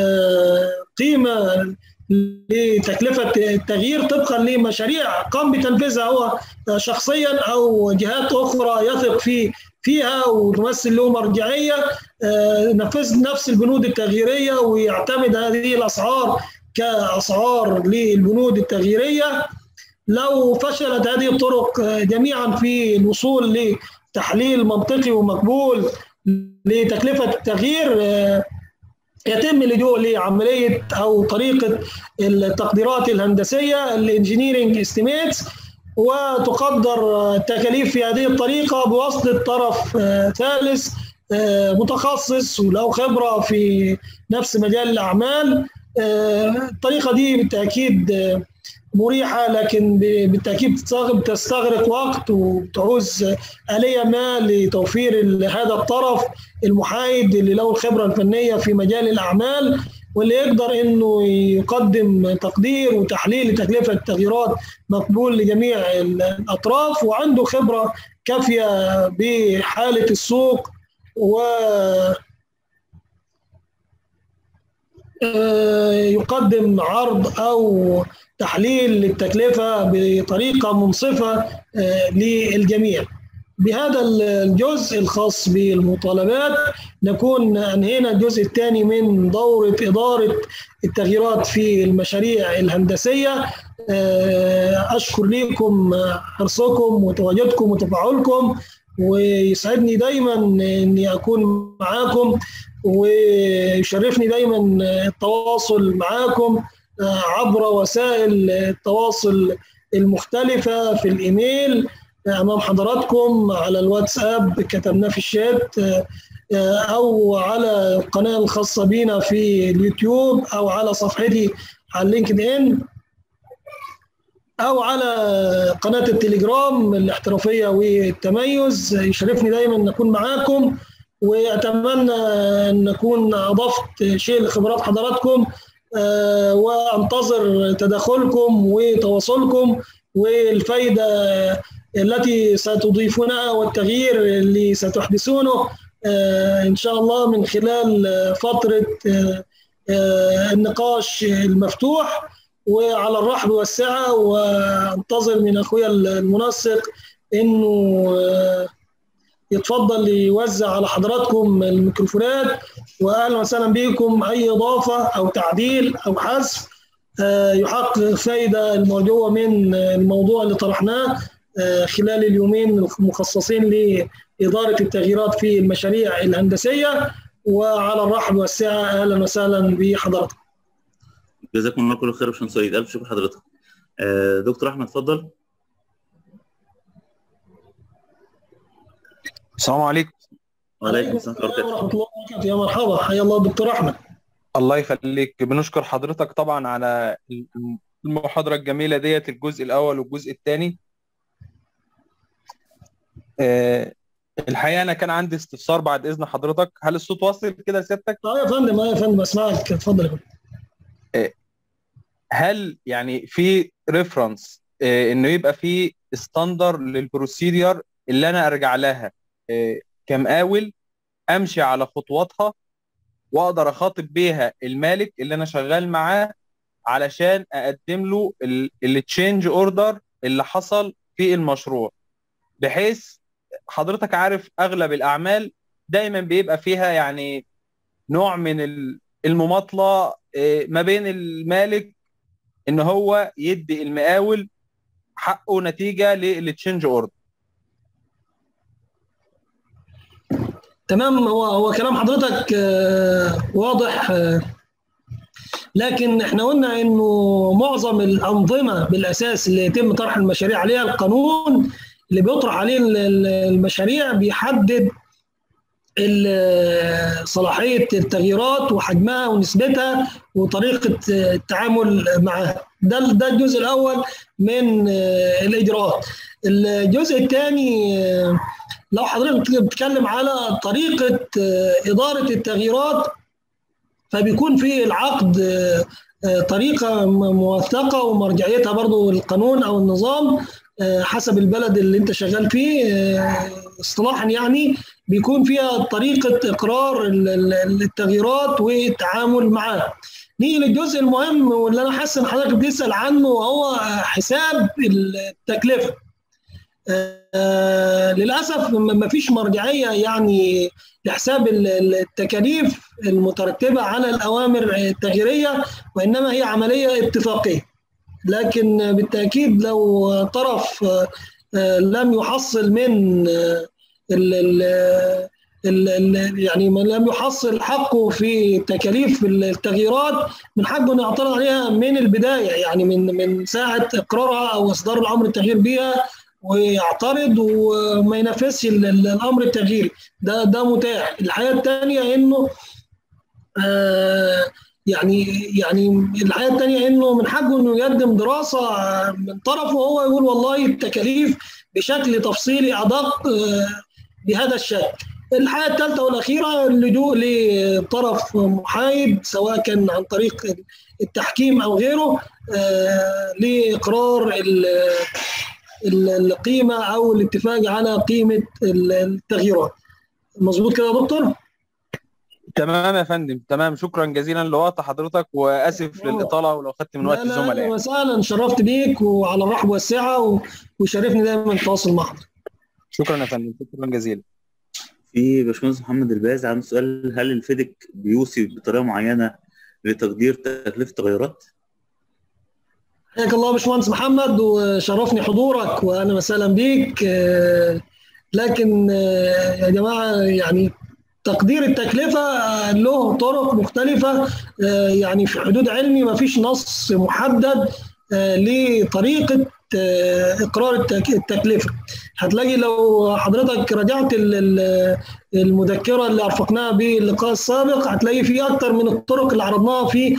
Speaker 2: قيمه لتكلفة التغيير طبقا لمشاريع قام بتنفيذها هو شخصيا أو جهات أخرى يثق في فيها وتمثل له مرجعية نفذ نفس البنود التغييرية ويعتمد هذه الأسعار كأسعار للبنود التغييرية لو فشلت هذه الطرق جميعا في الوصول لتحليل منطقي ومقبول لتكلفة التغيير يتم اللجوء لعمليه او طريقه التقديرات الهندسيه الانجينيرنج استيميتس وتقدر التكاليف في هذه الطريقه بواسطه طرف ثالث متخصص وله خبره في نفس مجال الاعمال الطريقه دي بالتاكيد مريحه لكن بالتاكيد تستغرق وقت وتعوز اليه ما لتوفير هذا الطرف المحايد اللي له الخبره الفنيه في مجال الاعمال واللي يقدر انه يقدم تقدير وتحليل لتكلفه التغييرات مقبول لجميع الاطراف وعنده خبره كافيه بحاله السوق و يقدم عرض او تحليل للتكلفه بطريقه منصفه للجميع. بهذا الجزء الخاص بالمطالبات نكون انهينا الجزء الثاني من دوره اداره التغييرات في المشاريع الهندسيه اشكر لكم حرصكم وتواجدكم وتفاعلكم ويسعدني دايما اني اكون معاكم ويشرفني دايما التواصل معاكم عبر وسائل التواصل المختلفه في الايميل امام حضراتكم على الواتساب كتبناه في الشات او على القناه الخاصه بينا في اليوتيوب او على صفحتي على لينكد ان او على قناه التليجرام الاحترافيه والتميز يشرفني دايما ان اكون معاكم واتمنى ان اكون اضفت شيء لخبرات حضراتكم وانتظر تدخلكم وتواصلكم والفائده التي ستضيفونها والتغيير اللي ستحدثونه ان شاء الله من خلال فتره النقاش المفتوح وعلى الرحب والسعه وانتظر من اخويا المنسق انه يتفضل يوزع على حضراتكم الميكروفونات واهلا وسهلا بكم اي اضافه او تعديل او حذف يحقق فائده الموجوه من الموضوع اللي طرحناه خلال اليومين المخصصين لاداره التغييرات في المشاريع الهندسيه وعلى الرحب والسعه اهلا وسهلا بحضراتكم.
Speaker 1: جزاكم الله كل خير باشمهندس وليد الف شكر لحضرتك. دكتور احمد اتفضل.
Speaker 3: السلام عليكم.
Speaker 1: وعليكم السلام
Speaker 2: ورحمه الله وبركاته يا مرحبا حيا الله دكتور احمد.
Speaker 3: الله يخليك بنشكر حضرتك طبعا على المحاضره الجميله ديت الجزء الاول والجزء الثاني. أه الحقيقه انا كان عندي استفسار بعد اذن حضرتك هل الصوت واصل كده سيادتك
Speaker 2: اه يا فندم اه يا فندم اسمعك اتفضل يا فندم
Speaker 3: أه هل يعني في ريفرنس أه انه يبقى في ستاندر للبروسيدير اللي انا ارجع لها كمقاول امشي على خطواتها واقدر اخاطب بيها المالك اللي انا شغال معاه علشان اقدم له التشينج اوردر اللي حصل في المشروع بحيث حضرتك عارف اغلب الاعمال دايما بيبقى فيها يعني نوع من المماطله ما بين المالك ان هو يدي المقاول حقه نتيجه للتشينج اوردر
Speaker 2: تمام هو هو كلام حضرتك واضح لكن احنا قلنا انه معظم الانظمه بالاساس اللي يتم طرح المشاريع عليها القانون اللي بيطرح عليه المشاريع بيحدد صلاحيه التغييرات وحجمها ونسبتها وطريقه التعامل معها ده ده الجزء الاول من الاجراءات الجزء الثاني لو حضرتك بتتكلم على طريقه اداره التغييرات فبيكون في العقد طريقه موثقه ومرجعيتها برضو القانون او النظام حسب البلد اللي انت شغال فيه اصطلاحا يعني بيكون فيها طريقه اقرار التغييرات والتعامل معها. نيجي للجزء المهم واللي انا حاسس ان حضرتك بتسال عنه وهو حساب التكلفه. آه للاسف ما فيش مرجعيه يعني لحساب التكاليف المترتبه على الاوامر التغييريه وانما هي عمليه اتفاقيه. لكن بالتاكيد لو طرف لم يحصل من ال ال ال يعني من لم يحصل حقه في تكاليف التغييرات من حقه انه يعترض عليها من البدايه يعني من من ساعه اقرارها او اصدار الامر التغيير بها ويعترض وما ينفذش الامر التغييري ده ده متاح الحياه الثانيه انه آه يعني يعني الحاجه الثانيه انه من حقه انه يقدم دراسه من طرفه هو يقول والله التكاليف بشكل تفصيلي ادق بهذا الشكل الحاجه الثالثه والاخيره اللجوء لطرف محايد سواء كان عن طريق التحكيم او غيره لاقرار القيمه او الاتفاق على قيمه التغييرات مظبوط كده يا دكتور؟
Speaker 3: تمام يا فندم تمام شكرا جزيلا لوقت حضرتك واسف للاطاله ولو خدت من وقت الزملاء
Speaker 2: اهلا وسهلا شرفت بيك وعلى الرحب والسعه وشرفني دايما التواصل معك
Speaker 3: شكرا يا فندم شكرا جزيلا
Speaker 1: في باشمهندس محمد الباز عنده سؤال هل الفيدك بيوصي بطريقه معينه لتقدير تكلفه التغيرات؟
Speaker 2: حياك الله باشمهندس محمد وشرفني حضورك واهلا وسهلا بيك لكن يا جماعه يعني تقدير التكلفه له طرق مختلفه يعني في حدود علمي ما فيش نص محدد لطريقه اقرار التكلفه هتلاقي لو حضرتك رجعت المذكره اللي ارفقناها باللقاء السابق هتلاقي في اكثر من الطرق اللي عرضناها في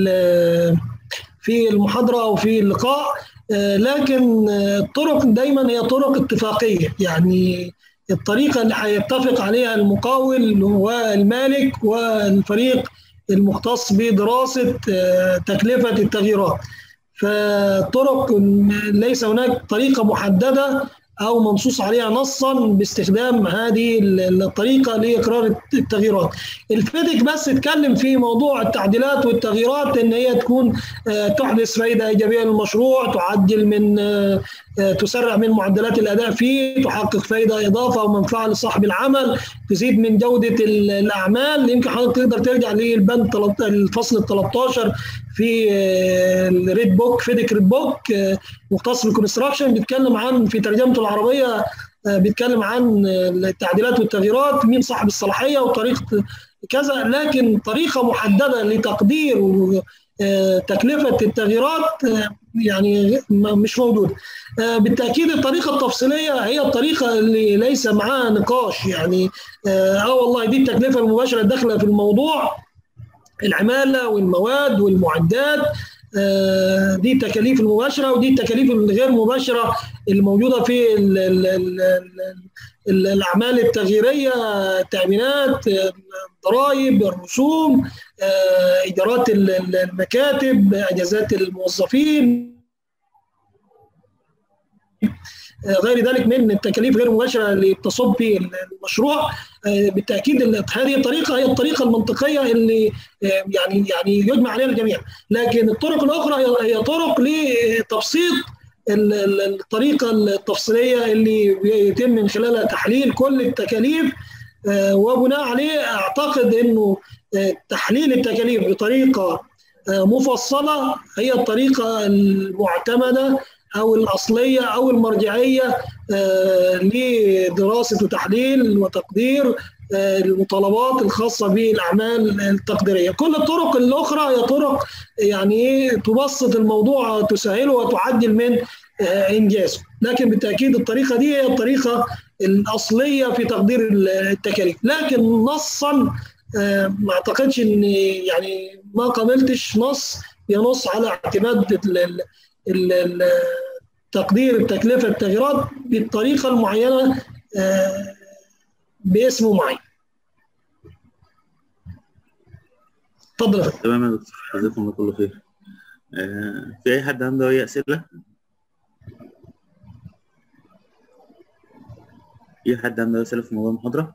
Speaker 2: في المحاضره او في اللقاء لكن الطرق دايما هي طرق اتفاقيه يعني الطريقه اللي هيتفق عليها المقاول والمالك والفريق المختص بدراسه تكلفه التغييرات فطرق ليس هناك طريقه محدده او منصوص عليها نصا باستخدام هذه الطريقه لاقرار التغييرات. الفيدك بس اتكلم في موضوع التعديلات والتغييرات ان هي تكون تحدث فائده ايجابيه للمشروع، تعدل من تسرع من معدلات الاداء فيه، تحقق فائده اضافه ومنفعه لصاحب العمل، تزيد من جوده الاعمال، يمكن حضرتك تقدر ترجع للبند الفصل ال 13 في الريد بوك فيدك ريد بوك مختص بالكونستراكشن بيتكلم عن في ترجمته العربيه بيتكلم عن التعديلات والتغييرات مين صاحب الصلاحيه وطريقه كذا لكن طريقه محدده لتقدير تكلفه التغييرات يعني مش موجوده بالتاكيد الطريقه التفصيليه هي الطريقه اللي ليس معاها نقاش يعني اه والله دي التكلفه المباشره الداخله في الموضوع العماله والمواد والمعدات دي التكاليف المباشره ودي التكاليف الغير مباشره الموجوده في ال ال ال ال الاعمال التغييريه التامينات الضرائب الرسوم ايجارات المكاتب اجازات الموظفين غير ذلك من التكاليف غير المباشره اللي بتصب في المشروع بالتاكيد هذه الطريقه هي الطريقه المنطقيه اللي يعني يعني يجمع عليها الجميع لكن الطرق الاخرى هي طرق لتبسيط الطريقه التفصيليه اللي يتم من خلالها تحليل كل التكاليف وبناء عليه اعتقد انه تحليل التكاليف بطريقه مفصله هي الطريقه المعتمده او الاصليه او المرجعيه لدراسه وتحليل وتقدير المطالبات الخاصه بالاعمال التقديريه، كل الطرق الاخرى هي طرق يعني تبسط الموضوع تسهله وتعدل من انجازه، لكن بالتاكيد الطريقه دي هي الطريقه الاصليه في تقدير التكاليف، لكن نصا ما اعتقدش ان يعني ما قابلتش نص ينص على اعتماد تقدير تكلفة التغييرات بالطريقة المعينة باسم معين اتفضل
Speaker 1: تمام يا دكتور جزاكم الله كل خير في اي حد عنده اي اسئله في حد عنده اسئله في موضوع المحاضره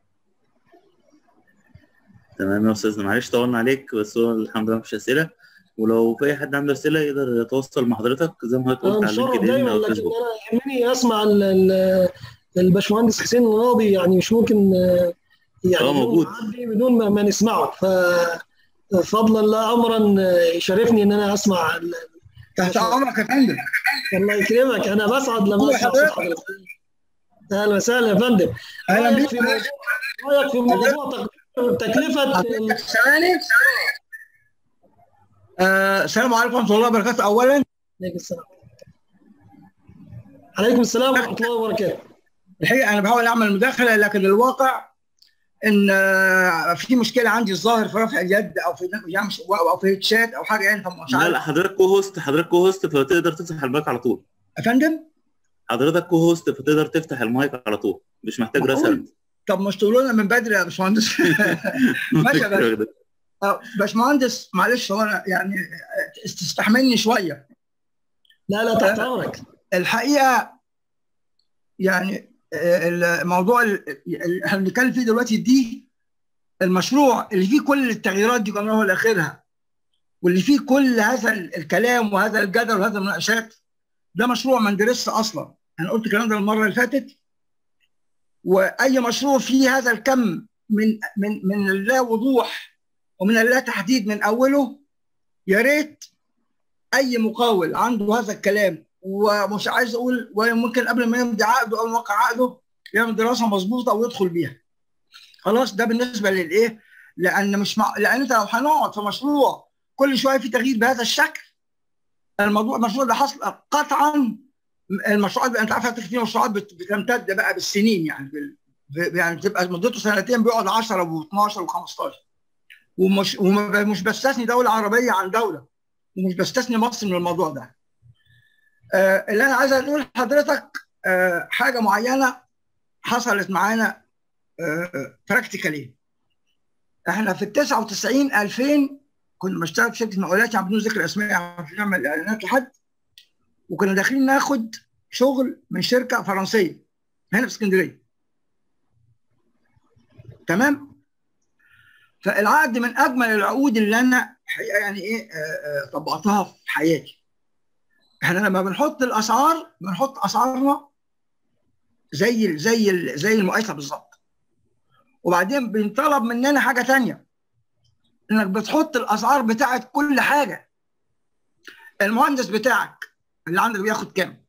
Speaker 1: تمام يا استاذنا معلش طولنا عليك بس هو الحمد لله مفيش اسئله ولو في اي حد عنده اسئله يقدر يتواصل مع حضرتك زي ما حضرتك قلت
Speaker 2: على لينكد ان او فيسبوك انا يهمني اسمع الباشمهندس حسين الراضي يعني مش ممكن يعني
Speaker 1: اه موجود
Speaker 2: بدون ما, ما نسمعه ف فضلا لا امرا يشرفني ان انا اسمع
Speaker 4: تحت امرك يا فندم
Speaker 2: الله يكرمك انا بسعد لما اسمع صوت حضرتك اهلا وسهلا يا فندم
Speaker 4: اهلا
Speaker 2: بك رايك في موضوع تكلفه
Speaker 4: ثواني السلام عليكم ورحمه الله وبركاته اولا
Speaker 2: عليكم السلام عليكم السلام ورحمه الله وبركاته
Speaker 4: الحقيقه انا بحاول اعمل مداخله لكن الواقع ان في مشكله عندي الظاهر في رفع اليد او في يعني او في الشات او حاجه يعني فمش
Speaker 1: لا لا حضرتك كو هوست حضرتك كو هوست فتقدر تفتح المايك على طول
Speaker 4: يا فندم
Speaker 1: حضرتك كو هوست فتقدر تفتح المايك على طول مش محتاج رسالة
Speaker 4: طب مش تقولوا لنا من بدري يا باشمهندس ماشي يا باشا آه، باشمهندس معلش هو أنا يعني تستحملني شويه
Speaker 2: لا لا تحت امرك
Speaker 4: الحقيقه يعني آه، الموضوع اللي احنا بنتكلم فيه دلوقتي دي المشروع اللي فيه كل التغييرات دي كمان هو لاخرها واللي فيه كل هذا الكلام وهذا الجدل وهذا المناقشات ده مشروع ما ندرسش اصلا انا قلت الكلام ده المره اللي فاتت واي مشروع فيه هذا الكم من من من اللا وضوح ومن اللا تحديد من اوله يا ريت اي مقاول عنده هذا الكلام ومش عايز اقول وممكن قبل ما يمضي عقده او يوقع عقده يعمل دراسه مظبوطه ويدخل بيها. خلاص ده بالنسبه للايه؟ لان مش مع... لان انت لو هنقعد في مشروع كل شويه في تغيير بهذا الشكل الموضوع المشروع ده حصل قطعا المشروعات انت عارف في مشروعات بتمتد بقى بالسنين يعني بال... يعني بتبقى مدته سنتين بيقعد 10 و12 و15 ومش ومش بستثني دوله عربيه عن دوله ومش بستثني مصر من الموضوع ده. آه اللي انا عايز اقول لحضرتك آه حاجه معينه حصلت معانا آه براكتيكالي. احنا في ال 99 2000 كنا بنشتغل في شركه مقاولات يعني بدون ذكر اسماء عشان نعمل اعلانات لحد وكنا داخلين ناخد شغل من شركه فرنسيه هنا في اسكندريه تمام فالعقد من اجمل العقود اللي انا حقيقه يعني ايه آه، آه، طبقتها في حياتي احنا لما بنحط الاسعار بنحط اسعارنا زي زي زي المقايسه بالظبط وبعدين بينطلب مننا حاجه ثانيه انك بتحط الاسعار بتاعت كل حاجه المهندس بتاعك اللي عندك بياخد كام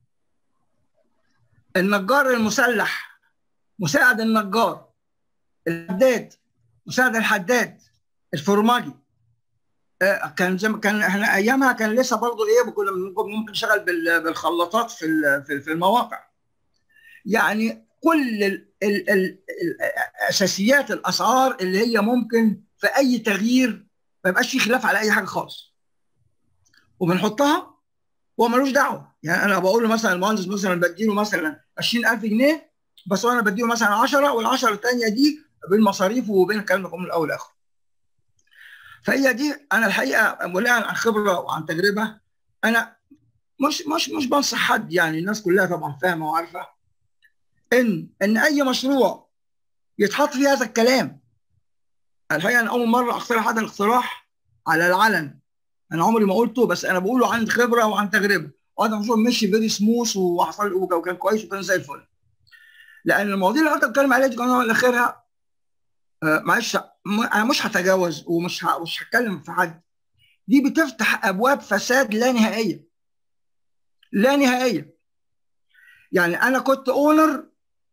Speaker 4: النجار المسلح مساعد النجار الحداد مساعد الحداد الفرماجي آه، كان زي ما كان احنا ايامها كان لسه برضه ايه كنا ممكن نشتغل بالخلاطات في في المواقع يعني كل ال ال ال اساسيات الاسعار اللي هي ممكن في اي تغيير ما يبقاش في خلاف على اي حاجه خالص وبنحطها هو ملوش دعوه يعني انا بقول له مثلا المهندس مثلا بديله مثلا 20000 جنيه بس انا بديله مثلا 10 وال10 الثانيه دي بين مصاريف وبين الكلام ده من الاول لاخره فهي دي انا الحقيقه بناء عن خبره وعن تجربه انا مش مش مش بنصح حد يعني الناس كلها طبعا فاهمه وعارفه ان ان اي مشروع يتحط فيه هذا الكلام الحقيقه انا اول مره اقترح هذا الاقتراح على العلن انا عمري ما قلته بس انا بقوله عن خبره وعن تجربه وهذا المشروع مشي فيري سموث وحصل وكان كويس وكان زي الفل لان المواضيع اللي انا بتكلم عليها دي كمان اخرها آه معلش انا مش هتجاوز ومش مش هتكلم في حد دي بتفتح ابواب فساد لا نهائيه لا نهائيه يعني انا كنت اونر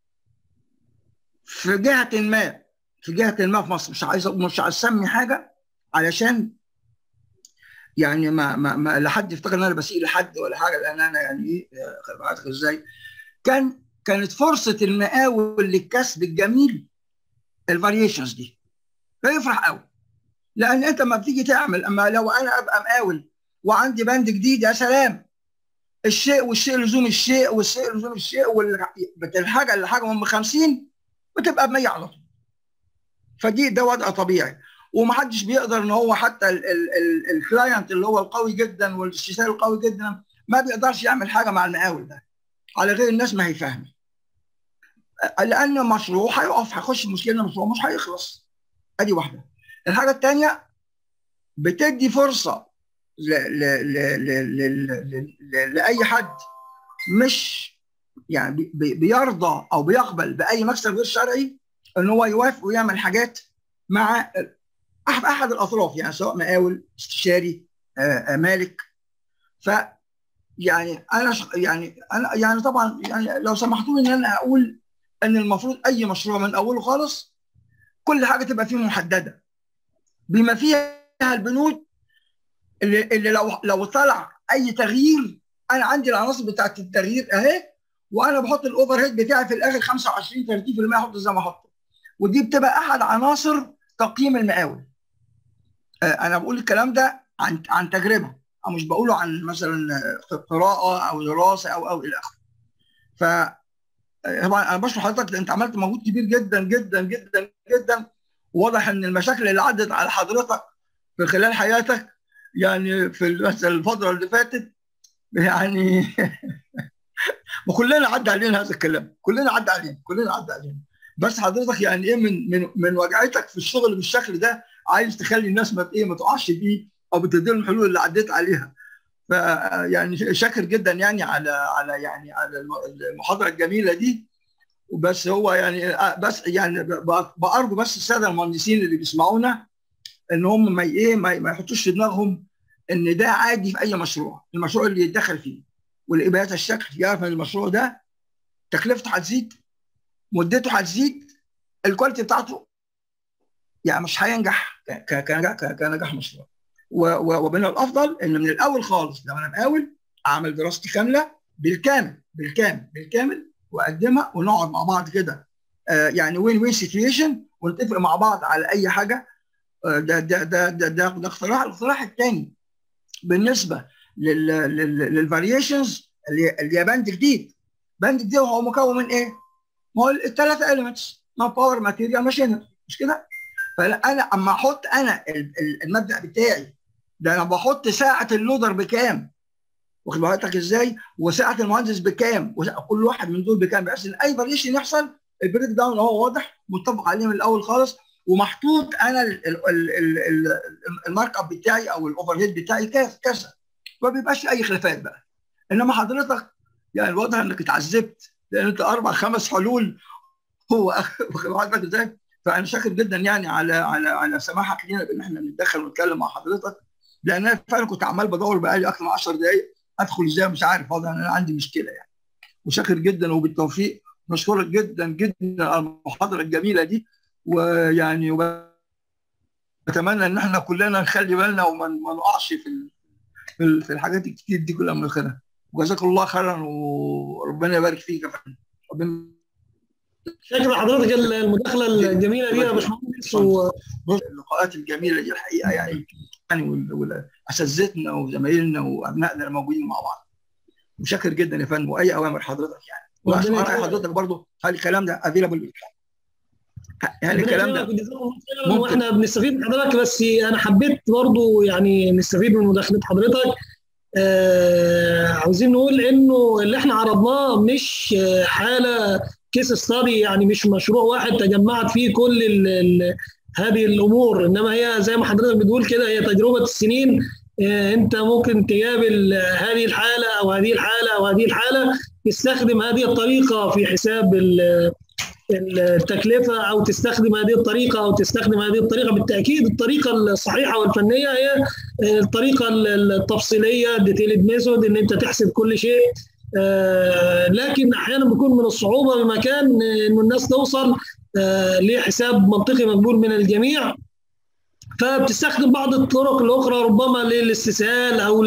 Speaker 4: في جهه ما في جهه ما في مصر مش عايز مش عايز اسمي حاجه علشان يعني ما ما, ما لا حد يفتكر ان انا بسيء لحد ولا حاجه لان انا يعني ايه بعرف ازاي كان كانت فرصه المقاول للكسب الجميل الفاريشنز دي لا يفرح قوي لان انت لما بتيجي تعمل اما لو انا ابقى مقاول وعندي بند جديد يا سلام الشيء والشيء لزوم الشيء والشيء لزوم الشيء والحاجه اللي حاجه من 50 بتبقى ب 100 على طول فدي ده وضع طبيعي ومحدش بيقدر ان هو حتى الكلاينت اللي هو القوي جدا والاستشاري القوي جدا ما بيقدرش يعمل حاجه مع المقاول ده على غير الناس ما هي فاهمه لان مشروع هيقف هيخش مشكله المشروع مش هيخلص ادي واحده الحاجه الثانيه بتدي فرصه ل ل ل ل ل لاي حد مش يعني بيرضى او بيقبل باي مكسب غير شرعي ان هو يوافق ويعمل حاجات مع احد احد الاطراف يعني سواء مقاول استشاري آآ آآ مالك ف يعني انا يعني انا يعني طبعا يعني لو سمحتوا لي ان انا اقول ان المفروض اي مشروع من اوله خالص كل حاجه تبقى فيه محدده بما فيها البنود اللي, اللي لو لو طلع اي تغيير انا عندي العناصر بتاعت التغيير اهي وانا بحط الاوفر هيد بتاعي في الاخر 25 30% احط زي ما احطه ودي بتبقى احد عناصر تقييم المقاول انا بقول الكلام ده عن عن تجربه او مش بقوله عن مثلا قراءه او دراسه او او الى اخره ف طبعا انا بشكر حضرتك لان انت عملت مجهود كبير جدا جدا جدا جدا واضح ان المشاكل اللي عدت على حضرتك في خلال حياتك يعني في مثلا الفتره اللي فاتت يعني ما كلنا عدى علينا هذا الكلام كلنا عدى علينا كلنا عدى علينا بس حضرتك يعني ايه من من من وجعتك في الشغل بالشكل ده عايز تخلي الناس ما ايه ما تقعش فيه او بتدي لهم الحلول اللي عديت عليها ف يعني شاكر جدا يعني على على يعني على المحاضره الجميله دي وبس هو يعني بس يعني بارجو بس الساده المهندسين اللي بيسمعونا ان هم ما ايه ما يحطوش في دماغهم ان ده عادي في اي مشروع المشروع اللي يتدخل فيه واللي بهذا الشكل يعرف ان المشروع ده تكلفته هتزيد مدته هتزيد الكواليتي بتاعته يعني مش هينجح كنجاح كنجاح مشروع ومن الافضل ان من الاول خالص لو انا مقاول اعمل دراستي كامله بالكامل بالكامل بالكامل واقدمها ونقعد مع بعض كده آه يعني وين وين سيتويشن ونتفق مع بعض على اي حاجه آه ده ده ده ده, ده, ده اقتراح الاقتراح الثاني بالنسبه للفاريشنز اللي اللي هي بند جديد بند جديد هو مكون من ايه؟ ما هو الثلاثه اليمنتس ما باور ماتيريال ماشينري مش كده؟ فانا اما احط انا المبدا بتاعي ده انا بحط ساعه اللودر بكام؟ واخد بالك ازاي؟ وساعه المهندس بكام؟ كل واحد من دول بكام؟ بحيث ان اي فاريشن يحصل البريك داون هو واضح متفق عليه من الاول خالص ومحطوط انا المارك اب بتاعي او الاوفر هيد بتاعي كذا ما بيبقاش في اي خلافات بقى انما حضرتك يعني الواضح انك اتعذبت لان انت اربع خمس حلول هو واخد بالك ازاي؟ فانا شاكر جدا يعني على على على سماحك لينا بان احنا نتدخل ونتكلم مع حضرتك لان انا فعلا كنت عمال بدور بقالي اكثر من 10 دقائق ادخل ازاي مش عارف واضح ان انا عندي مشكله يعني وشاكر جدا وبالتوفيق مشكورك جدا جدا على المحاضره الجميله دي ويعني اتمنى ان احنا كلنا نخلي بالنا وما نقعش في في الحاجات الكتير دي كلها من الخيرها وجزاك الله خيرا وربنا يبارك فيك يا فندم ربنا
Speaker 2: شكرا لحضرتك المداخله الجميله دي يا باشمهندس
Speaker 4: اللقاءات الجميله دي الحقيقه يعني يعني اساتذتنا وزمايلنا وابنائنا الموجودين مع بعض وشاكر جدا يا فندم واي اوامر حضرتك يعني وعشان راي حضرتك برضه هل الكلام ده افيلابل بالفعل
Speaker 2: يعني الكلام ده ممكن واحنا بنستفيد من حضرتك بس انا حبيت برضه يعني نستفيد من مداخله حضرتك آه عاوزين نقول انه اللي احنا عرضناه مش حاله كيس ستادي يعني مش مشروع واحد تجمعت فيه كل ال ال هذه الامور انما هي زي ما حضرتك بتقول كده هي تجربه السنين آه انت ممكن تقابل هذه الحاله او هذه الحاله او هذه الحاله تستخدم هذه الطريقه في حساب التكلفه او تستخدم هذه الطريقه او تستخدم هذه الطريقه بالتاكيد الطريقه الصحيحه والفنيه هي الطريقه التفصيليه ديتيلد ميثود ان انت تحسب كل شيء آه لكن احيانا بيكون من الصعوبه بمكان انه الناس توصل آه لحساب منطقي مقبول من الجميع فبتستخدم بعض الطرق الاخرى ربما للاستسهال او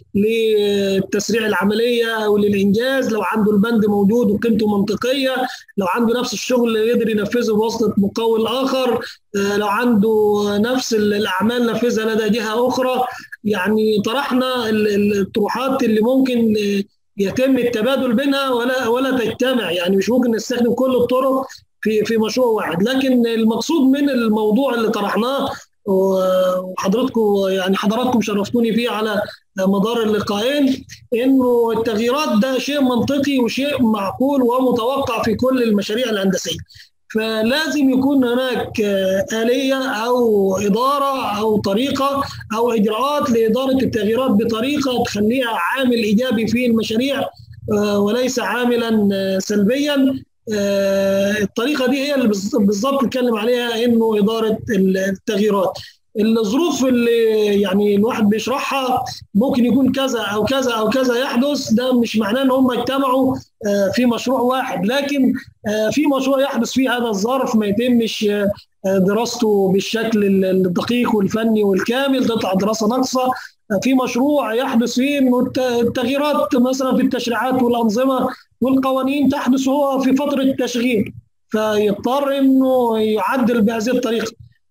Speaker 2: لتسريع العمليه او للانجاز لو عنده البند موجود وقيمته منطقيه لو عنده نفس الشغل اللي يقدر ينفذه بواسطه مقاول اخر لو عنده نفس الاعمال نفذها لدى جهه اخرى يعني طرحنا الطروحات اللي ممكن يتم التبادل بينها ولا ولا تجتمع يعني مش ممكن نستخدم كل الطرق في في مشروع واحد لكن المقصود من الموضوع اللي طرحناه وحضراتكم يعني حضراتكم شرفتوني فيه على مدار اللقاءين انه التغييرات ده شيء منطقي وشيء معقول ومتوقع في كل المشاريع الهندسيه. فلازم يكون هناك آلية أو إدارة أو طريقة أو إجراءات لإدارة التغييرات بطريقة تخليها عامل إيجابي في المشاريع وليس عاملا سلبيا الطريقه دي هي اللي بالظبط نتكلم عليها انه اداره التغييرات الظروف اللي يعني الواحد بيشرحها ممكن يكون كذا او كذا او كذا يحدث ده مش معناه ان هم اجتمعوا في مشروع واحد لكن في مشروع يحدث فيه هذا الظرف ما يتمش دراسته بالشكل الدقيق والفني والكامل تطلع دراسه ناقصه في مشروع يحدث فيه انه التغييرات مثلا في التشريعات والانظمه والقوانين تحدث هو في فتره التشغيل فيضطر انه يعدل بهذه الطريقه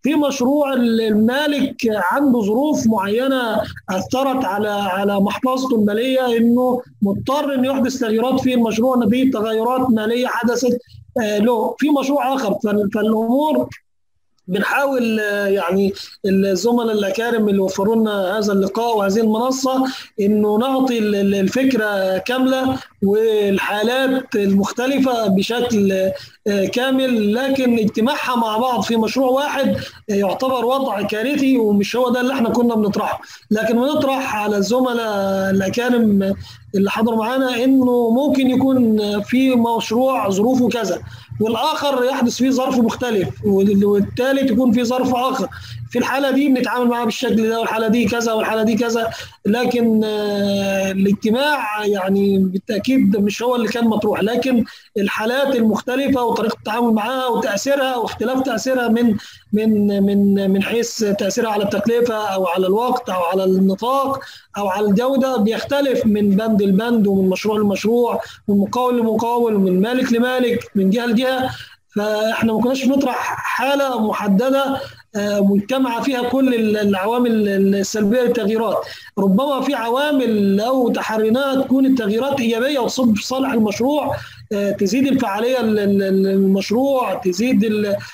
Speaker 2: في مشروع المالك عنده ظروف معينه اثرت على على محفظته الماليه انه مضطر انه يحدث تغييرات في المشروع نتيجه تغيرات ماليه حدثت له في مشروع اخر فالامور بنحاول يعني الزملاء الاكارم اللي وفروا لنا هذا اللقاء وهذه المنصه انه نعطي الفكره كامله والحالات المختلفه بشكل كامل لكن اجتماعها مع بعض في مشروع واحد يعتبر وضع كارثي ومش هو ده اللي احنا كنا بنطرحه لكن بنطرح على الزملاء الاكارم اللي حضروا معانا انه ممكن يكون في مشروع ظروفه كذا والاخر يحدث فيه ظرف مختلف والثالث يكون في ظرف اخر في الحاله دي بنتعامل معاها بالشكل ده والحاله دي كذا والحاله دي كذا لكن الاجتماع يعني بالتاكيد مش هو اللي كان مطروح لكن الحالات المختلفه وطريقه التعامل معاها وتاثيرها واختلاف تاثيرها من من من من حيث تاثيرها على التكلفه او على الوقت او على النطاق او على الجوده بيختلف من بند لبند ومن مشروع لمشروع ومن مقاول لمقاول ومن مالك لمالك من جهه لجهه فاحنا ما كناش بنطرح حاله محدده مجتمعه فيها كل العوامل السلبيه للتغييرات ربما في عوامل او تحرينات تكون التغييرات ايجابيه وتصب في صالح المشروع تزيد الفعاليه للمشروع تزيد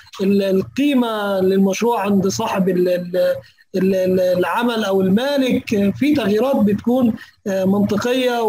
Speaker 2: القيمه للمشروع عند صاحب العمل او المالك في تغييرات بتكون منطقيه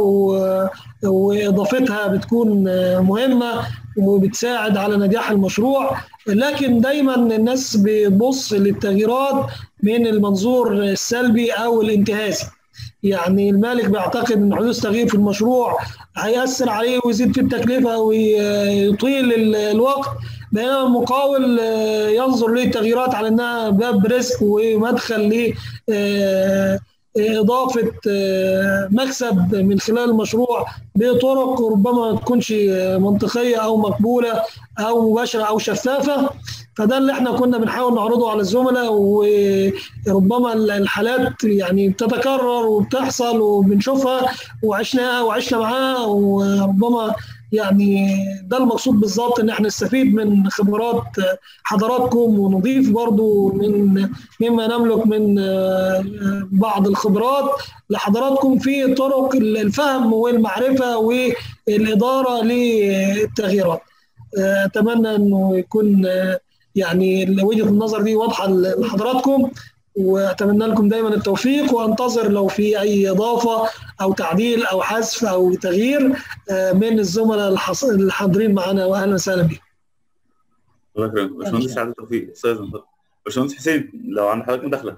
Speaker 2: واضافتها بتكون مهمه وبتساعد على نجاح المشروع لكن دايما الناس بتبص للتغييرات من المنظور السلبي او الانتهازي يعني المالك بيعتقد ان حدوث تغيير في المشروع هيأثر عليه ويزيد في التكلفه ويطيل الوقت بينما المقاول ينظر للتغييرات على انها باب رزق ومدخل ل إضافة مكسب من خلال المشروع بطرق ربما ما تكونش منطقية أو مقبولة أو مباشرة أو شفافة فده اللي احنا كنا بنحاول نعرضه على الزملاء وربما الحالات يعني بتتكرر وبتحصل وبنشوفها وعشناها وعشنا معاها وربما يعني ده المقصود بالظبط ان احنا نستفيد من خبرات حضراتكم ونضيف برضو من مما نملك من بعض الخبرات لحضراتكم في طرق الفهم والمعرفه والاداره للتغييرات اتمنى انه يكون يعني وجهه النظر دي واضحه لحضراتكم واتمنى لكم دايما التوفيق وانتظر لو في اي اضافه او تعديل او حذف او تغيير من الزملاء الحاضرين معنا واهلا وسهلا بكم.
Speaker 1: الله يكرمك باشمهندس سعد التوفيق استاذ باشمهندس حسين لو عند حضرتك مداخله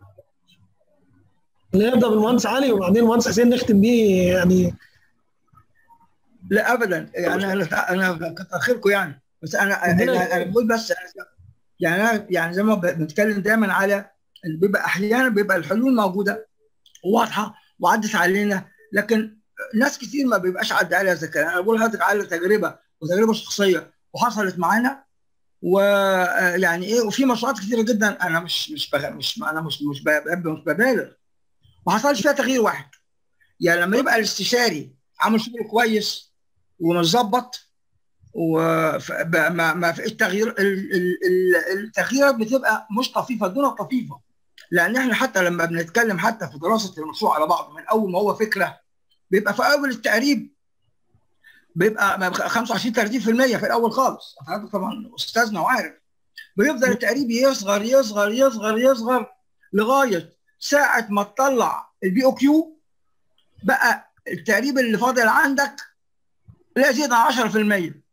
Speaker 2: نبدا بالمهندس علي وبعدين المهندس حسين نختم بيه يعني
Speaker 4: لا ابدا يعني انا انا كتر خيركم يعني بس انا انا, أنا بقول بس يعني انا يعني زي ما بنتكلم دايما على بيبقى احيانا بيبقى الحلول موجوده وواضحه وعدت علينا لكن ناس كتير ما بيبقاش عدى عليها زي كده انا بقول لحضرتك على تجربه وتجربه شخصيه وحصلت معانا ويعني ايه وفي مشروعات كتيره جدا انا مش مش بغ... مش انا مش مش مش ببالغ ما حصلش فيها تغيير واحد يعني لما يبقى الاستشاري عامل شغل كويس ومظبط وما ما في التغيير التغييرات بتبقى مش طفيفه دون طفيفه لان احنا حتى لما بنتكلم حتى في دراسه المشروع على بعضه من اول ما هو فكره بيبقى في اول التقريب بيبقى 25 30% في الاول خالص حضرتك طبعا استاذنا وعارف بيفضل التقريب يصغر يصغر يصغر يصغر لغايه ساعه ما تطلع البي او كيو بقى التقريب اللي فاضل عندك لا يزيد عن 10%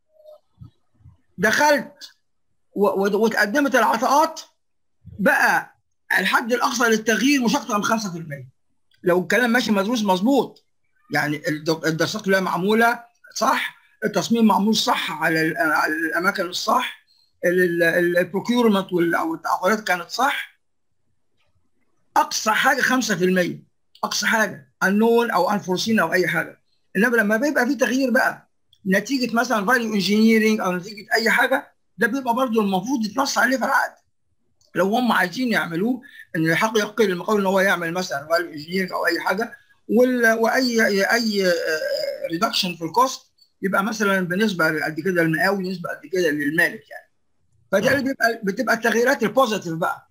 Speaker 4: دخلت وتقدمت العطاءات بقى الحد الاقصى للتغيير مش اكثر من 5% لو الكلام ماشي مدروس مظبوط يعني الدراسات كلها معموله صح التصميم معمول صح على على الاماكن الصح البروكيورمنت او التعاقدات كانت صح اقصى حاجه 5% اقصى حاجه النون او انفورسين او اي حاجه انما لما بيبقى في تغيير بقى نتيجه مثلا فاليو انجينيرنج او نتيجه اي حاجه ده بيبقى برضه المفروض يتنص عليه في العقد لو هم عايزين يعملوه ان الحق يقي المقاول ان هو يعمل مثلا فاليو انجينيرنج او اي حاجه واي اي ريدكشن في الكوست يبقى مثلا بنسبه قد كده للمقاول نسبه قد كده للمالك يعني فده بيبقى بتبقى التغييرات البوزيتيف بقى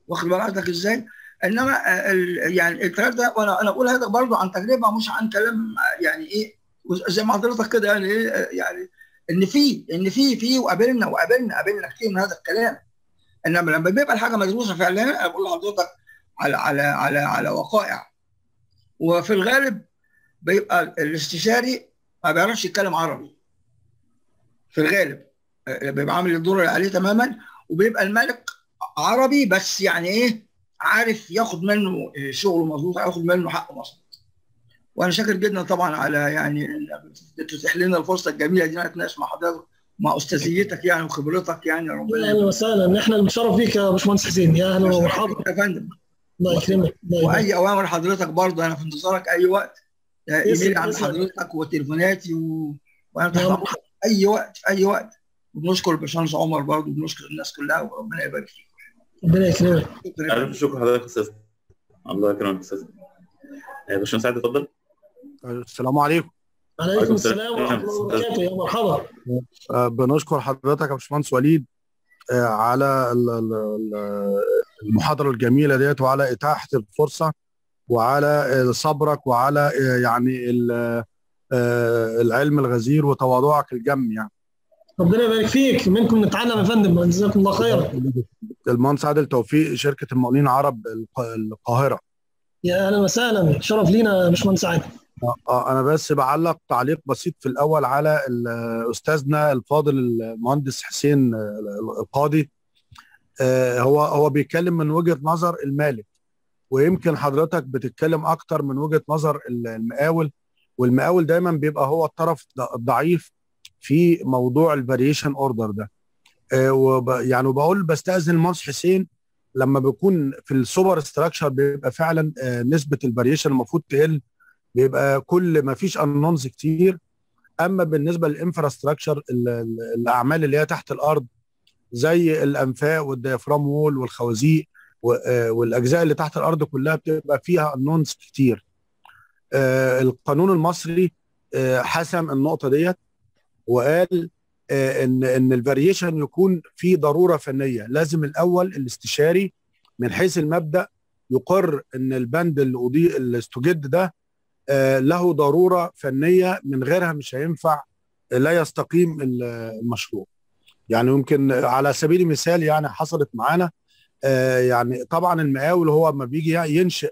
Speaker 4: واخد بال حضرتك ازاي؟ انما يعني الكلام ده وانا انا بقول هذا برضه عن تجربه مش عن كلام يعني ايه زي ما حضرتك كده يعني ايه يعني ان في ان في في وقابلنا وقابلنا قابلنا كتير من هذا الكلام انما لما بيبقى الحاجه مدروسه فعلا انا بقول لحضرتك على على على على وقائع وفي الغالب بيبقى الاستشاري ما بيعرفش يتكلم عربي في الغالب بيبقى عامل الدور اللي عليه تماما وبيبقى الملك عربي بس يعني ايه عارف ياخد منه شغله مظبوط ياخد منه حقه مظبوط وانا شاكر جدا طبعا على يعني تتيح لنا الفرصه الجميله دي نتناقش مع حضرتك مع استاذيتك يعني وخبرتك يعني ربنا
Speaker 2: اهلا وسهلا احنا المشرف بيك يا باشمهندس حسين يا اهلا ومرحبا
Speaker 4: يا فندم
Speaker 2: الله يكرمك
Speaker 4: واي اوامر حضرتك برضه انا في انتظارك اي وقت ايميل عند حضرتك وتليفوناتي و... وانا تحت اي وقت في اي وقت وبنشكر الباشمهندس عمر برضه وبنشكر الناس كلها وربنا يبارك فيك
Speaker 2: ربنا يكرمك
Speaker 1: الف شكر حضرتك استاذ الله يكرمك استاذ باشمهندس سعد اتفضل
Speaker 5: السلام عليكم
Speaker 2: عليكم السلام ورحمه الله وبركاته يا مرحبا
Speaker 5: بنشكر حضرتك يا باشمهندس وليد على المحاضره الجميله ديت وعلى اتاحه الفرصه وعلى صبرك وعلى يعني العلم الغزير وتواضعك الجم يعني
Speaker 2: ربنا يبارك فيك منكم نتعلم يا فندم جزاكم الله خيرا
Speaker 5: المهندس عادل توفيق شركه المقاولين عرب القاهره
Speaker 2: يا اهلا وسهلا شرف لينا يا باشمهندس عادل
Speaker 5: اه انا بس بعلق تعليق بسيط في الاول على استاذنا الفاضل المهندس حسين القاضي آه هو هو بيتكلم من وجهه نظر المالك ويمكن حضرتك بتتكلم اكتر من وجهه نظر المقاول والمقاول دايما بيبقى هو الطرف الضعيف في موضوع الفاريشن اوردر ده آه وب يعني وبقول بستاذن المهندس حسين لما بيكون في السوبر ستراكشر بيبقى فعلا آه نسبه الفاريشن المفروض تقل بيبقى كل ما فيش انونز كتير اما بالنسبه للانفراستراكشر الاعمال اللي هي تحت الارض زي الانفاق والديافرام وول والخوازيق والاجزاء اللي تحت الارض كلها بتبقى فيها انونز كتير القانون المصري حسم النقطه ديت وقال ان ان الفاريشن يكون في ضروره فنيه لازم الاول الاستشاري من حيث المبدا يقر ان البند اللي اضيء اللي استجد ده له ضروره فنيه من غيرها مش هينفع لا يستقيم المشروع يعني يمكن على سبيل المثال يعني حصلت معانا يعني طبعا المقاول هو لما بيجي ينشئ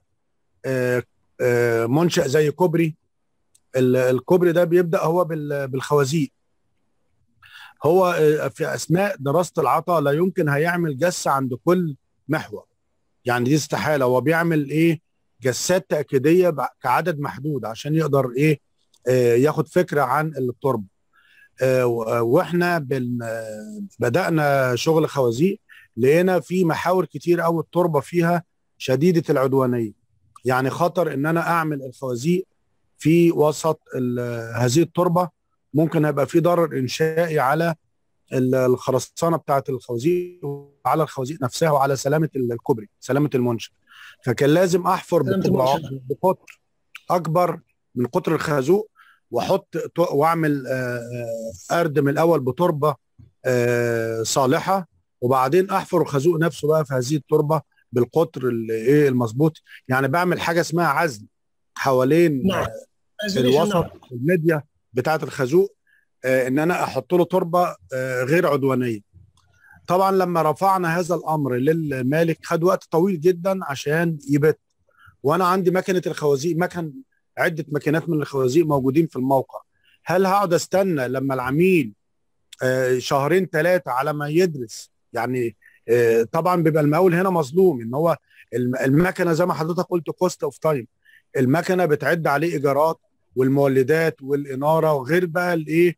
Speaker 5: منشأ زي كوبري الكوبري ده بيبدا هو بالخوازيق هو في اثناء دراسه العطا لا يمكن هيعمل جس عند كل محور يعني دي استحاله هو بيعمل ايه جسات تاكيديه كعدد محدود عشان يقدر ايه آه ياخد فكره عن التربه آه واحنا بن بدانا شغل خوازيق لقينا في محاور كتير قوي التربه فيها شديده العدوانيه يعني خطر ان انا اعمل الخوازيق في وسط هذه التربه ممكن هيبقى في ضرر انشائي على الخرسانه بتاعه الخوازيق وعلى الخوازيق نفسها وعلى سلامه الكوبري سلامه المنشا فكان لازم احفر بقطر اكبر من قطر الخازوق واحط واعمل اردم الاول بتربه صالحه وبعدين احفر الخازوق نفسه بقى في هذه التربه بالقطر الايه المظبوط يعني بعمل حاجه اسمها عزل حوالين
Speaker 2: نعم.
Speaker 5: الوسط الميديا بتاعه الخازوق ان انا احط له تربه غير عدوانيه طبعا لما رفعنا هذا الامر للمالك خد وقت طويل جدا عشان يبت وانا عندي مكنه الخوازيق مكن عده ماكينات من الخوازيق موجودين في الموقع هل هقعد استنى لما العميل شهرين ثلاثه على ما يدرس يعني طبعا بيبقى المقاول هنا مظلوم ان هو المكنه زي ما حضرتك قلت كوست اوف تايم المكنه بتعد عليه ايجارات والمولدات والاناره وغير بقى الايه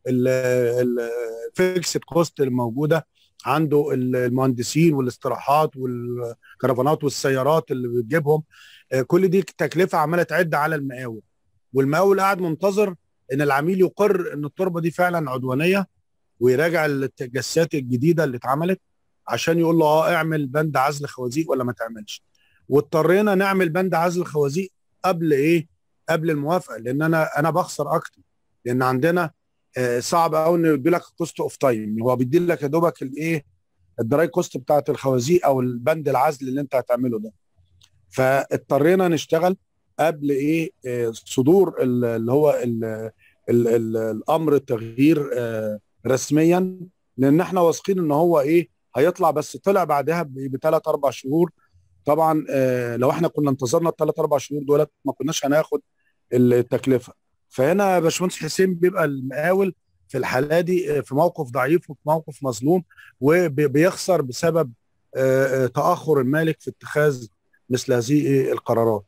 Speaker 5: الفيكسد كوست الموجوده عنده المهندسين والاستراحات والكرفانات والسيارات اللي بتجيبهم كل دي تكلفه عماله تعد على المقاول والمقاول قاعد منتظر ان العميل يقر ان التربه دي فعلا عدوانيه ويراجع الجسات الجديده اللي اتعملت عشان يقول له اه اعمل بند عزل خوازيق ولا ما تعملش واضطرينا نعمل بند عزل خوازيق قبل ايه قبل الموافقه لان انا انا بخسر اكتر لان عندنا آه صعب قوي انه يدي لك كوست اوف تايم هو بيدي لك يا دوبك الايه الدراي كوست بتاعت الخوازيق او البند العزل اللي انت هتعمله ده فاضطرينا نشتغل قبل ايه آه، صدور ال- اللي هو ال ال ال الامر التغيير آه، رسميا لان احنا واثقين ان هو ايه هيطلع بس طلع بعدها بثلاث اربع شهور طبعا آه، لو احنا كنا انتظرنا الثلاث اربع شهور دولت ما كناش هناخد التكلفه فهنا يا باشمهندس حسين بيبقى المقاول في الحاله دي آه، في موقف ضعيف وفي موقف مظلوم وبيخسر بسبب آه، آه، تاخر المالك في اتخاذ مثل هذه القرارات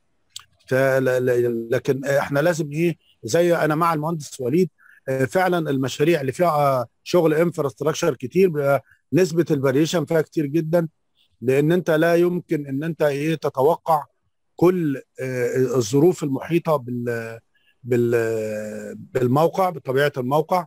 Speaker 5: فل- ل- لكن احنا لازم ايه زي انا مع المهندس وليد آه، فعلا المشاريع اللي فيها شغل انفراستراكشر كتير بيبقى نسبه الفاريشن فيها كتير جدا لان انت لا يمكن ان انت ايه تتوقع كل آه، الظروف المحيطه بال بال بالموقع بطبيعه الموقع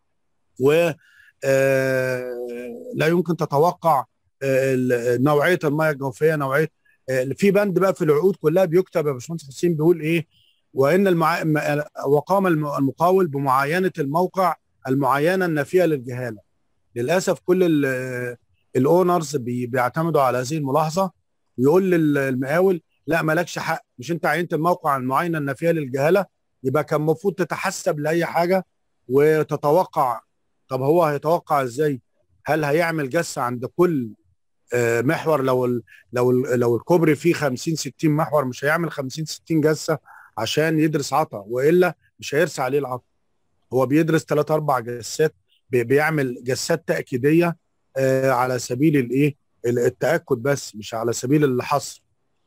Speaker 5: و آه، لا يمكن تتوقع آه، ال- نوعيه المياه الجوفيه نوعيه آه، في بند بقى في العقود كلها بيكتب يا باشمهندس حسين بيقول ايه وان المع... م- وقام الم- المقاول بمعاينه الموقع المعاينه النافيه للجهاله للاسف كل ال- الاونرز بي- بيعتمدوا على هذه الملاحظه ويقول للمقاول لا مالكش حق مش انت عينت الموقع المعاينه النافيه للجهاله يبقى كان المفروض تتحسب لاي حاجه وتتوقع طب هو هيتوقع ازاي هل هيعمل جسه عند كل آه، محور لو ال لو ال لو الكوبري فيه 50 60 محور مش هيعمل 50 60 جسه عشان يدرس عطا والا مش هيرسى عليه العطا هو بيدرس ثلاث اربع جسات بي- بيعمل جسات تاكيديه آه، على سبيل الايه ال- التاكد بس مش على سبيل الحصر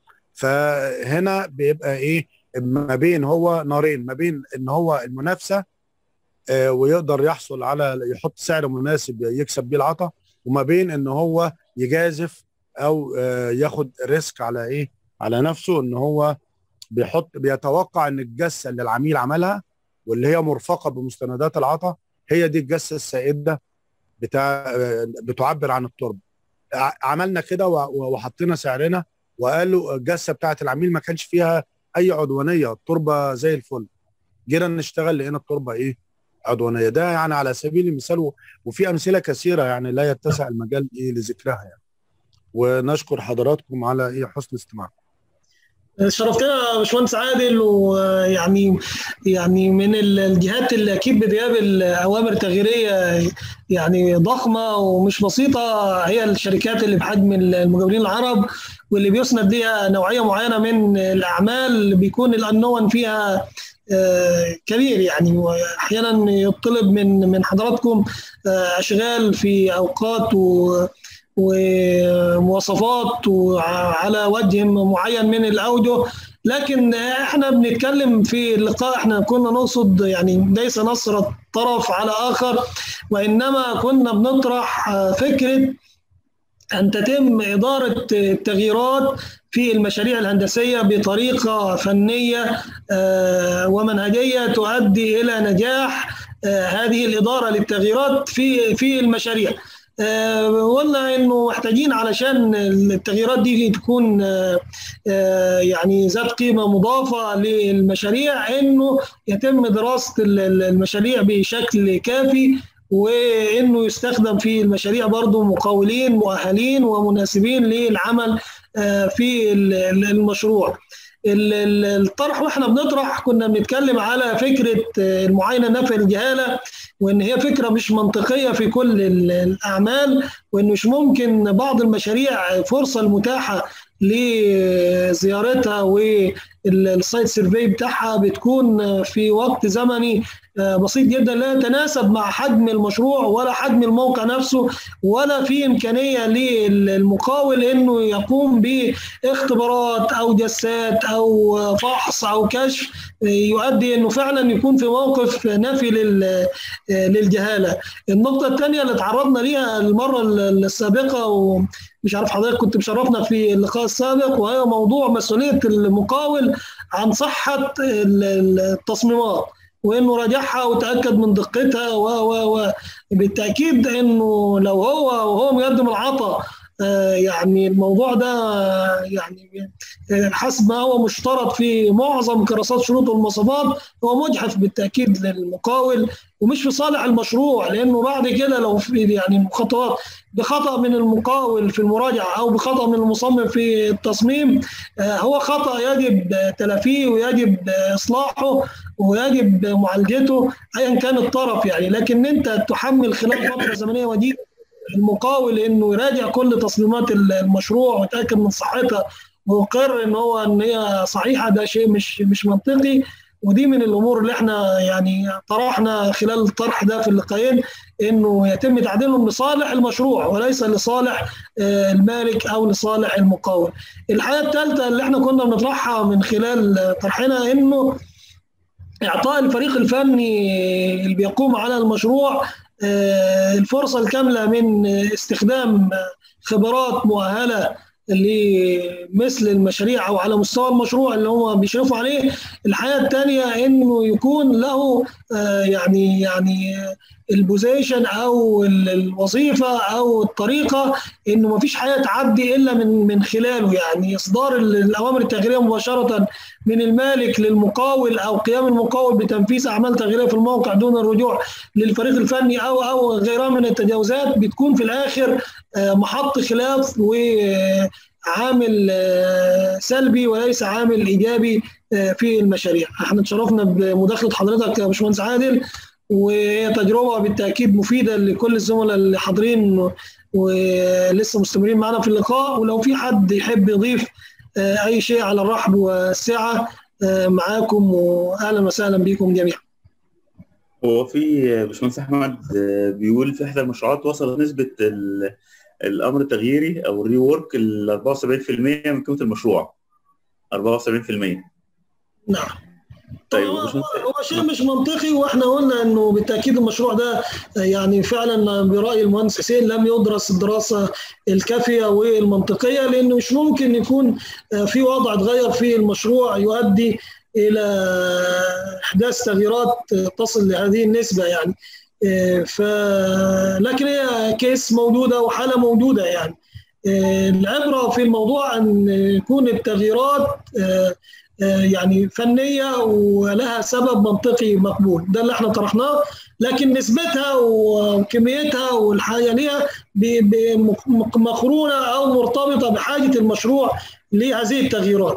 Speaker 5: فهنا بيبقى ايه ما بين هو نارين ما بين ان هو المنافسه آه، ويقدر يحصل على يحط سعر مناسب يكسب بيه العطا وما بين ان هو يجازف او آه، ياخد ريسك على ايه على نفسه ان هو بيحط بيتوقع ان الجسه اللي العميل عملها واللي هي مرفقه بمستندات العطا هي دي الجسه السائده بتاع آه، بتعبر عن التربه ع- عملنا كده و- و- وحطينا سعرنا وقالوا الجسه بتاعت العميل ما كانش فيها اي عدوانيه التربه زي الفل جينا نشتغل لقينا التربه ايه عدوانيه ده يعني على سبيل المثال و- وفي امثله كثيره يعني لا يتسع المجال ايه لذكرها يعني ونشكر حضراتكم على ايه حسن استماعكم
Speaker 2: شرفتنا يا باشمهندس عادل ويعني يعني من الجهات اللي اكيد بتجاب الاوامر تغييريه يعني ضخمه ومش بسيطه هي الشركات اللي بحجم المجاورين العرب واللي بيسند ليها نوعيه معينه من الاعمال اللي بيكون الانون فيها آه، كبير يعني واحيانا يطلب من من حضراتكم آه، اشغال في اوقات و ومواصفات وعلى وجه معين من الاوجه لكن احنا بنتكلم في اللقاء احنا كنا نقصد يعني ليس نصر طرف على اخر وانما كنا بنطرح فكره ان تتم اداره التغييرات في المشاريع الهندسيه بطريقه فنيه آه، ومنهجيه تؤدي الى نجاح آه، هذه الاداره للتغييرات في في المشاريع. آه، قلنا انه محتاجين علشان التغييرات دي تكون آه، آه، يعني ذات قيمه مضافه للمشاريع انه يتم دراسه ال- ال- المشاريع بشكل كافي وانه يستخدم في المشاريع برضو مقاولين مؤهلين ومناسبين للعمل آه، في ال- ال- المشروع ال- ال- الطرح واحنا بنطرح كنا بنتكلم على فكره آه، المعاينه نفي الجهاله وان هي فكره مش منطقيه في كل ال- الاعمال وان مش ممكن بعض المشاريع فرصه المتاحه لزيارتها والسايت سيرفي بتاعها بتكون في وقت زمني بسيط جدا لا يتناسب مع حجم المشروع ولا حجم الموقع نفسه ولا في امكانيه للمقاول انه يقوم باختبارات او جسات او فحص او كشف يؤدي انه فعلا يكون في موقف نفي لل- للجهاله. النقطه الثانيه اللي تعرضنا ليها المره السابقه ومش عارف حضرتك كنت مشرفنا في اللقاء السابق وهي موضوع مسؤوليه المقاول عن صحه التصميمات. وانه راجعها وتاكد من دقتها و و و بالتاكيد انه لو هو وهو مقدم العطاء يعني الموضوع ده يعني حسب ما هو مشترط في معظم كراسات شروط والمواصفات هو مجحف بالتاكيد للمقاول ومش في صالح المشروع لانه بعد كده لو في يعني مخططات بخطا من المقاول في المراجعه او بخطا من المصمم في التصميم هو خطا يجب تلافيه ويجب اصلاحه ويجب معالجته ايا كان الطرف يعني لكن انت تحمل خلال فتره زمنيه وديده المقاول انه يراجع كل تصميمات المشروع ويتاكد من صحتها ويقر ان هو ان هي صحيحه ده شيء مش مش منطقي ودي من الامور اللي احنا يعني طرحنا خلال الطرح ده في اللقاءين انه يتم تعديلهم لصالح المشروع وليس لصالح المالك او لصالح المقاول. الحاجه الثالثه اللي احنا كنا بنطرحها من خلال طرحنا انه اعطاء الفريق الفني اللي بيقوم على المشروع الفرصه الكامله من استخدام خبرات مؤهله لمثل المشاريع او على مستوى المشروع اللي هم بيشرفوا عليه الحاجه الثانيه انه يكون له يعني يعني البوزيشن او الوظيفه او الطريقه انه ما فيش حاجه تعدي الا من من خلاله يعني اصدار الاوامر التغييريه مباشره من المالك للمقاول او قيام المقاول بتنفيذ اعمال تغييريه في الموقع دون الرجوع للفريق الفني او او غيرها من التجاوزات بتكون في الاخر محط خلاف وعامل سلبي وليس عامل ايجابي في المشاريع احنا اتشرفنا بمداخله حضرتك يا باشمهندس عادل وهي تجربه بالتاكيد مفيده لكل الزملاء اللي حاضرين ولسه مستمرين معنا في اللقاء ولو في حد يحب يضيف اي شيء على الرحب والسعه معاكم واهلا وسهلا بكم جميعا.
Speaker 1: هو في باشمهندس احمد بيقول في احدى المشروعات وصلت نسبه الامر التغييري او الري وورك ل 74% من قيمه المشروع 74%
Speaker 2: نعم
Speaker 1: طيب
Speaker 2: هو, هو شيء مش منطقي واحنا قلنا انه بالتاكيد المشروع ده يعني فعلا براي المهندس حسين لم يدرس الدراسه الكافيه والمنطقيه لانه مش ممكن يكون في وضع اتغير في المشروع يؤدي الى احداث تغييرات تصل لهذه النسبه يعني ف لكن هي كيس موجوده وحاله موجوده يعني العبره في الموضوع ان يكون التغييرات يعني فنيه ولها سبب منطقي مقبول ده اللي احنا طرحناه لكن نسبتها وكميتها والحاجه ليها مقرونه او مرتبطه بحاجه المشروع لهذه التغييرات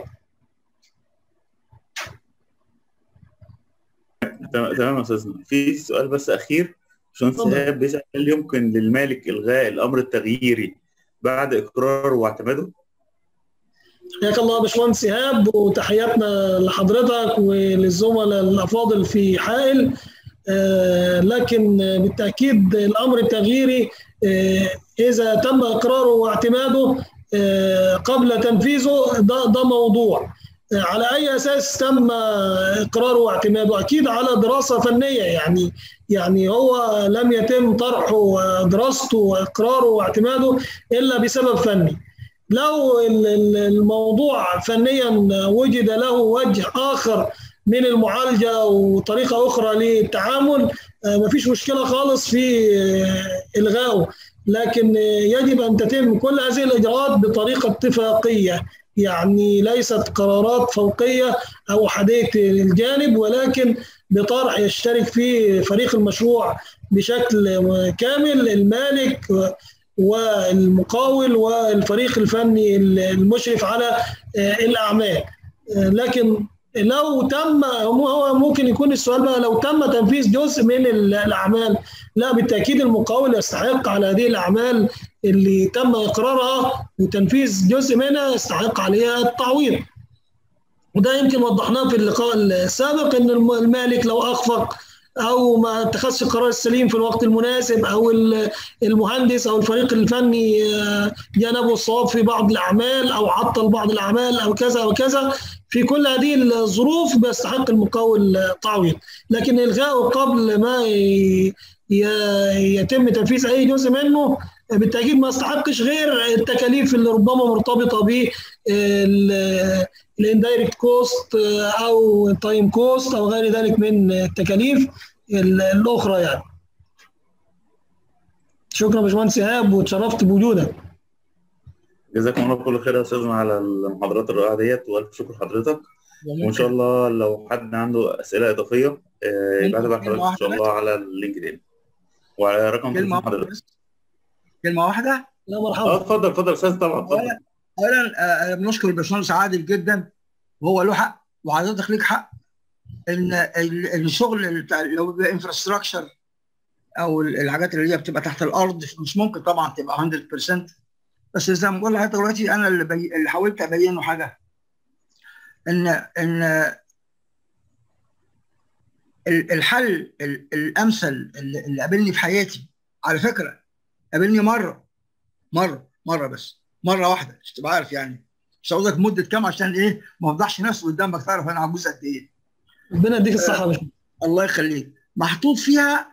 Speaker 1: تمام يا استاذنا في سؤال بس اخير باشمهندس ايهاب بيسال هل يمكن للمالك الغاء الامر التغييري بعد اقراره واعتماده؟
Speaker 2: حياك الله يا باشمهندس ايهاب وتحياتنا لحضرتك وللزملاء الافاضل في حائل آه لكن بالتاكيد الامر التغييري آه اذا تم اقراره واعتماده آه قبل تنفيذه ده ده موضوع على اي اساس تم اقراره واعتماده اكيد على دراسه فنيه يعني يعني هو لم يتم طرحه دراسته واقراره واعتماده الا بسبب فني لو الموضوع فنيا وجد له وجه اخر من المعالجه وطريقه اخرى للتعامل مفيش مشكله خالص في الغائه لكن يجب ان تتم كل هذه الاجراءات بطريقه اتفاقيه يعني ليست قرارات فوقيه او حديه الجانب ولكن بطرح يشترك فيه فريق المشروع بشكل كامل المالك والمقاول والفريق الفني المشرف على الاعمال لكن لو تم هو ممكن يكون السؤال بقى لو تم تنفيذ جزء من الاعمال لا بالتاكيد المقاول يستحق على هذه الاعمال اللي تم اقرارها وتنفيذ جزء منها يستحق عليها التعويض وده يمكن وضحناه في اللقاء السابق ان المالك لو اخفق او ما اتخذش القرار السليم في الوقت المناسب او المهندس او الفريق الفني جانبه الصواب في بعض الاعمال او عطل بعض الاعمال او كذا وكذا في كل هذه الظروف بيستحق المقاول تعويض لكن الغائه قبل ما يتم تنفيذ اي جزء منه بالتاكيد ما يستحقش غير التكاليف اللي ربما مرتبطه ب الاندايركت كوست او التايم كوست او غير ذلك من التكاليف الاخرى يعني. شكرا باشمهندس ايهاب وتشرفت بوجودك.
Speaker 1: جزاكم الله كل خير يا استاذنا على المحاضرات الرائعه ديت والف شكر لحضرتك وان شاء الله لو حد عنده اسئله اضافيه آه، يبعتها بقى
Speaker 4: كلمة
Speaker 1: حضرتك ان شاء
Speaker 4: واحدة
Speaker 1: الله على اللينكدين وعلى رقم
Speaker 4: كلمه
Speaker 1: تليفون
Speaker 4: واحده
Speaker 1: حضرتك
Speaker 4: بس كلمه واحده
Speaker 2: لا
Speaker 1: اه
Speaker 2: مرحبا
Speaker 1: اتفضل اتفضل استاذ طبعا اتفضل
Speaker 4: اولا اولا آه، بنشكر الباشمهندس عادل جدا وهو له حق وحضرتك ليك حق ان ال- الشغل بتاع لو بيبقى انفراستراكشر او الحاجات اللي هي بتبقى تحت الارض مش ممكن طبعا تبقى 100% بس زي ما بقول لحضرتك دلوقتي انا اللي, بي... اللي حاولت ابينه حاجه ان ان ال- الحل ال- الامثل اللي اللي قابلني في حياتي على فكره قابلني مره مره مره بس مره واحده مش تبقى عارف يعني مش هقول لك مده كام عشان ايه ما افضحش نفسي قدامك تعرف انا عجوز قد ايه
Speaker 2: ربنا يديك الصحه يا باشمهندس
Speaker 4: الله يخليك محطوط فيها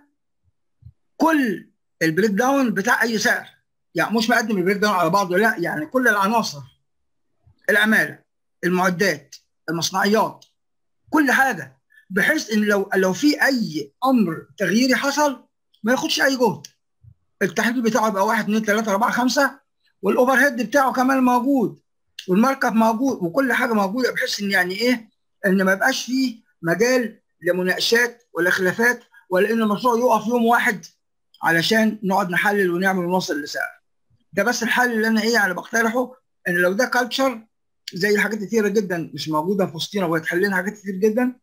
Speaker 4: كل البريك داون بتاع اي سعر يعني مش مقدم البريك داون على بعضه لا يعني كل العناصر العماله المعدات المصنعيات كل حاجه بحيث ان لو لو في اي امر تغييري حصل ما ياخدش اي جهد التحديد بتاعه يبقى 1 2 3 4 5 والاوفر هيد بتاعه كمان موجود والمارك اب موجود وكل حاجه موجوده بحيث ان يعني ايه ان ما يبقاش فيه مجال لمناقشات ولا خلافات ولا ان المشروع يقف يوم واحد علشان نقعد نحلل ونعمل ونوصل لسعر ده بس الحل اللي انا ايه يعني بقترحه ان لو ده كالتشر زي حاجات كتيره جدا مش موجوده في وسطنا ويتحل لنا حاجات كتير جدا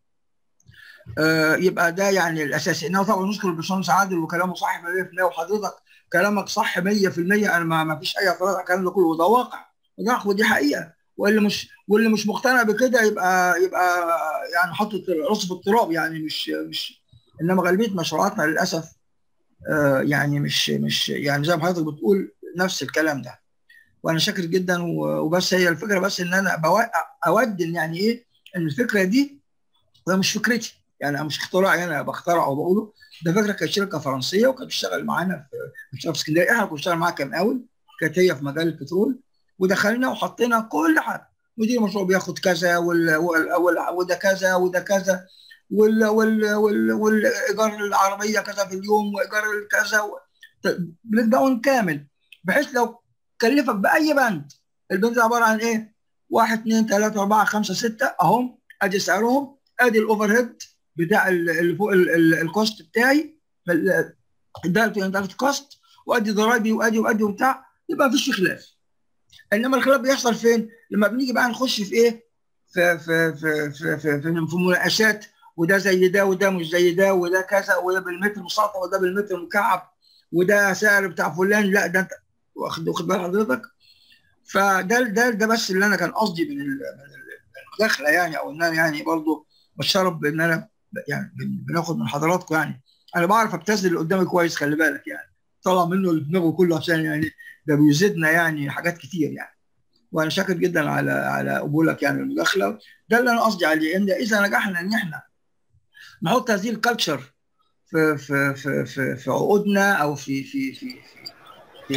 Speaker 4: آه يبقى ده يعني الاساسي انه طبعا نشكر الباشمهندس عادل وكلامه صح 100% وحضرتك كلامك صح 100% انا ما, ما فيش اي اعتراض على الكلام ده كله وده واقع وده ودي حقيقه واللي مش واللي مش مقتنع بكده يبقى يبقى يعني حاطط راسه في التراب يعني مش مش انما غالبيه مشروعاتنا للاسف آه يعني مش مش يعني زي ما حضرتك بتقول نفس الكلام ده وانا شاكر جدا و- وبس هي الفكره بس ان انا بوا- اود ان يعني ايه ان الفكره دي وهي مش فكرتي يعني أنا مش اختراعي انا بخترعه وبقوله ده فكره كانت شركه فرنسيه وكانت بتشتغل معانا في بتشتغل في اسكندريه احنا كنا بنشتغل معاها كمقاول كانت هي في مجال البترول ودخلنا وحطينا كل حاجه مدير المشروع بياخد كذا وال... وال... وال... وده كذا وده كذا وال... وال... وال... والايجار العربيه كذا في اليوم وايجار كذا و... بريك داون كامل بحيث لو كلفك باي بند البند ده عباره عن ايه؟ 1 2 3 4 5 6 اهم ادي سعرهم ادي الاوفر هيد بتاع ال- اللي فوق ال- ال- الكوست بتاعي ال- ده ده الكوست وادي ضرايبي وادي وادي وبتاع يبقى مفيش في خلاف انما الخلاف بيحصل فين؟ لما بنيجي بقى نخش في ايه؟ في في في في في, في, في مناقشات وده زي ده وده مش زي ده وده كذا وده بالمتر مسطح وده بالمتر مكعب وده سعر بتاع فلان لا ده انت واخد واخد بال حضرتك فده ده ده بس اللي انا كان قصدي من ال- من المداخله يعني او ان انا يعني برضه بتشرف بان انا يعني بن- بناخد من حضراتكم يعني انا بعرف ابتذل اللي قدامي كويس خلي بالك يعني طلع منه اللي في دماغه كله عشان يعني ده بيزيدنا يعني حاجات كتير يعني وانا شاكر جدا على على قبولك يعني المداخله ده اللي انا قصدي عليه ان اذا نجحنا ان احنا نحط هذه الكالتشر في في في في, في عقودنا او في في في في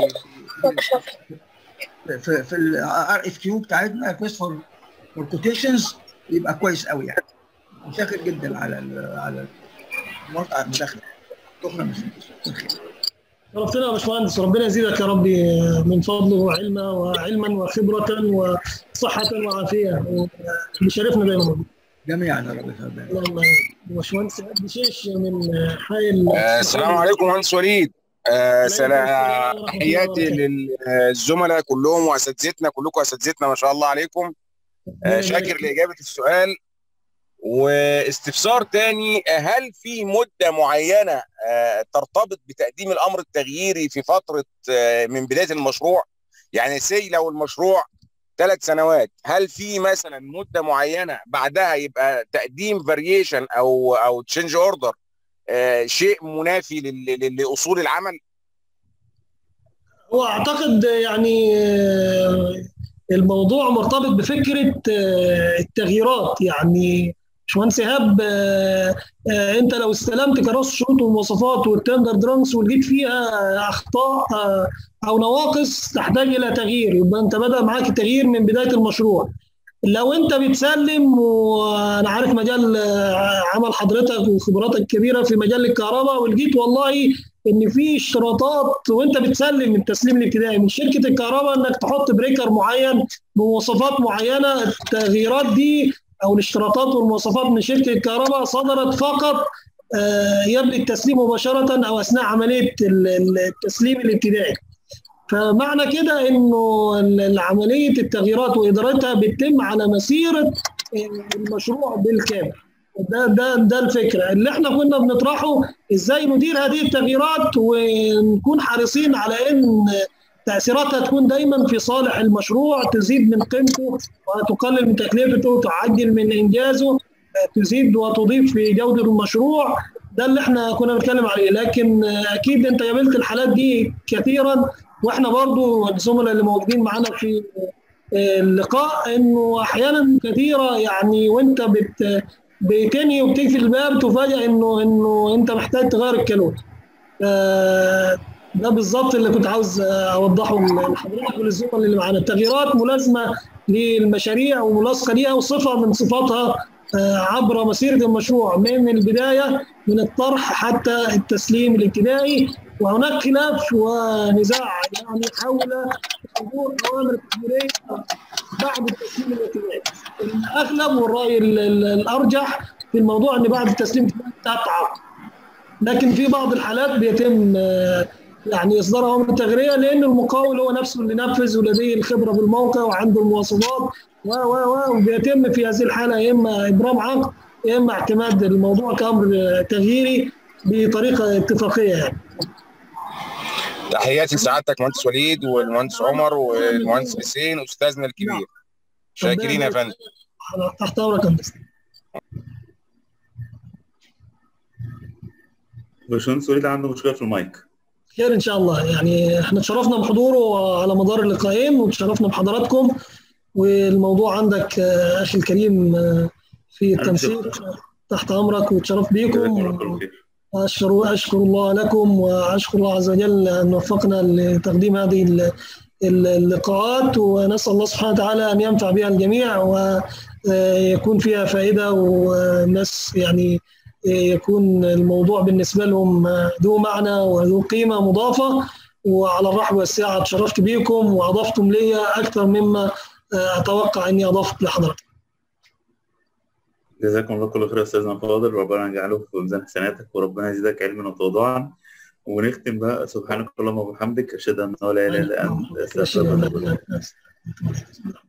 Speaker 4: في في, في الار اف كيو بتاعتنا ريكوست فور فور كوتيشنز يبقى كويس قوي يعني شاكر جدا على ال على الموافقه على المداخله شكرا يا
Speaker 2: شرفتنا يا باشمهندس وربنا يزيدك يا رب من فضله وعلما وعلما وخبره وصحه وعافيه وبشرفنا دايما
Speaker 4: جميعا يا رب يخليك
Speaker 2: اللهم باشمهندس عبد شيش من حي
Speaker 6: آه، السلام عليكم مهندس وليد آه، سلام تحياتي للزملاء كلهم واساتذتنا كلكم اساتذتنا ما شاء الله عليكم آه، شاكر لاجابه السؤال واستفسار تاني هل في مده معينه آه، ترتبط بتقديم الامر التغييري في فتره آه، من بدايه المشروع يعني سي لو المشروع ثلاث سنوات هل في مثلا مده معينه بعدها يبقى تقديم فاريشن او او تشينج اوردر شيء منافي لل- لل- لاصول العمل
Speaker 2: هو اعتقد يعني آه، الموضوع مرتبط بفكره آه، التغييرات يعني باشمهندس ايهاب آه، آه، انت لو استلمت كراسه شروط ومواصفات والتندر درانكس ولقيت فيها اخطاء آه، او نواقص تحتاج الى تغيير يبقى انت بدا معاك التغيير من بدايه المشروع لو انت بتسلم وانا عارف مجال آه، عمل حضرتك وخبراتك الكبيره في مجال الكهرباء ولقيت والله ان في اشتراطات وانت بتسلم التسليم الابتدائي من شركه الكهرباء انك تحط بريكر معين بمواصفات معينه التغييرات دي او الاشتراطات والمواصفات من شركه الكهرباء صدرت فقط يبدو التسليم مباشره او اثناء عمليه التسليم الابتدائي. فمعنى كده انه عمليه التغييرات وادارتها بتتم على مسيره المشروع بالكامل. ده ده ده الفكره اللي احنا كنا بنطرحه ازاي ندير هذه التغييرات ونكون حريصين على ان تاثيراتها تكون دايما في صالح المشروع تزيد من قيمته وتقلل من تكلفته تعجل من انجازه تزيد وتضيف في جوده المشروع ده اللي احنا كنا بنتكلم عليه لكن اكيد انت قابلت الحالات دي كثيرا واحنا برضو الزملاء اللي موجودين معانا في اللقاء انه احيانا كثيره يعني وانت بت بتنهي وبتقفل الباب تفاجئ انه انه انت محتاج تغير الكالوري. ده بالظبط اللي كنت عاوز اوضحه لحضرتك وللزملاء اللي معانا التغييرات ملازمه للمشاريع وملاصقه ليها وصفه من صفاتها عبر مسيره المشروع من البدايه من الطرح حتى التسليم الابتدائي وهناك خلاف ونزاع يعني حول صدور اوامر التحميليه بعد التسليم الابتدائي الاغلب والراي الارجح في الموضوع ان بعد التسليم تتعاقب لكن في بعض الحالات بيتم يعني اصدار اوامر تغييريه لان المقاول هو نفسه اللي نفذ ولديه الخبره بالموقع وعنده المواصفات و و وبيتم في هذه الحاله يا اما ابرام عقد يا اما اعتماد الموضوع كامر تغييري بطريقه اتفاقيه يعني.
Speaker 6: تحياتي لسعادتك مهندس وليد والمهندس عمر والمهندس حسين استاذنا الكبير شاكرين يا فندم
Speaker 2: تحت امرك يا
Speaker 1: باشمهندس وليد عنده مشكله في المايك
Speaker 2: خير ان شاء الله يعني احنا تشرفنا بحضوره على مدار اللقاءين وتشرفنا بحضراتكم والموضوع عندك اخي الكريم في التمثيل تحت امرك وتشرف بيكم أشكر أشكر الله لكم وأشكر الله عز وجل أن وفقنا لتقديم هذه اللقاءات ونسأل الله سبحانه وتعالى أن ينفع بها الجميع ويكون فيها فائدة وناس يعني يكون الموضوع بالنسبة لهم ذو معنى وذو قيمة مضافة وعلى الرحب والسعة تشرفت بكم وأضفتم لي أكثر مما أتوقع أني أضفت لحضرتك
Speaker 1: جزاكم الله كل خير يا استاذنا فاضل ربنا يجعله في ميزان حسناتك وربنا يزيدك علما وتواضعا ونختم بقى سبحانك اللهم وبحمدك اشهد ان لا اله الا انت استغفرك